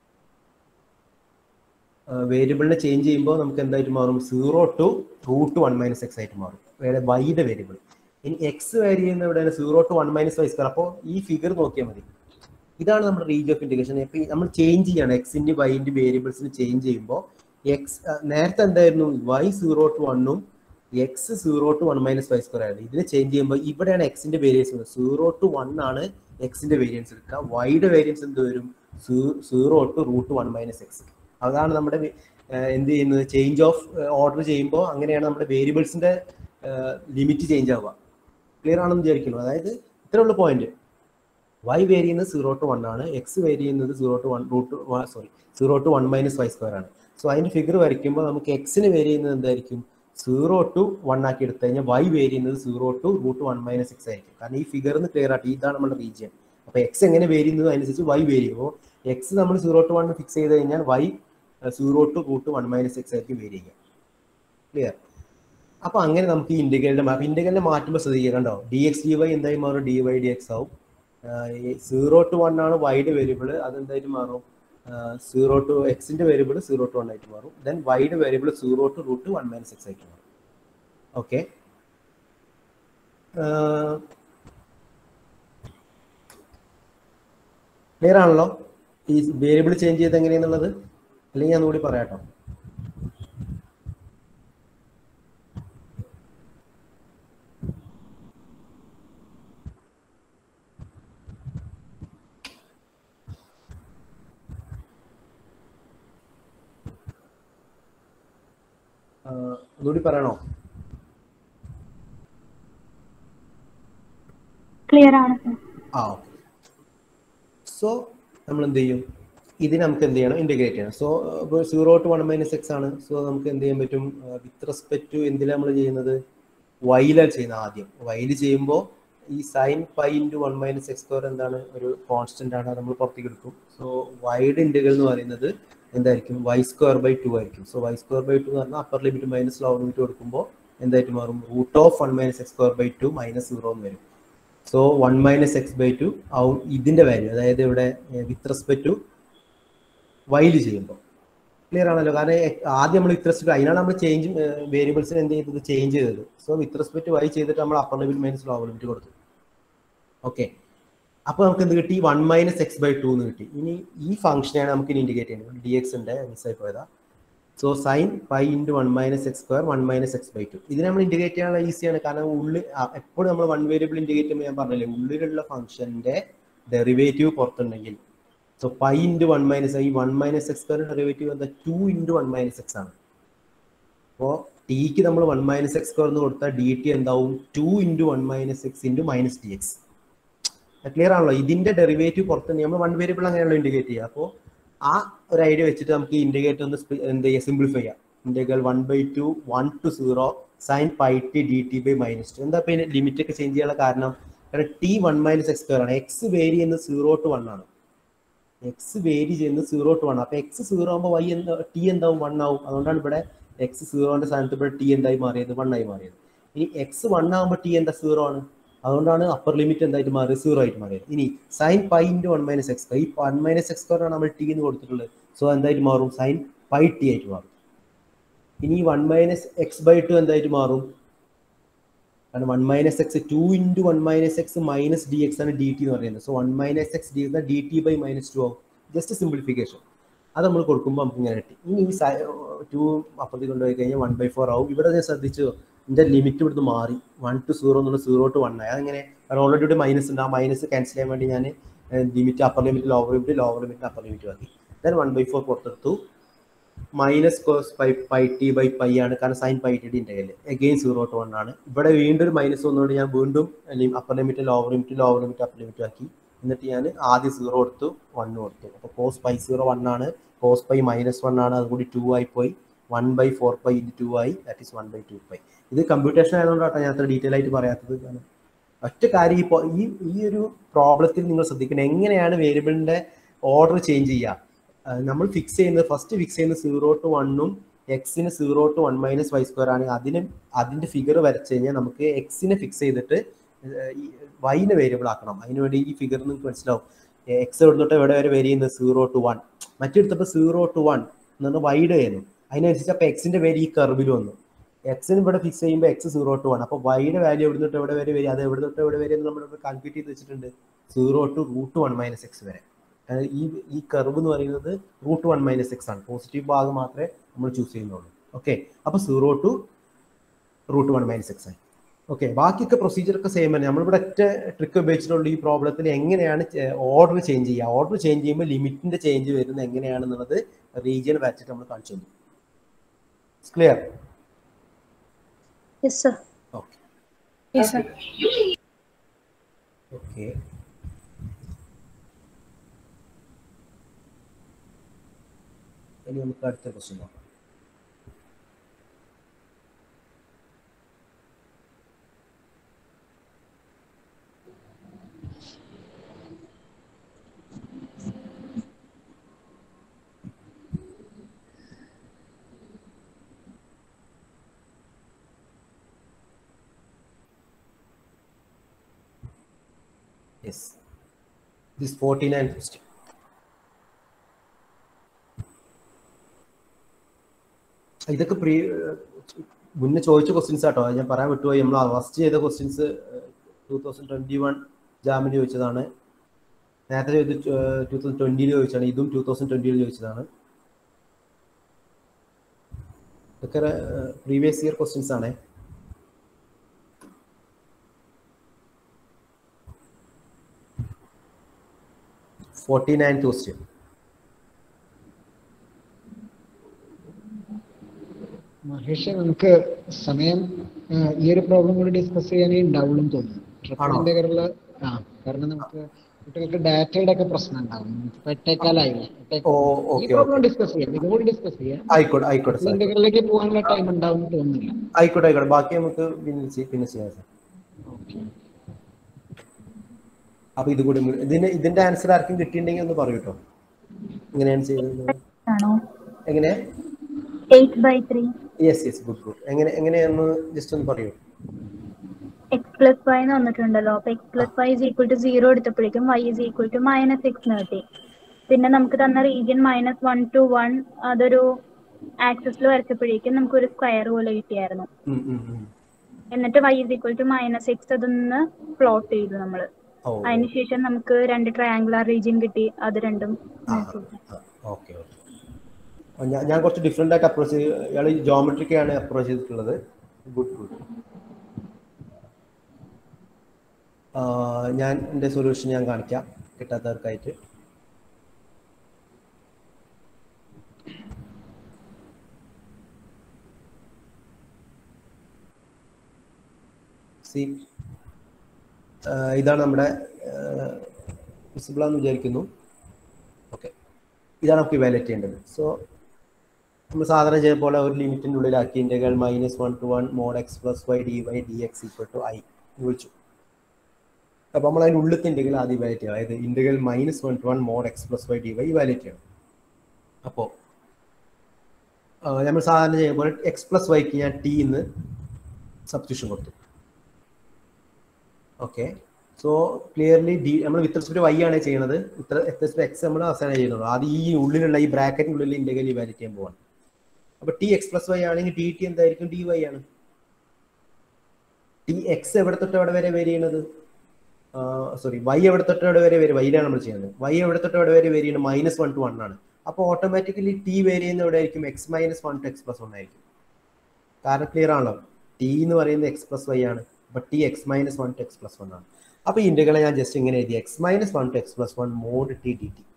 S2: വേരിയബിളിനെ ചേഞ്ച് ചെയ്യുമ്പോൾ നമുക്ക് എന്തായിട്ട് മാറും zero to root one minus x ആയിട്ട് മാറും വേറെ വൈയുടെ വേരിയബിൾ ഇനി എക്സ് വാരി ചെയ്യുന്ന എവിടെയാണ് zero to one minus Y square അപ്പോൾ ഈ ഫിഗർ നോക്കിയാൽ മതി ഇതാണ് നമ്മുടെ റീജ് ഓഫ് ഇന്റഗ്രേഷൻ ഇപ്പൊ ഈ നമ്മൾ ചേഞ്ച് ചെയ്യാണ് എക്സിന്റെ വൈന്റെ വേരിയബിൾസിന് ചേഞ്ച് ചെയ്യുമ്പോൾ എക്സ് നേരത്തെ എന്തായിരുന്നു വൈ സീറോ ടു വണ്ണും x zero to one minus Y square ആയിരുന്നു ഇതിനെ ചേഞ്ച് ചെയ്യുമ്പോൾ ഇവിടെയാണ് എക്സിന്റെ വേരിയൻസ് സീറോ ടു വൺ ആണ് എക്സിന്റെ വേരിയൻസ് എടുക്കുക വൈയുടെ വേരിയൻസ് എന്ത് വരും zero to root one minus x അതാണ് നമ്മുടെ ഏഹ്, എന്ത് ചെയ്യുന്നത് ചേഞ്ച് ഓഫ് ഓർഡർ ചെയ്യുമ്പോൾ അങ്ങനെയാണ് നമ്മുടെ വേരിയബിൾസിന്റെ ലിമിറ്റ് ചേഞ്ച് ആവുക ക്ലിയർ ആണെന്ന് വിചാരിക്കുന്നു അതായത് ഇത്രയുള്ള പോയിന്റ് വൈ വേരി ചെയ്യുന്നത് സീറോ ടു വൺ ആണ് എക്സ് വേരി ചെയ്യുന്നത് zero to one root sorry zero to one minus Y square ആണ് സോ അതിന്റെ ഫിഗർ വരയ്ക്കുമ്പോൾ നമുക്ക് എക്സിന് വേരി ചെയ്യുന്നത് എന്തായിരിക്കും സീറോ ടു വൺ ആക്കി എടുത്തു കഴിഞ്ഞാൽ വൈ വേരി ചെയ്യുന്നത് zero to root one minus x ആയിരിക്കും കാരണം ഈ ഫിഗറിന് ക്ലിയർ ആയിട്ട് ഇതാണ് നമ്മുടെ റീജിയൻ അപ്പൊ എക്സ് എങ്ങനെ വേരി ചെയ്യുന്നത് അനുസരിച്ച് വൈ വേരി ചെയ്യുമ്പോൾ എക്സ് നമ്മൾ സീറോ ടു വൺ ഫിക്സ് ചെയ്ത് കഴിഞ്ഞാൽ y zero to root one minus x ആയിരിക്കും വേരി ചെയ്യുക ക്ലിയർ അപ്പൊ അങ്ങനെ നമുക്ക് ഈ ഇന്റഗ്രലിന്റെ മാപ്പ് ഇന്റഗ്രലിനെ മാറ്റുമ്പോൾ ശ്രദ്ധിക്കുക കണ്ടോ ഡി എക്സ് ഡി വൈ എന്തായി മാറും ഡി വൈ ഡി എക്സ് ആവും സീറോ ടു വൺ ആണ് വൈഡ് വേരിയബിൾ അതെന്തായിട്ട് മാറും സീറോ ടു എക്സിന്റെ വേരിയബിൾ സീറോ ടു വൺ ആയിട്ട് മാറും ദെൻ വൈഡ് variable zero to root one minus x ആയിട്ട് മാറും ഓക്കെ ക്ലിയർ ആണല്ലോ ഈ വേരിയബിൾ ചേഞ്ച് ചെയ്ത് എങ്ങനെയാന്നുള്ളത് അല്ലെങ്കിൽ ഞാൻ ഒന്നുകൂടി പറയാട്ടോ ആ, ഒന്നുകൂടി പറയണോ
S5: ക്ലിയർ ആണ് സർ
S2: ആ ഓക്കെ സോ നമ്മൾ എന്ത് ചെയ്യും ഇതിന് നമുക്ക് എന്ത് ചെയ്യണം ഇന്റഗ്രേറ്റ് ചെയ്യണം സോ ഇപ്പോൾ zero to one minus x ആണ് സോ നമുക്ക് എന്ത് ചെയ്യാൻ പറ്റും വിത്ത് റെസ്പെക്ട് ടു എന്തിനാണ് നമ്മൾ ചെയ്യുന്നത് വൈലാണ് ചെയ്യുന്നത് ആദ്യം വൈൽ ചെയ്യുമ്പോൾ ഈ sine pi into one minus X square എന്താണ് ഒരു കോൺസ്റ്റന്റ് ആണ് അത് നമ്മൾ പുറത്തേക്ക് എടുക്കും സോ വൈഡ് ഇന്റഗ്രൽ എന്ന് പറയുന്നത് എന്തായിരിക്കും വൈ സ്ക്വയർ ബൈ ടു ആയിരിക്കും so y square by two എന്ന് പറഞ്ഞാൽ upper limit minus lower limit കൊടുക്കുമ്പോൾ എന്തായിട്ട് മാറും root of one minus X square by two minus zero എന്ന് വരും so one minus x by two ആവും ഇതിന്റെ വാല്യൂ അതായത് ഇവിടെ വിത്ത് റെസ്പെക്ട് ടു വൈല് ചെയ്യുമ്പോൾ ക്ലിയർ ആണല്ലോ കാരണം എ- ആദ്യം നമ്മൾ വിത്ത് റെസ്പെക്ട് അതിനാണ് നമ്മൾ ചേഞ്ച് വേരിയബിൾസിന് എന്ത് ചെയ്തത് ചേഞ്ച് ചെയ്തത് സോ വിത്ത് റെസ്പെക്ട് വൈ ചെയ്തിട്ട് നമ്മൾ upper limit minus lower limit കൊടുത്തു ഓക്കെ അപ്പൊ നമുക്ക് എന്ത് കിട്ടി one minus x by two എന്ന് കിട്ടി ഇനി ഈ ഫംഗ്ഷനാണ് നമുക്ക് ഇനി ഇൻഡിക്കേറ്റ് ചെയ്യുന്നത് ഡി എക്സ് ഉണ്ട് മിസ്സായി പോയതാ so sine pi into one minus X square one minus x by two ഇതിനെ നമ്മൾ ഇൻഡിക്കേറ്റ് ചെയ്യാനുള്ള ഈസിയാണ് കാരണം ഉള്ളിൽ എപ്പോഴും നമ്മൾ വൺ വേരിയബിൾ ഇൻഡിക്കേറ്റ് ചെയ്യുമ്പോൾ ഞാൻ പറഞ്ഞില്ലേ ഉള്ളിലുള്ള ഫംഗ്ഷന്റെ ഡെറിവേറ്റീവ് പുറത്തുണ്ടെങ്കിൽ so pi into one minus ഈ one minus X square derivative എന്താ two into one minus x ആണ് അപ്പോൾ ടിക്ക് നമ്മൾ വൺ മൈനസ് എക്സ് സ്ക്വയർ എന്ന് കൊടുത്താൽ ഡി ടി എന്താവും two into one minus x into minus d x clear ആണല്ലോ ഇതിന്റെ ഡെറിവേറ്റീവ് പുറത്ത് നമ്മൾ വൺ വേരിയബിൾ അങ്ങനെയാണല്ലോ ഇൻഡിക്കേറ്റ് ചെയ്യുക അപ്പോൾ ആ ഒരു ഐഡിയ വെച്ചിട്ട് നമുക്ക് ഇൻഡിക്കേറ്റ് ഒന്ന് സ്പി- എന്ത് ചെയ്യാം സിംപ്ലിഫൈ ചെയ്യാം integral one by two one to zero sine pi t d t by minus two എന്താ പിന്നെ ലിമിറ്റ് ഒക്കെ ചേഞ്ച് ചെയ്യാനുള്ള കാരണം കാരണം t one minus X square ആണ് എക്സ് വേരി ചെയ്യുന്നത് സീറോ ടു വൺ ആണ് എക്സ് വേരി ചെയ്യുന്നത് സീറോ ടു വൺ അപ്പൊ എക്സ് സീറോ ആകുമ്പോൾ വൈ എന്താ ടി എന്താവും വൺ ആവും അതുകൊണ്ടാണ് ഇവിടെ എക്സ് സീറോന്റെ സ്ഥാനത്ത് ഇവിടെ ടി എന്തായി മാറിയത് വൺ ആയി മാറിയത് ഇനി എക്സ് വൺ ആകുമ്പോൾ ടി എന്താ സീറോ ആണ് അതുകൊണ്ടാണ് അപ്പർ ലിമിറ്റ് എന്തായിട്ട് മാറിയത് സീറോ ആയിട്ട് മാറിയത് ഇനി sine pi into one minus x ഈ വൺ മൈനസ് എക്സ് സ്ക്വയർ ആണ് നമ്മൾ ടി എന്ന് കൊടുത്തിട്ടുള്ളത് സോ എന്തായിട്ട് മാറും സൈൻ പൈ ടി ആയിട്ട് മാറും ഇനി one minus x by two എന്തായിട്ട് മാറും കാരണം one minus x two into one minus x minus d x ആണ് ഡി ടി എന്ന് പറയുന്നത് so one minus X D X d t by minus two ആവും ജസ്റ്റ് സിംപ്ലിഫിക്കേഷൻ അത് നമ്മൾ കൊടുക്കുമ്പോൾ നമുക്ക് ഇങ്ങനെ കിട്ടി ഇനി ഈ ടു അപ്പുറത്തേക്ക് കൊണ്ടുപോയി കഴിഞ്ഞാൽ വൺ ബൈ ഫോർ ആവും ഇവിടെ ഞാൻ ശ്രദ്ധിച്ചു ഇതിന്റെ ലിമിറ്റ് ഇവിടുന്ന് മാറി വൺ ടു സീറോ എന്നുള്ള സീറോ ടു വൺ ആയി അതങ്ങനെ കാരണം ഓൾറെഡി ഇവിടെ മൈനസ് ഉണ്ട് ആ മൈനസ് ക്യാൻസൽ ചെയ്യാൻ വേണ്ടി ഞാൻ limit upper limit lower limit lower limit upper limit ആക്കി ദെൻ വൺ ബൈ ഫോർ പുറത്തെടുത്തു minus cos pi pi t by pi ആണ് കാരണം sine pi t integral again zero to one ആണ് ഇവിടെ വീണ്ടും ഒരു മൈനസ് വന്നുകൊണ്ട് ഞാൻ വീണ്ടും upper limit lower limit lower limit upper limit ആക്കി എന്നിട്ട് ഞാൻ ആദ്യം സീറോ കൊടുത്തു വൺ കൊടുത്തു അപ്പോൾ കോസ് പൈ സീറോ വൺ ആണ് കോസ് പൈ മൈനസ് വൺ ആണ് അത് കൂടി ടു ആയി പോയി one by four pi into two ആയി that is one by two pi ഇത് കമ്പ്യൂട്ടേഷൻ ആയതുകൊണ്ടാണ് ഞാൻ അത്ര ഡീറ്റെയിൽ ആയിട്ട് പറയാത്തത് കാരണം ഒറ്റ കാര്യം ഈ പൊ- ഈ ഈ ഒരു പ്രോബ്ലത്തിൽ നിങ്ങൾ ശ്രദ്ധിക്കണം എങ്ങനെയാണ് വേരിയബിളിന്റെ ഓർഡർ ചേഞ്ച് ചെയ്യുക ആ, നമ്മൾ ഫിക്സ് ചെയ്യുന്നത് ഫസ്റ്റ് ഫിക്സ് ചെയ്യുന്നത് സീറോ ടു വണ്ണും എക്സിന് zero to one minus Y square ആണ് അതിന് അതിന്റെ ഫിഗർ വരച്ച് കഴിഞ്ഞാൽ നമുക്ക് എക്സിനെ ഫിക്സ് ചെയ്തിട്ട് വൈനെ വേരിയബിൾ ആക്കണം അതിനുവേണ്ടി ഈ ഫിഗർ നിങ്ങൾക്ക് മനസ്സിലാവും എക്സ് എവിടെ തൊട്ട് എവിടെ വരെ വേരി ചെയ്യുന്നത് സീറോ ടു വൺ മറ്റെടുത്തപ്പോൾ സീറോ ടു വൺ എന്ന് പറഞ്ഞാൽ വൈഡ് ആയിരുന്നു അതിനനുസരിച്ച് അപ്പോൾ എക്സിന്റെ പേര് ഈ കർവിൽ വന്നു എക്സിന് ഇവിടെ ഫിക്സ് ചെയ്യുമ്പോൾ എക്സ് സീറോ ടു വൺ അപ്പോൾ വൈയുടെ വാല്യൂ എവിടെ തൊട്ട് എവിടെ വരെ വരും അത് എവിടെ തൊട്ട് എവിടെ വരെ എന്ന് നമ്മൾ കാൽക്കുലേറ്റ് ചെയ്ത് വെച്ചിട്ടുണ്ട് zero to root one minus x വരെ അതായത് ഈ ഈ കർവ് എന്ന് പറയുന്നത് റൂട്ട് വൺ മൈനസ് എക്സ് ആണ് പോസിറ്റീവ് ഭാഗം മാത്രമേ നമ്മൾ ചൂസ് ചെയ്യുന്നുള്ളൂ ഓക്കെ അപ്പോൾ zero to root one minus x ആയി ഓക്കെ ബാക്കിയൊക്കെ പ്രൊസീജിയർ ഒക്കെ സെയിം തന്നെ നമ്മളിവിടെ ഒറ്റ ട്രിക്ക് ഉപയോഗിച്ചിട്ടുള്ള ഈ പ്രോബ്ലത്തിൽ എങ്ങനെയാണ് ഓർഡർ ചേഞ്ച് ചെയ്യുക ഓർഡർ ചേഞ്ച് ചെയ്യുമ്പോൾ ലിമിറ്റിന്റെ ചേഞ്ച് വരുന്നത് എങ്ങനെയാണെന്നുള്ളത് റീജിയൻ വരച്ചിട്ട് നമ്മൾ കാണിച്ചു തന്നു clear
S4: yes sir
S2: okay
S4: yes sir
S2: okay ഇനി നമുക്ക് അടുത്ത ക്വസ്റ്റ്യൻ നോക്കാം yes this forty nine question ഇതൊക്കെ പ്രീ മുന്നേ ചോദിച്ച ക്വസ്റ്റ്യൻസ് ആട്ടോ അത് ഞാൻ പറയാൻ വിട്ടുപോയി നമ്മൾ ഫസ്റ്റ് ചെയ്ത questions two thousand twenty one ജാമിന് ചോദിച്ചതാണ് നേരത്തെ ചോദിച്ച ടൂ തൗസൻഡ് ട്വന്റിയിൽ ചോദിച്ചതാണ് ഇതും ടൂ തൗസൻഡ് ട്വന്റിയിൽ ചോദിച്ചതാണ് ഇതൊക്കെ പ്രീവിയസ് ഇയർ ക്വസ്റ്റ്യൻസ് ആണ് ഫോർട്ടി നയൻ ക്വസ്റ്റ്യൻ
S1: മഹേഷ് നമുക്ക് സമയം ആ, ഈ ഒരു പ്രോബ്ലം കൂടി ഡിസ്കസ് ചെയ്യാനേ ഉണ്ടാവുള്ളൂ എന്ന് തോന്നുന്നു
S2: ആണോ?
S1: ട്രിപ്പിളിന്റെ കയറുള്ള ആ കാരണം നമുക്ക് കുട്ടികൾക്ക് ഡാറ്റയുടെ ഒക്കെ പ്രശ്നം ഉണ്ടാവും ഇപ്പൊ എട്ടേക്കാലായില്ലേ എട്ടേക്കാൽ.
S2: ഓ
S1: ഈ
S2: ഓക്കെ
S1: പ്രോബ്ലം ഡിസ്കസ് ചെയ്യാം ഇതും കൂടി ഡിസ്കസ് ചെയ്യാം
S2: ആയിക്കോട്ടെ ആയിക്കോട്ടെ സാർ
S1: ട്രിപ്പിളിന്റെ കയറിലേക്ക് പോകാനുള്ള ടൈം ഉണ്ടാവും എന്ന് തോന്നുന്നില്ല
S2: ആയിക്കോട്ടെ ആയിക്കോട്ടെ ബാക്കി നമുക്ക് പിന്നെ ചെയ്- പിന്നെ ചെയ്യാം സാർ
S1: ഓക്കെ
S2: അപ്പൊ ഇത് കൂടി മു- ഇതിന് ഇതിന്റെ ആൻസർ ആർക്കും കിട്ടിയിട്ടുണ്ടെങ്കിൽ ഒന്ന് പറയൂ കേട്ടോ എങ്ങനെയാണ് ചെയ്തത്
S4: ആണോ
S2: എങ്ങനെ
S4: eight by three
S2: yes yes good good എങ്ങനെ എങ്ങനെയാന്ന് ജസ്റ്റ് ഒന്ന് പറയൂ
S4: എക്സ് പ്ലസ് വൈ എന്ന് വന്നിട്ടുണ്ടല്ലോ അപ്പൊ x plus y is equal to zero എടുത്തപ്പോഴേക്കും y is equal to minus six കിട്ടി പിന്നെ നമുക്ക് തന്ന region minus one to one അതൊരു ആക്സസിൽ വരച്ചപ്പോഴേക്കും നമുക്ക് ഒരു സ്ക്വയർ പോലെ കിട്ടിയായിരുന്നു
S2: ഉം, ഉം, ഉം.
S4: എന്നിട്ട് y is equal to minus six അതൊന്ന് പ്ലോട്ട് ചെയ്തു നമ്മൾ
S2: ഓ
S4: അതിനുശേഷം നമുക്ക് രണ്ട് ട്രയാങ്കുലർ റീജിയൻ കിട്ടി അത് രണ്ടും
S2: ഓക്കെ ഓക്കെ ഞാൻ ഞാൻ കുറച്ച് ഡിഫറെൻ്റ് ആയിട്ട് അപ്രോച്ച് ചെയ്ത് ഇയാൾ ജോമെട്രിക്കാണ് അപ്രോച്ച് ചെയ്തിട്ടുള്ളത് ഗുഡ് ഗുഡ് ഞാൻ എൻ്റെ സൊല്യൂഷൻ ഞാൻ കാണിക്കാം കിട്ടാത്തവർക്കായിട്ട് സി ഇതാണ് നമ്മുടെ വിസിബിൾ ആണെന്ന് വിചാരിക്കുന്നു ഓക്കെ ഇതാണ് നമുക്ക് ഇവാലുവേറ്റ് ചെയ്യേണ്ടത് സോ നമ്മൾ സാധാരണ ചെയ്ത പോലെ ഒരു ലിമിറ്റിൻ്റെ ഉള്ളിലാക്കി integral minus one to one mod x plus y D Y D x equal to I വിളിച്ചു അപ്പോൾ നമ്മൾ അതിൻ്റെ ഉള്ളിലത്തെ ഇൻ്റഗ്രൽ ആദ്യം ഇവാലുവേറ്റ് ചെയ്യണം അതായത് integral minus one to one mod x plus y D y evaluate ചെയ്യണം അപ്പോൾ നമ്മൾ സാധാരണ ചെയ്യുമ്പോൾ എക്സ് പ്ലസ് വൈക്ക് ഞാൻ ടി എന്ന് സബ്സ്റ്റിറ്റ്യൂഷൻ കൊടുത്തു ഓക്കെ സോ ക്ലിയർലി ഡി നമ്മൾ വിത്ത് റെസ്പെക്ട് വൈ ആണ് ചെയ്യുന്നത് ഇത്ര എക്സ് നമ്മൾ അവസാനം ചെയ്യുന്നുള്ളൂ ആദ്യം ഈ ഉള്ളിലുള്ള ഈ ബ്രാക്കറ്റിനുള്ളിൽ ഇൻ്റഗ്രൽ ഇവാലുവേറ്റ് ചെയ്യാൻ പോവാണ് അപ്പൊ ടി എക്സ് പ്ലസ് വൈ ആണെങ്കിൽ ഡി ടി എന്തായിരിക്കും ഡി വൈ ആണ് ടി എക്സ് എവിടെ തൊട്ട് എവിടെ വരെ വേരി ചെയ്യണത് സോറി വൈ എവിടെ തൊട്ട് എവിടെ വരെ വരും വൈയിലാണ് നമ്മൾ ചെയ്യുന്നത് വൈ എവിടെ തൊട്ട് എവിടെ വരെ വേരി ചെയ്യുന്നത് മൈനസ് വൺ ടു വൺ ആണ് അപ്പോൾ ഓട്ടോമാറ്റിക്കലി ടി വേരി ചെയ്യുന്ന എവിടെ ആയിരിക്കും x minus one to x plus one ആയിരിക്കും കാരണം ക്ലിയർ ആണല്ലോ ടി എന്ന് പറയുന്നത് എക്സ് പ്ലസ് വൈ ആണ് but t x minus one to x plus one ആണ് അപ്പൊ ഈ ഇന്റഗ്രൽ ഞാൻ ജസ്റ്റ് ഇങ്ങനെ എഴുതി x minus one to x plus one mod t d t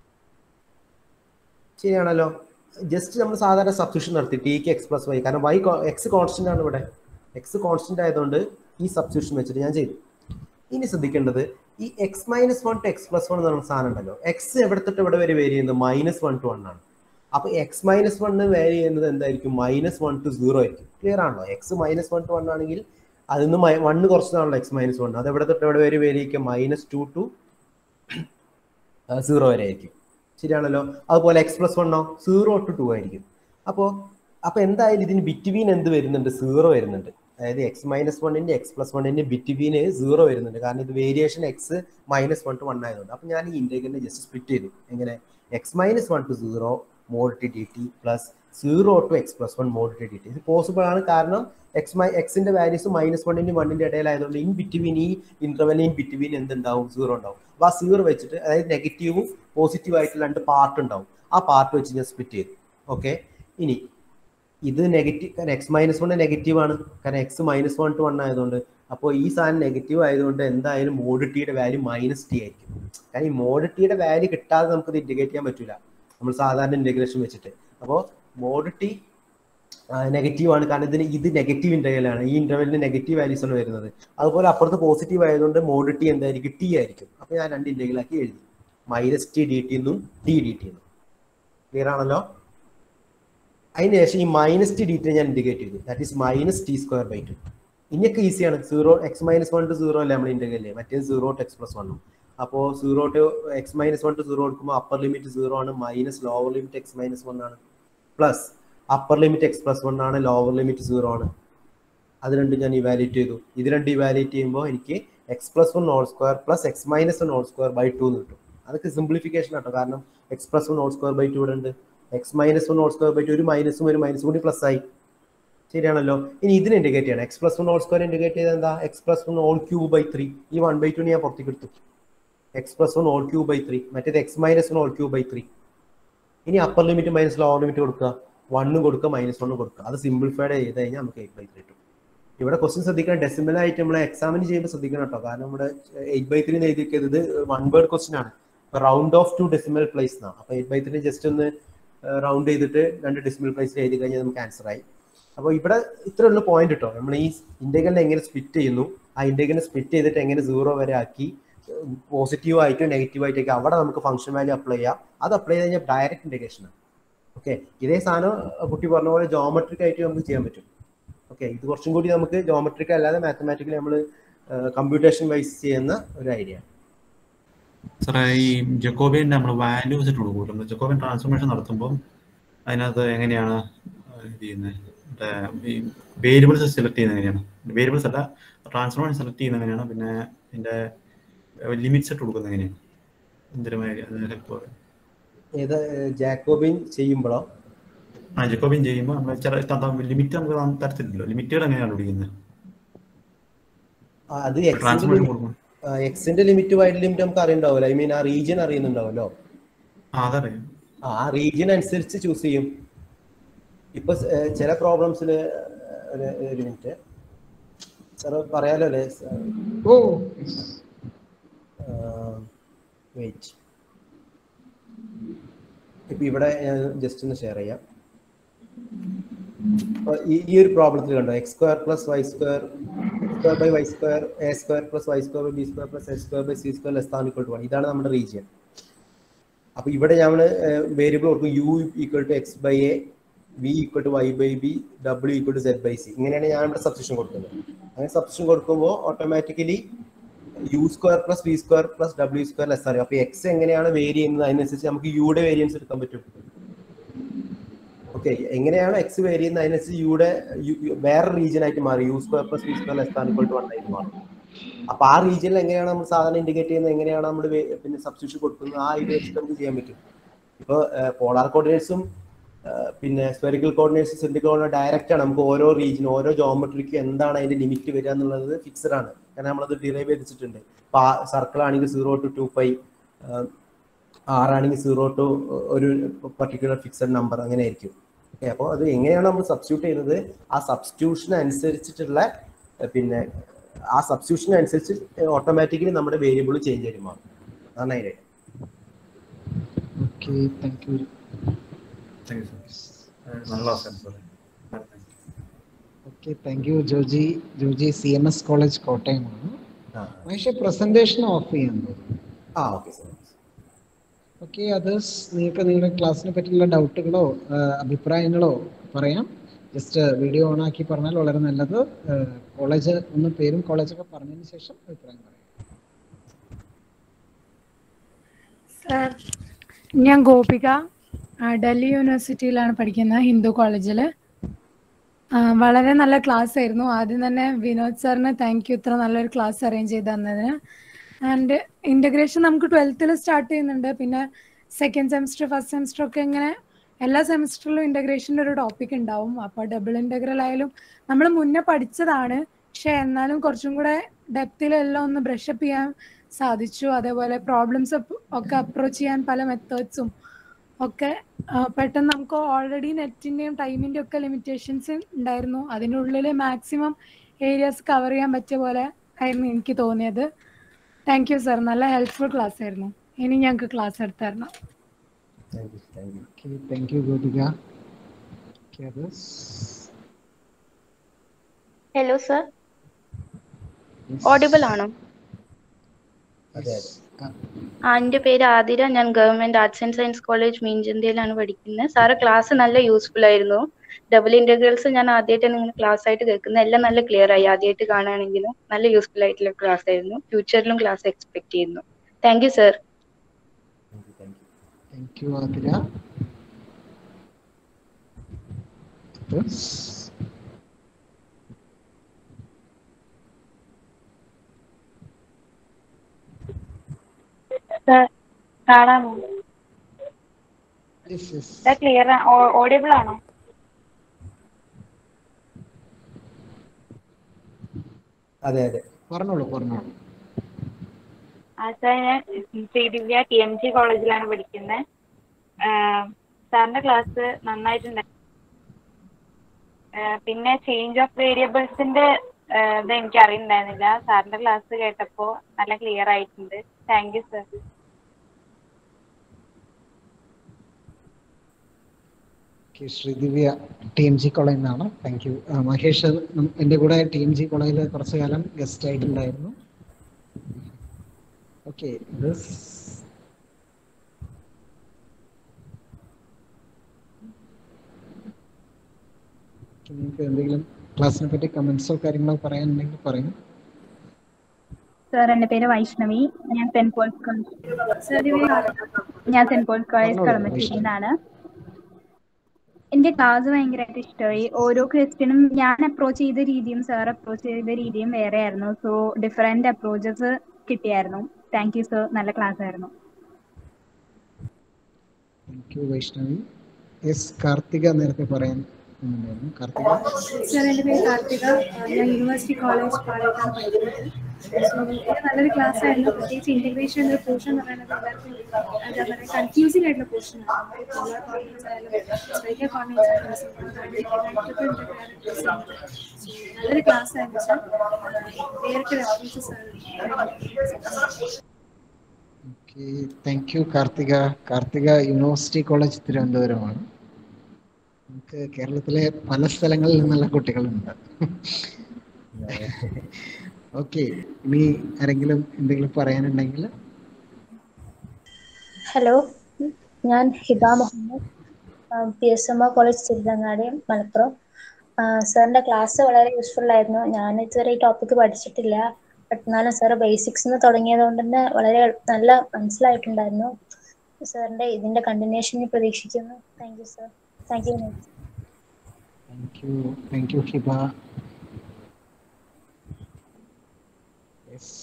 S2: ശരിയാണല്ലോ ജസ്റ്റ് നമ്മൾ സാധാരണ സബ്സ്റ്റിറ്റ്യൂഷൻ നടത്തി ടിക്ക് എക്സ് പ്ലസ് വൈ കാരണം വൈ എക്സ് കോൺസ്റ്റന്റ് ആണ് ഇവിടെ എക്സ് കോൺസ്റ്റന്റ് ആയതുകൊണ്ട് ഈ സബ്സ്റ്റിറ്റ്യൂഷൻ വെച്ചിട്ട് ഞാൻ ചെയ്തു ഇനി ശ്രദ്ധിക്കേണ്ടത് ഈ x minus one to x plus one എന്ന് പറയുന്ന സാധനം ഉണ്ടല്ലോ എക്സ് എവിടെ തൊട്ട് എവിടെ വരെ വേരി ചെയ്യുന്നത് മൈനസ് വൺ ടു വൺ ആണ് അപ്പൊ എക്സ് മൈനസ് വണ്ണ് വേരി ചെയ്യുന്നത് എന്തായിരിക്കും മൈനസ് വൺ ടു സീറോ ആയിരിക്കും ക്ലിയർ ആണല്ലോ x minus one to one ആണെങ്കിൽ അതിൽ നിന്ന് വണ്ണ് കുറച്ചതാണല്ലോ എക്സ് മൈനസ് വൺ അത് എവിടെ തൊട്ട് എവിടെ വരെ വേരി ആയിരിക്കും മൈനസ് ടു ടു സീറോ വരെ ആയിരിക്കും ശരിയാണല്ലോ അതുപോലെ എക്സ് പ്ലസ് വണ്ണോ സീറോ ടു ടു ആയിരിക്കും അപ്പോൾ അപ്പൊ എന്തായാലും ഇതിന് ബിറ്റ്വീൻ എന്ത് വരുന്നുണ്ട് സീറോ വരുന്നുണ്ട് അതായത് എക്സ് മൈനസ് വണ്ണിന്റെ എക്സ് പ്ലസ് വണ്ണിന്റെ ബിറ്റ്വീന് സീറോ വരുന്നുണ്ട് കാരണം ഇത് variation x minus one to one ആയതുകൊണ്ട് അപ്പൊ ഞാൻ ഈ ഇന്റഗ്രലിനെ ജസ്റ്റ് സ്പ്ലിറ്റ് ചെയ്തു എങ്ങനെ x minus one to zero mod t d t plus zero to x plus one mod t d t ഇത് പോസിബിൾ ആണ് കാരണം എക്സ് മൈ എക്സിന്റെ വാല്യൂസ് മൈനസ് വണ്ണിന്റെ വണ്ണിന്റെ ഇടയിലായതുകൊണ്ട് ഇൻ ബിറ്റ്വീൻ ഈ ഇന്റർവെലിൻ ബിറ്റ്വീൻ എന്തുണ്ടാവും സീറോ ഉണ്ടാവും അപ്പൊ ആ സീറോ വെച്ചിട്ട് അതായത് നെഗറ്റീവും പോസിറ്റീവ് ആയിട്ടുള്ള രണ്ട് പാർട്ട് ഉണ്ടാവും ആ പാർട്ട് വെച്ച് ഞാൻ സ്പ്ലിറ്റ് ചെയ്തു ഓക്കെ ഇനി ഇത് നെഗറ്റീവ് കാരണം എക്സ് മൈനസ് വൺ നെഗറ്റീവ് ആണ് കാരണം x minus one to one ആയതുകൊണ്ട് അപ്പോൾ ഈ സാധനം നെഗറ്റീവ് ആയതുകൊണ്ട് എന്തായാലും മോഡ് ടിയുടെ വാല്യൂ മൈനസ് ടി ആയിരിക്കും കാരണം ഈ മോഡ് ടിയുടെ വാല്യൂ കിട്ടാതെ നമുക്ക് ഇത് ഇന്റഗ്രേറ്റ് ചെയ്യാൻ പറ്റില്ല നമ്മൾ സാധാരണ ഇന്റഗ്രേഷൻ വെച്ചിട്ട് അപ്പോൾ മോഡ് ടി നെഗറ്റീവ് ആണ് കാരണം ഇതിന് ഇത് നെഗറ്റീവ് ഇന്റർവെലാണ് ഈ ഇന്റർവെലിന് നെഗറ്റീവ് വാല്യൂസ് ആണ് വരുന്നത് അതുപോലെ അപ്പുറത്ത് പോസിറ്റീവ് ആയതുകൊണ്ട് മോഡ് ടി എന്തായിരിക്കും ടി ആയിരിക്കും അപ്പോൾ ഞാൻ രണ്ട് ഇന്റഗ്രലാക്കി എഴുതി മൈനസ് ടി ഡി ടി എന്നും ടി ഡി ടി എന്നും ക്ലിയർ ആണല്ലോ അതിനുശേഷം ഈ മൈനസ് ടി ഡി ടി ഞാൻ ഇന്റഗ്രേറ്റ് ചെയ്തു that is minus t square by two ഇനിയൊക്കെ ഈസിയാണ് zero x minus one to zero അല്ലേ നമ്മൾ ഇന്റഗ്രല്ലേ മറ്റേ സീറോ ടു എക്സ് പ്ലസ് വണ്ണും അപ്പോൾ zero to x minus one to zero എടുക്കുമ്പോൾ അപ്പർ ലിമിറ്റ് സീറോ ആണ് minus lower limit x minus one ആണ് plus upper limit x plus one ആണ് lower limit zero ആണ് അത് രണ്ടും ഞാൻ ഇവാലുവേറ്റ് ചെയ്തു ഇത് രണ്ട് ഇവാലുവേറ്റ് ചെയ്യുമ്പോൾ എനിക്ക് x plus one whole square plus x minus one whole square by two എന്ന് കിട്ടും അതൊക്കെ സിംപ്ലിഫിക്കേഷൻ ആട്ടോ കാരണം x plus one whole square by two ഇവിടെ ഉണ്ട് x minus one whole square by two ഒരു മൈനസും ഒരു മൈനസും കൂടി പ്ലസ് ആയി ശരിയാണല്ലോ ഇനി ഇതിന് ഇൻഡിക്കേറ്റ് ചെയ്യണം x plus one whole square indicate ചെയ്താൽ എന്താ x plus one whole cube by three ഈ വൺ ബൈ ടു ഞാൻ പുറത്തേക്ക് എടുത്തു x plus one whole cube by three മറ്റേത് x minus one whole cube by three ഇനി upper limit minus lower limit കൊടുക്കുക one കൊടുക്കുക മൈനസ് വണ്ണ് കൊടുക്കുക അത് സിംപ്ലിഫൈഡ് ചെയ്ത് കഴിഞ്ഞാൽ നമുക്ക് എയ്റ്റ് ബൈ ത്രീ കിട്ടും ഇവിടെ ക്വസ്റ്റ്യൻ ശ്രദ്ധിക്കണം ഡെസിമൽ ആയിട്ട് നമ്മൾ എക്സാമിന് ചെയ്യുമ്പോൾ ശ്രദ്ധിക്കണം കേട്ടോ കാരണം നമ്മുടെ എയ്റ്റ് ബൈ ത്രീ എഴുതിയത് ഇത് വൺ വേർഡ് ക്വസ്റ്റ്യൻ ആണ് round off to decimal place എന്നാണ് അപ്പൊ എയ്റ്റ് ബൈ ത്രീ ജസ്റ്റ് ഒന്ന് റൗണ്ട് ചെയ്തിട്ട് രണ്ട് ഡെസിമൽ പ്ലേസിൽ എഴുതി കഴിഞ്ഞാൽ നമുക്ക് ആൻസർ ആയി അപ്പോൾ ഇവിടെ ഇത്ര ഉള്ള പോയിന്റ് കേട്ടോ നമ്മൾ ഈ ഇന്റഗ്രലിനെ എങ്ങനെ സ്പ്ലിറ്റ് ചെയ്യുന്നു ആ ഇന്റഗ്രലിനെ സ്പ്ലിറ്റ് ചെയ്തിട്ട് എങ്ങനെ സീറോ വരെ ആക്കി പോസിറ്റീവ് ആയിട്ടോ നെഗറ്റീവ് ആയിട്ടൊക്കെ അവിടെ നമുക്ക് ഫംഗ്ഷൻ വാല്യൂ അപ്ലൈ ചെയ്യാം അത് അപ്ലൈ ചെയ്ത് കഴിഞ്ഞാൽ ഡയറക്റ്റ് ഇന്റഗ്രേഷൻ ആണ് ഓക്കെ ഇതേ സാധനം കുട്ടി പറഞ്ഞ പോലെ ജോമെട്രിക് ആയിട്ട് നമുക്ക് ചെയ്യാൻ പറ്റും ഓക്കെ ഇത് കുറച്ചും കൂടി നമുക്ക് ജോമെട്രിക് അല്ലാതെ മാത്തമാറ്റിക്കലി നമ്മൾ കമ്പ്യൂട്ടേഷൻ വൈസ് ചെയ്യുന്ന ഒരു ഐഡിയ
S3: സാറേ ഈ ജക്കോബിയൻ നമ്മൾ വാല്യൂസ് ഇട്ട് കൊടുക്കും ജക്കോബിയൻ ട്രാൻസ്ഫോർമേഷൻ നടത്തുമ്പോൾ അതിനകത്ത് എങ്ങനെയാണ് ഇത് ചെയ്യുന്നത് മറ്റേ ഈ വേരിയബിൾസ് സെലക്ട് ചെയ്യുന്നത് എങ്ങനെയാണ് വേരിയബിൾസ് അല്ല ട്രാൻസ്ഫോർമേഷൻ സെലക്ട് ചെയ്യുന്നത് എങ്ങനെയാണ് പിന്നെ ഇതിന്റെ ലിമിറ്റ്സ് ഇട്ട് കൊടുക്കുന്നത് എങ്ങനെയാണ് എന്തിനും ഹെൽപ്പ്
S2: ഏത് ജാക്കോബിൻ ചെയ്യുമ്പോഴോ
S3: ആ ജക്കോബിൻ ചെയ്യുമ്പോൾ നമ്മൾ ചില ലിമിറ്റ് നമുക്ക് തരത്തില്ലല്ലോ ലിമിറ്റുകൾ എങ്ങനെയാണ് കണ്ടുപിടിക്കുന്നത്
S2: അത്
S3: ട്രാൻസ്ഫോർമേഷൻ കൊടുക്കും
S2: എക്സിന്റെ ലിമിറ്റ് വൈഡ് ലിമിറ്റ് നമുക്ക് അറിയണ്ടാവില്ല ഐ മീൻ ആ റീജിയൻ അറിയുന്നുണ്ടാവല്ലോ
S3: ആ അതറിയാം
S2: ആ റീജിയൻ അനുസരിച്ച് ചൂസ് ചെയ്യും ഇപ്പൊ ചില പ്രോബ്ലംസിൽ ഒരു ഒരു മിനിറ്റ് സാർ പറയാലോ അല്ലേ
S1: ഓ
S2: വെയിറ്റ് ഇപ്പൊ ഇവിടെ ഞാൻ ജസ്റ്റ് ഒന്ന് ഷെയർ ചെയ്യാം അപ്പൊ ഈ ഈ ഒരു പ്രോബ്ലത്തിൽ കണ്ടോ x square plus y square square by y square a square plus y square by b square plus a square by c square less than equal to one ഇതാണ് നമ്മുടെ റീജിയൻ അപ്പൊ ഇവിടെ നമ്മൾ വേരിയബിൾ കൊടുക്കും u equal to x by a v equal to y by b ഡബ്ല്യു equal to z by c ഇങ്ങനെയാണ് ഞാൻ ഇവിടെ സബ്സ്റ്റിറ്റ്യൂഷൻ കൊടുക്കുന്നത് അങ്ങനെ സബ്സ്റ്റിറ്റ്യൂഷൻ കൊടുക്കുമ്പോൾ automatically u square plus v square plus ഡബ്ല്യു സ്ക്വയർ ലെസ് ആണ് അപ്പൊ എക്സ് എങ്ങനെയാണ് വേരി ചെയ്യുന്നത് അതിനനുസരിച്ച് നമുക്ക് യുടെ വേരിയൻസ് എടുക്കാൻ പറ്റും ഓക്കെ എങ്ങനെയാണ് എക്സ് വേരി ചെയ്യുന്നത് അതിനനുസരിച്ച് യുടെ വേറെ റീജിയൻ ആയിട്ട് മാറി u square plus v square less ആണ് ഈക്വൽ ടു വൺ ആയിട്ട് മാറും അപ്പൊ ആ റീജിയനിൽ എങ്ങനെയാണ് നമ്മൾ സാധാരണ ഇൻഡിക്കേറ്റ് ചെയ്യുന്നത് എങ്ങനെയാണ് നമ്മൾ പിന്നെ സബ്സ്റ്റിറ്റ്യൂഷൻ കൊടുക്കുന്നത് ആ ഐഡിയ വെച്ചിട്ട് നമുക്ക് ചെയ്യാൻ പറ്റും ഇപ്പൊ പോളാർ കോർഡിനേറ്റ്സും പിന്നെ spherical coordinates cylinder coordinate direct ആണ് നമുക്ക് ഓരോ റീജിയൻ ഓരോ ജോമെട്രിക്ക് എന്താണ് അതിന്റെ ലിമിറ്റ് വരിക എന്നുള്ളത് ഫിക്സഡ് ആണ് കാരണം നമ്മളത് ഡിറൈവ് ചെയ്തിട്ടുണ്ട് ഇപ്പൊ സർക്കിൾ ആണെങ്കിൽ സീറോ ടു ടു ഫൈവ് ആറാണെങ്കിൽ സീറോ ടു ഒരു പർട്ടിക്കുലർ ഫിക്സഡ് നമ്പർ അങ്ങനെ ആയിരിക്കും ഓക്കെ അപ്പോൾ അത് എങ്ങനെയാണ് നമ്മൾ സബ്സ്റ്റിറ്റ്യൂട്ട് ചെയ്യുന്നത് ആ സബ്സ്റ്റിറ്റ്യൂഷൻ അനുസരിച്ചിട്ടുള്ള ഏർ പിന്നെ ആ സബ്സ്റ്റിറ്റ്യൂഷൻ അനുസരിച്ച് ഓട്ടോമാറ്റിക്കലി നമ്മുടെ വേരിയബിൾ ചേഞ്ച് ആയി മാറും അതാണ് അതിന്റെ
S1: okay thank you
S3: thank you sir നല്ല ക്ലാസ്സാണ് sir thank you
S1: okay thank you Joji Joji C M S college കോട്ടയമാണ്
S2: ആ
S1: പക്ഷേ പ്രസന്റേഷൻ ഓഫ് ചെയ്യാൻ തോന്നുന്നു
S2: ആ ഓക്കെ സാർ
S1: ഓക്കെ അതേഴ്സ് നിങ്ങൾക്ക് നിങ്ങളുടെ ക്ലാസ്സിനെ പറ്റിയുള്ള ഡൗട്ടുകളോ അഭിപ്രായങ്ങളോ പറയാം ജസ്റ്റ് വീഡിയോ ഓൺ ആക്കി പറഞ്ഞാൽ വളരെ നല്ലത് കോളേജ് ഒന്ന് പേരും കോളേജൊക്കെ പറഞ്ഞതിന് ശേഷം അഭിപ്രായം പറയാം
S5: സർ ഞാൻ ഗോപിക ആ, ഡൽഹി യൂണിവേഴ്സിറ്റിയിലാണ് പഠിക്കുന്നത് ഹിന്ദു കോളേജിൽ വളരെ നല്ല ക്ലാസ് ആയിരുന്നു ആദ്യം തന്നെ വിനോദ് സാറിന് താങ്ക് യു ഇത്ര നല്ലൊരു ക്ലാസ് അറേഞ്ച് ചെയ്ത് തന്നതിന് ആൻഡ് ഇൻ്റഗ്രേഷൻ നമുക്ക് ട്വൽത്തിൽ സ്റ്റാർട്ട് ചെയ്യുന്നുണ്ട് പിന്നെ സെക്കൻഡ് സെമിസ്റ്റർ ഫസ്റ്റ് സെമിസ്റ്റർ ഒക്കെ ഇങ്ങനെ എല്ലാ സെമിസ്റ്ററിലും ഇൻ്റഗ്രേഷൻ്റെ ഒരു ടോപ്പിക് ഉണ്ടാവും അപ്പോൾ ഡബിൾ ഇൻ്റഗ്രൽ ആയാലും നമ്മൾ മുന്നേ പഠിച്ചതാണ് പക്ഷെ എന്നാലും കുറച്ചും കൂടെ ഡെപ്തിലെല്ലാം ഒന്ന് ബ്രഷപ്പ് ചെയ്യാൻ സാധിച്ചു അതേപോലെ പ്രോബ്ലംസ് ഒക്കെ അപ്രോച്ച് ചെയ്യാൻ പല മെത്തേഡ്സും ഒക്കെ ആ, പെട്ടെന്ന് നമുക്ക് ഓൾറെഡി നെറ്റിൻ്റെയും ടൈമിൻ്റെയും ഒക്കെ ലിമിറ്റേഷൻസ് ഉണ്ടായിരുന്നു അതിനുള്ളിൽ മാക്സിമം ഏരിയാസ് കവർ ചെയ്യാൻ പറ്റിയ പോലെ ആയിരുന്നു എനിക്ക് തോന്നിയത് താങ്ക് യു സർ നല്ല ഹെൽപ്ഫുൾ ക്ലാസ് ആയിരുന്നു ഇനി ഞങ്ങൾക്ക് ക്ലാസ് എടുത്തു തരണം
S2: thank you thank you
S1: okay thank you Gopika okay others
S6: hello sir audible ആണോ
S2: അതെ അതെ
S6: ആ എൻ്റെ പേര് ആതിര ഞാൻ government arts and science college മീൻചന്തയിലാണ് പഠിക്കുന്നത് സാറ് ക്ലാസ് നല്ല യൂസ്ഫുൾ ആയിരുന്നു ഡബിൾ ഇന്റഗ്രൽസ് ഞാൻ ആദ്യമായിട്ട് നിങ്ങൾ ക്ലാസ് ആയിട്ട് കേൾക്കുന്നത് എല്ലാം നല്ല ക്ലിയർ ആയി ആദ്യമായിട്ട് കാണുകയാണെങ്കിലും നല്ല യൂസ്ഫുൾ ആയിട്ടുള്ള ക്ലാസ് ആയിരുന്നു ഫ്യൂച്ചറിലും ക്ലാസ് എക്സ്പെക്ട് ചെയ്യുന്നു thank you sir
S2: thank you thank you
S1: thank you Athira Others?
S7: കാണാമോ
S1: Yes, yes.
S7: ക്ലിയർ ഓഡിയബിൾ ആണോ
S2: അതെ അതെ
S1: പറഞ്ഞോളൂ പറഞ്ഞോളൂ
S7: ആ സാർ ഞാൻ Sri Divya T M G കോളേജിലാണ് പഠിക്കുന്നത് സാറിന്റെ ക്ലാസ് നന്നായിട്ടുണ്ട് ആ, പിന്നെ ചേഞ്ച് ഓഫ് വേരിയബിൾസിന്റെ ഇത് എനിക്ക് അറിയുന്നുണ്ടായിരുന്നില്ല സാറിന്റെ ക്ലാസ് കേട്ടപ്പോൾ നല്ല ക്ലിയർ ആയിട്ടുണ്ട് thank you sir
S1: okay Sreedivya T M G കോളേജിൽ നിന്നാണ് താങ്ക് യു മഹേഷ് നം- എൻ്റെ കൂടെ ടി എം ജി കോളേജിൽ കുറച്ചു കാലം ഗസ്റ്റ് ആയിട്ടുണ്ടായിരുന്നു ഓക്കെ നിങ്ങൾക്ക് എന്തെങ്കിലും ക്ലാസ്സിനെ പറ്റി കമന്റ്സോ കാര്യങ്ങളോ പറയാനുണ്ടെങ്കിൽ പറയും
S4: സാർ എൻ്റെ പേര് വൈഷ്ണവി ഞാൻ സെന്റ് പോൾസ് കോളേജ് ഞാൻ സെന്റ് പോൾസ് കോളേജ്
S1: പറഞ്ഞോളൂ,
S4: കളമശ്ശേരിയിൽ നിന്നാണ് എൻ്റെ ക്ലാസ് ഭയങ്കരമായിട്ട് ഇഷ്ടമായി ഓരോ ക്വസ്റ്റ്യനും ഞാൻ അപ്രോച്ച് ചെയ്ത രീതിയും സാർ അപ്രോച്ച് ചെയ്ത രീതിയും വേറെ ആയിരുന്നു സോ ഡിഫറെന്റ് അപ്രോച്ചസ് കിട്ടിയായിരുന്നു താങ്ക് യു സർ നല്ല ക്ലാസ് ആയിരുന്നു
S1: thank you Vaishnavi S Karthika നേരത്തെ പറയാൻ ഉണ്ടായിരുന്നു കാർത്തിക
S5: സാർ എൻ്റെ പേര് കാർത്തിക ഞാൻ യൂണിവേഴ്സിറ്റി കോളേജ് പാലക്കാട് പഠിക്കുന്നത് സോ വളരെ നല്ലൊരു ക്ലാസ് ആയിരുന്നു പ്രത്യേകിച്ച് ഇൻ്റഗ്രേഷൻ എന്നൊരു പോർഷൻ എന്ന് പറയുന്നത് എല്ലാവർക്കും എന്താ പറയുക കൺഫ്യൂസിംഗ് ആയിട്ടുള്ള പോർഷൻ ആണ് എല്ലാ കോർഡിനേറ്റ്സ് ആയാലും സ്പെഷ്യൽ കോർഡിനേറ്റ്സ് നല്ലൊരു ക്ലാസ് ആയിരുന്നു സാർ നേരത്തെ references
S1: okay thank you Karthika Karthika university college തിരുവനന്തപുരമാണ് നമുക്ക് കേരളത്തിലെ പല സ്ഥലങ്ങളിൽ നിന്നുള്ള കുട്ടികളുണ്ട് ഓക്കെ ഇനി ആരെങ്കിലും എന്തെങ്കിലും പറയാനുണ്ടെങ്കിൽ
S6: ഹലോ ഞാൻ Hiba Muhammad
S8: P S M O college Thiruvangadi Malappuram സാറിന്റെ ക്ലാസ് വളരെ യൂസ്ഫുൾ ആയിരുന്നു ഞാൻ ഇതുവരെ ഈ ടോപ്പിക് പഠിച്ചിട്ടില്ല ബട്ട് എന്നാലും സാറ് ബേസിക്സ് തുടങ്ങിയത് കൊണ്ട് തന്നെ വളരെ നല്ല മനസ്സിലായിട്ടുണ്ടായിരുന്നു സാറിന്റെ ഇതിന്റെ കണ്ടിന്യൂഷൻ പ്രതീക്ഷിക്കുന്നു thank you sir thank you
S1: thank you thank you Hiba yes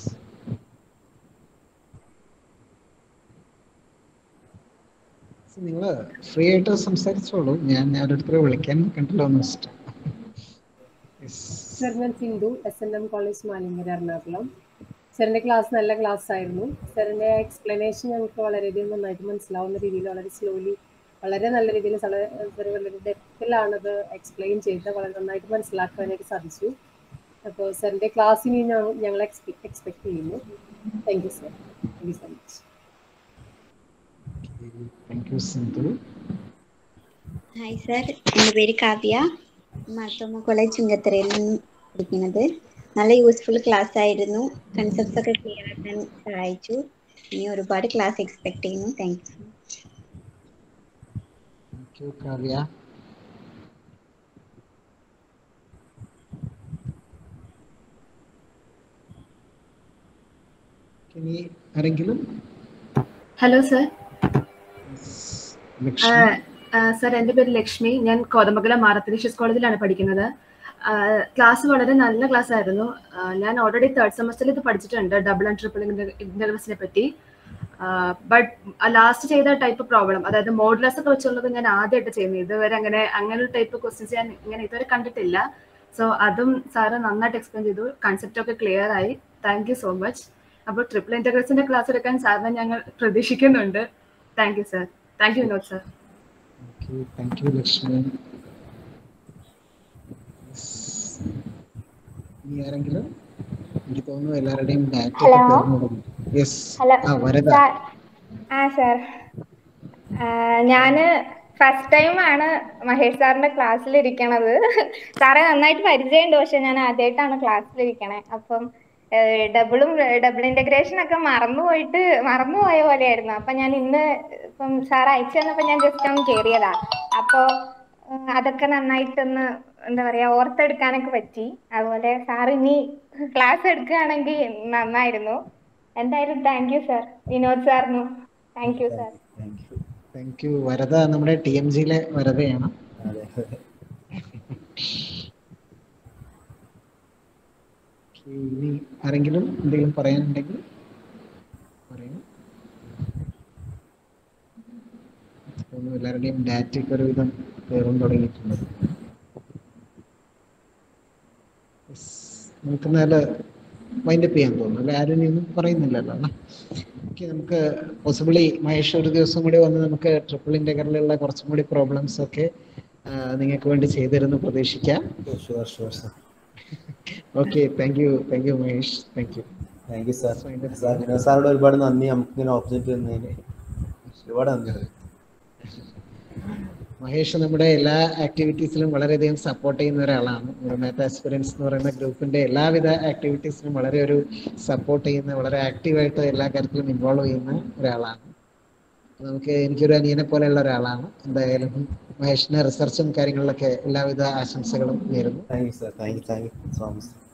S1: നിങ്ങൾ ഫ്രീ ആയിട്ട് സംസാരിച്ചോളൂ ഞാൻ ഓരോരുത്തരെ വിളിക്കാൻ കണ്ടല്ലോ എന്ന് വെച്ചിട്ട്
S9: സർ ഞാൻ Sindhu S N M college Malankara Ernakulam സാറിൻ്റെ ക്ലാസ് നല്ല ക്ലാസ് ആയിരുന്നു സാറിൻ്റെ എക്സ്പ്ലനേഷൻ ഞങ്ങൾക്ക് വളരെയധികം നന്നായിട്ട് മനസ്സിലാവുന്ന രീതിയിൽ വളരെ സ്ലോലി വളരെ നല്ല രീതിയിൽ സാർ വളരെ ഡെപ്തിലാണത് എക്സ്പ്ലെയിൻ ചെയ്ത് വളരെ നന്നായിട്ട് മനസ്സിലാക്കാനായിട്ട് സാധിച്ചു അപ്പോൾ സാറിൻ്റെ ക്ലാസ്സിന് ഞങ്ങൾ എക്സ്പെക്ട് ചെയ്യുന്നു thank you sir thank you so much
S1: thank you Sindhu
S10: hi sir എൻ്റെ പേര് കാവ്യ മാർത്തോമ കോളേജ് ചുങ്കത്തറയിൽ നിന്ന് പഠിക്കുന്നത് നല്ല യൂസ്ഫുൾ ക്ലാസ് ആയിരുന്നു കൺസെപ്റ്റ്സ് ഒക്കെ ക്ലിയർ ആക്കാൻ സഹായിച്ചു ഇനി ഒരുപാട് ക്ലാസ് എക്സ്പെക്ട് ചെയ്യുന്നു thank you so much
S1: thank you Kavya ഇനി ആരെങ്കിലും
S11: ഹലോ സർ
S1: ലക്ഷ്മി
S11: സർ എൻ്റെ പേര് ലക്ഷ്മി ഞാൻ കോതമംഗലം മാറത്തനീഷ്യസ് കോളേജിലാണ് പഠിക്കുന്നത് ക്ലാസ് വളരെ നല്ല ക്ലാസ് ആയിരുന്നു ആ, ഞാൻ ഓൾറെഡി തേർഡ് സെമസ്റ്ററിൽ ഇത് പഠിച്ചിട്ടുണ്ട് ഡബിൾ ആൻഡ് ട്രിപ്പിൾ ഇന്റർവൽസിനെ പറ്റി ബട്ട് ലാസ്റ്റ് ചെയ്ത ടൈപ്പ് പ്രോബ്ലം അതായത് മോഡ്ലെസ് ഒക്കെ വെച്ചുള്ളത് ഞാൻ ആദ്യമായിട്ട് ചെയ്യുന്നത് ഇതുവരെ അങ്ങനെ അങ്ങനെ ഒരു ടൈപ്പ് ക്വസ്റ്റ്യൻസ് ഞാൻ ഇങ്ങനെ ഇതുവരെ കണ്ടിട്ടില്ല സോ അതും സാറ് നന്നായിട്ട് എക്സ്പ്ലെയിൻ ചെയ്തു കൺസെപ്റ്റ് ഒക്കെ ക്ലിയർ ആയി താങ്ക് യു സോ മച്ച് അപ്പോൾ ട്രിപ്പിൾ ഇന്റഗ്രൽസിന്റെ ക്ലാസ് എടുക്കാൻ സാറിനെ ഞങ്ങൾ പ്രതീക്ഷിക്കുന്നുണ്ട് thank you sir thank you Vinod sir
S1: thank you thank you Lakshmi ഇനി ആരെങ്കിലും എനിക്ക് തോന്നുന്നു എല്ലാവരുടെയും ഡാറ്റ
S12: Hello.
S1: യെസ്
S12: ഹലോ
S1: ആ വരദ
S12: സാർ ആ സാർ ഞാൻ ഫസ്റ്റ് ടൈം ആണ് മഹേഷ് സാറിന്റെ ക്ലാസ്സിൽ ഇരിക്കണത് സാറെ നന്നായിട്ട് പരിചയമുണ്ട് പക്ഷെ ഞാൻ ആദ്യമായിട്ടാണ് ക്ലാസ്സിൽ ഇരിക്കണേ അപ്പം ഡബിളും ഡബിൾ ഇന്റഗ്രേഷൻ ഒക്കെ മറന്നുപോയിട്ട് മറന്നുപോയ പോലെയായിരുന്നു അപ്പൊ ഞാൻ ഇന്ന് ഇപ്പം സാർ അയച്ചു തന്നപ്പോ ഞാൻ ജസ്റ്റ് ഒന്ന് കയറിയതാ അപ്പൊ ഉം, അതൊക്കെ നന്നായിട്ടൊന്ന് എന്താ പറയാ ഓർത്തെടുക്കാനൊക്കെ പറ്റി അതുപോലെ സാർ ഇനി ക്ലാസ് എടുക്കുകയാണെങ്കിൽ നന്നായിരുന്നു എന്തായാലും താങ്ക് യു സാർ വിനോദ് സാറിനും thank you sir
S1: thank you Varada നമ്മുടെ ടി എം ജിയിലെ വരദയാണ്
S2: അതെ
S1: Okay, ഇനി ആരെങ്കിലും എന്തെങ്കിലും പറയാനുണ്ടെങ്കിൽ പറയൂ തോന്നുന്നു എല്ലാവരുടെയും ഡാറ്റയ്ക്ക് ഒരുവിധം കയറാൻ തുടങ്ങിയിട്ടുണ്ട് Yes. നമുക്ക് എന്നാല് വൈൻഡപ്പ് ചെയ്യാൻ തോന്നുന്നു അല്ലെ ആരും ഇനി ഒന്നും പറയുന്നില്ലല്ലോ അല്ലേ ഓക്കെ നമുക്ക് പോസിബിളി മഹേഷ് ഒരു ദിവസം കൂടി വന്ന് നമുക്ക് ട്രിപ്പിൾ ഇന്റഗ്രലുള്ള കുറച്ചും കൂടി പ്രോബ്ലംസ് ഒക്കെ ആ, നിങ്ങൾക്ക് വേണ്ടി ചെയ്തിരുന്നു പ്രതീക്ഷിക്കാം
S2: sure sure sir
S1: okay thank you thank you Mahesh thank you
S2: thank you sir sir Vinod സാറിനോട് ഒരുപാട് നന്ദി നമുക്ക് ഇങ്ങനെ ഓപ്പർച്യൂണിറ്റി തന്നതിന് ഒരുപാട് നന്ദിയുണ്ട്
S1: മഹേഷ് നമ്മുടെ എല്ലാ ആക്ടിവിറ്റീസിലും വളരെയധികം സപ്പോർട്ട് ചെയ്യുന്ന ഒരാളാണ് നമ്മുടെ മാത്ത് ആസ്പിറൻസ് എന്ന് പറയുന്ന ഗ്രൂപ്പിന്റെ എല്ലാവിധ ആക്ടിവിറ്റീസിലും വളരെ ഒരു സപ്പോർട്ട് ചെയ്യുന്ന വളരെ ആക്റ്റീവായിട്ട് എല്ലാ കാര്യത്തിലും ഇൻവോൾവ് ചെയ്യുന്ന ഒരാളാണ് അപ്പൊ നമുക്ക് എനിക്കൊരു അനിയനെ പോലെയുള്ള ഒരാളാണ് എന്തായാലും മഹേഷിന് റിസർച്ചും കാര്യങ്ങളിലൊക്കെ എല്ലാവിധ ആശംസകളും നേരുന്നു
S2: thank you sir thank you thank you so much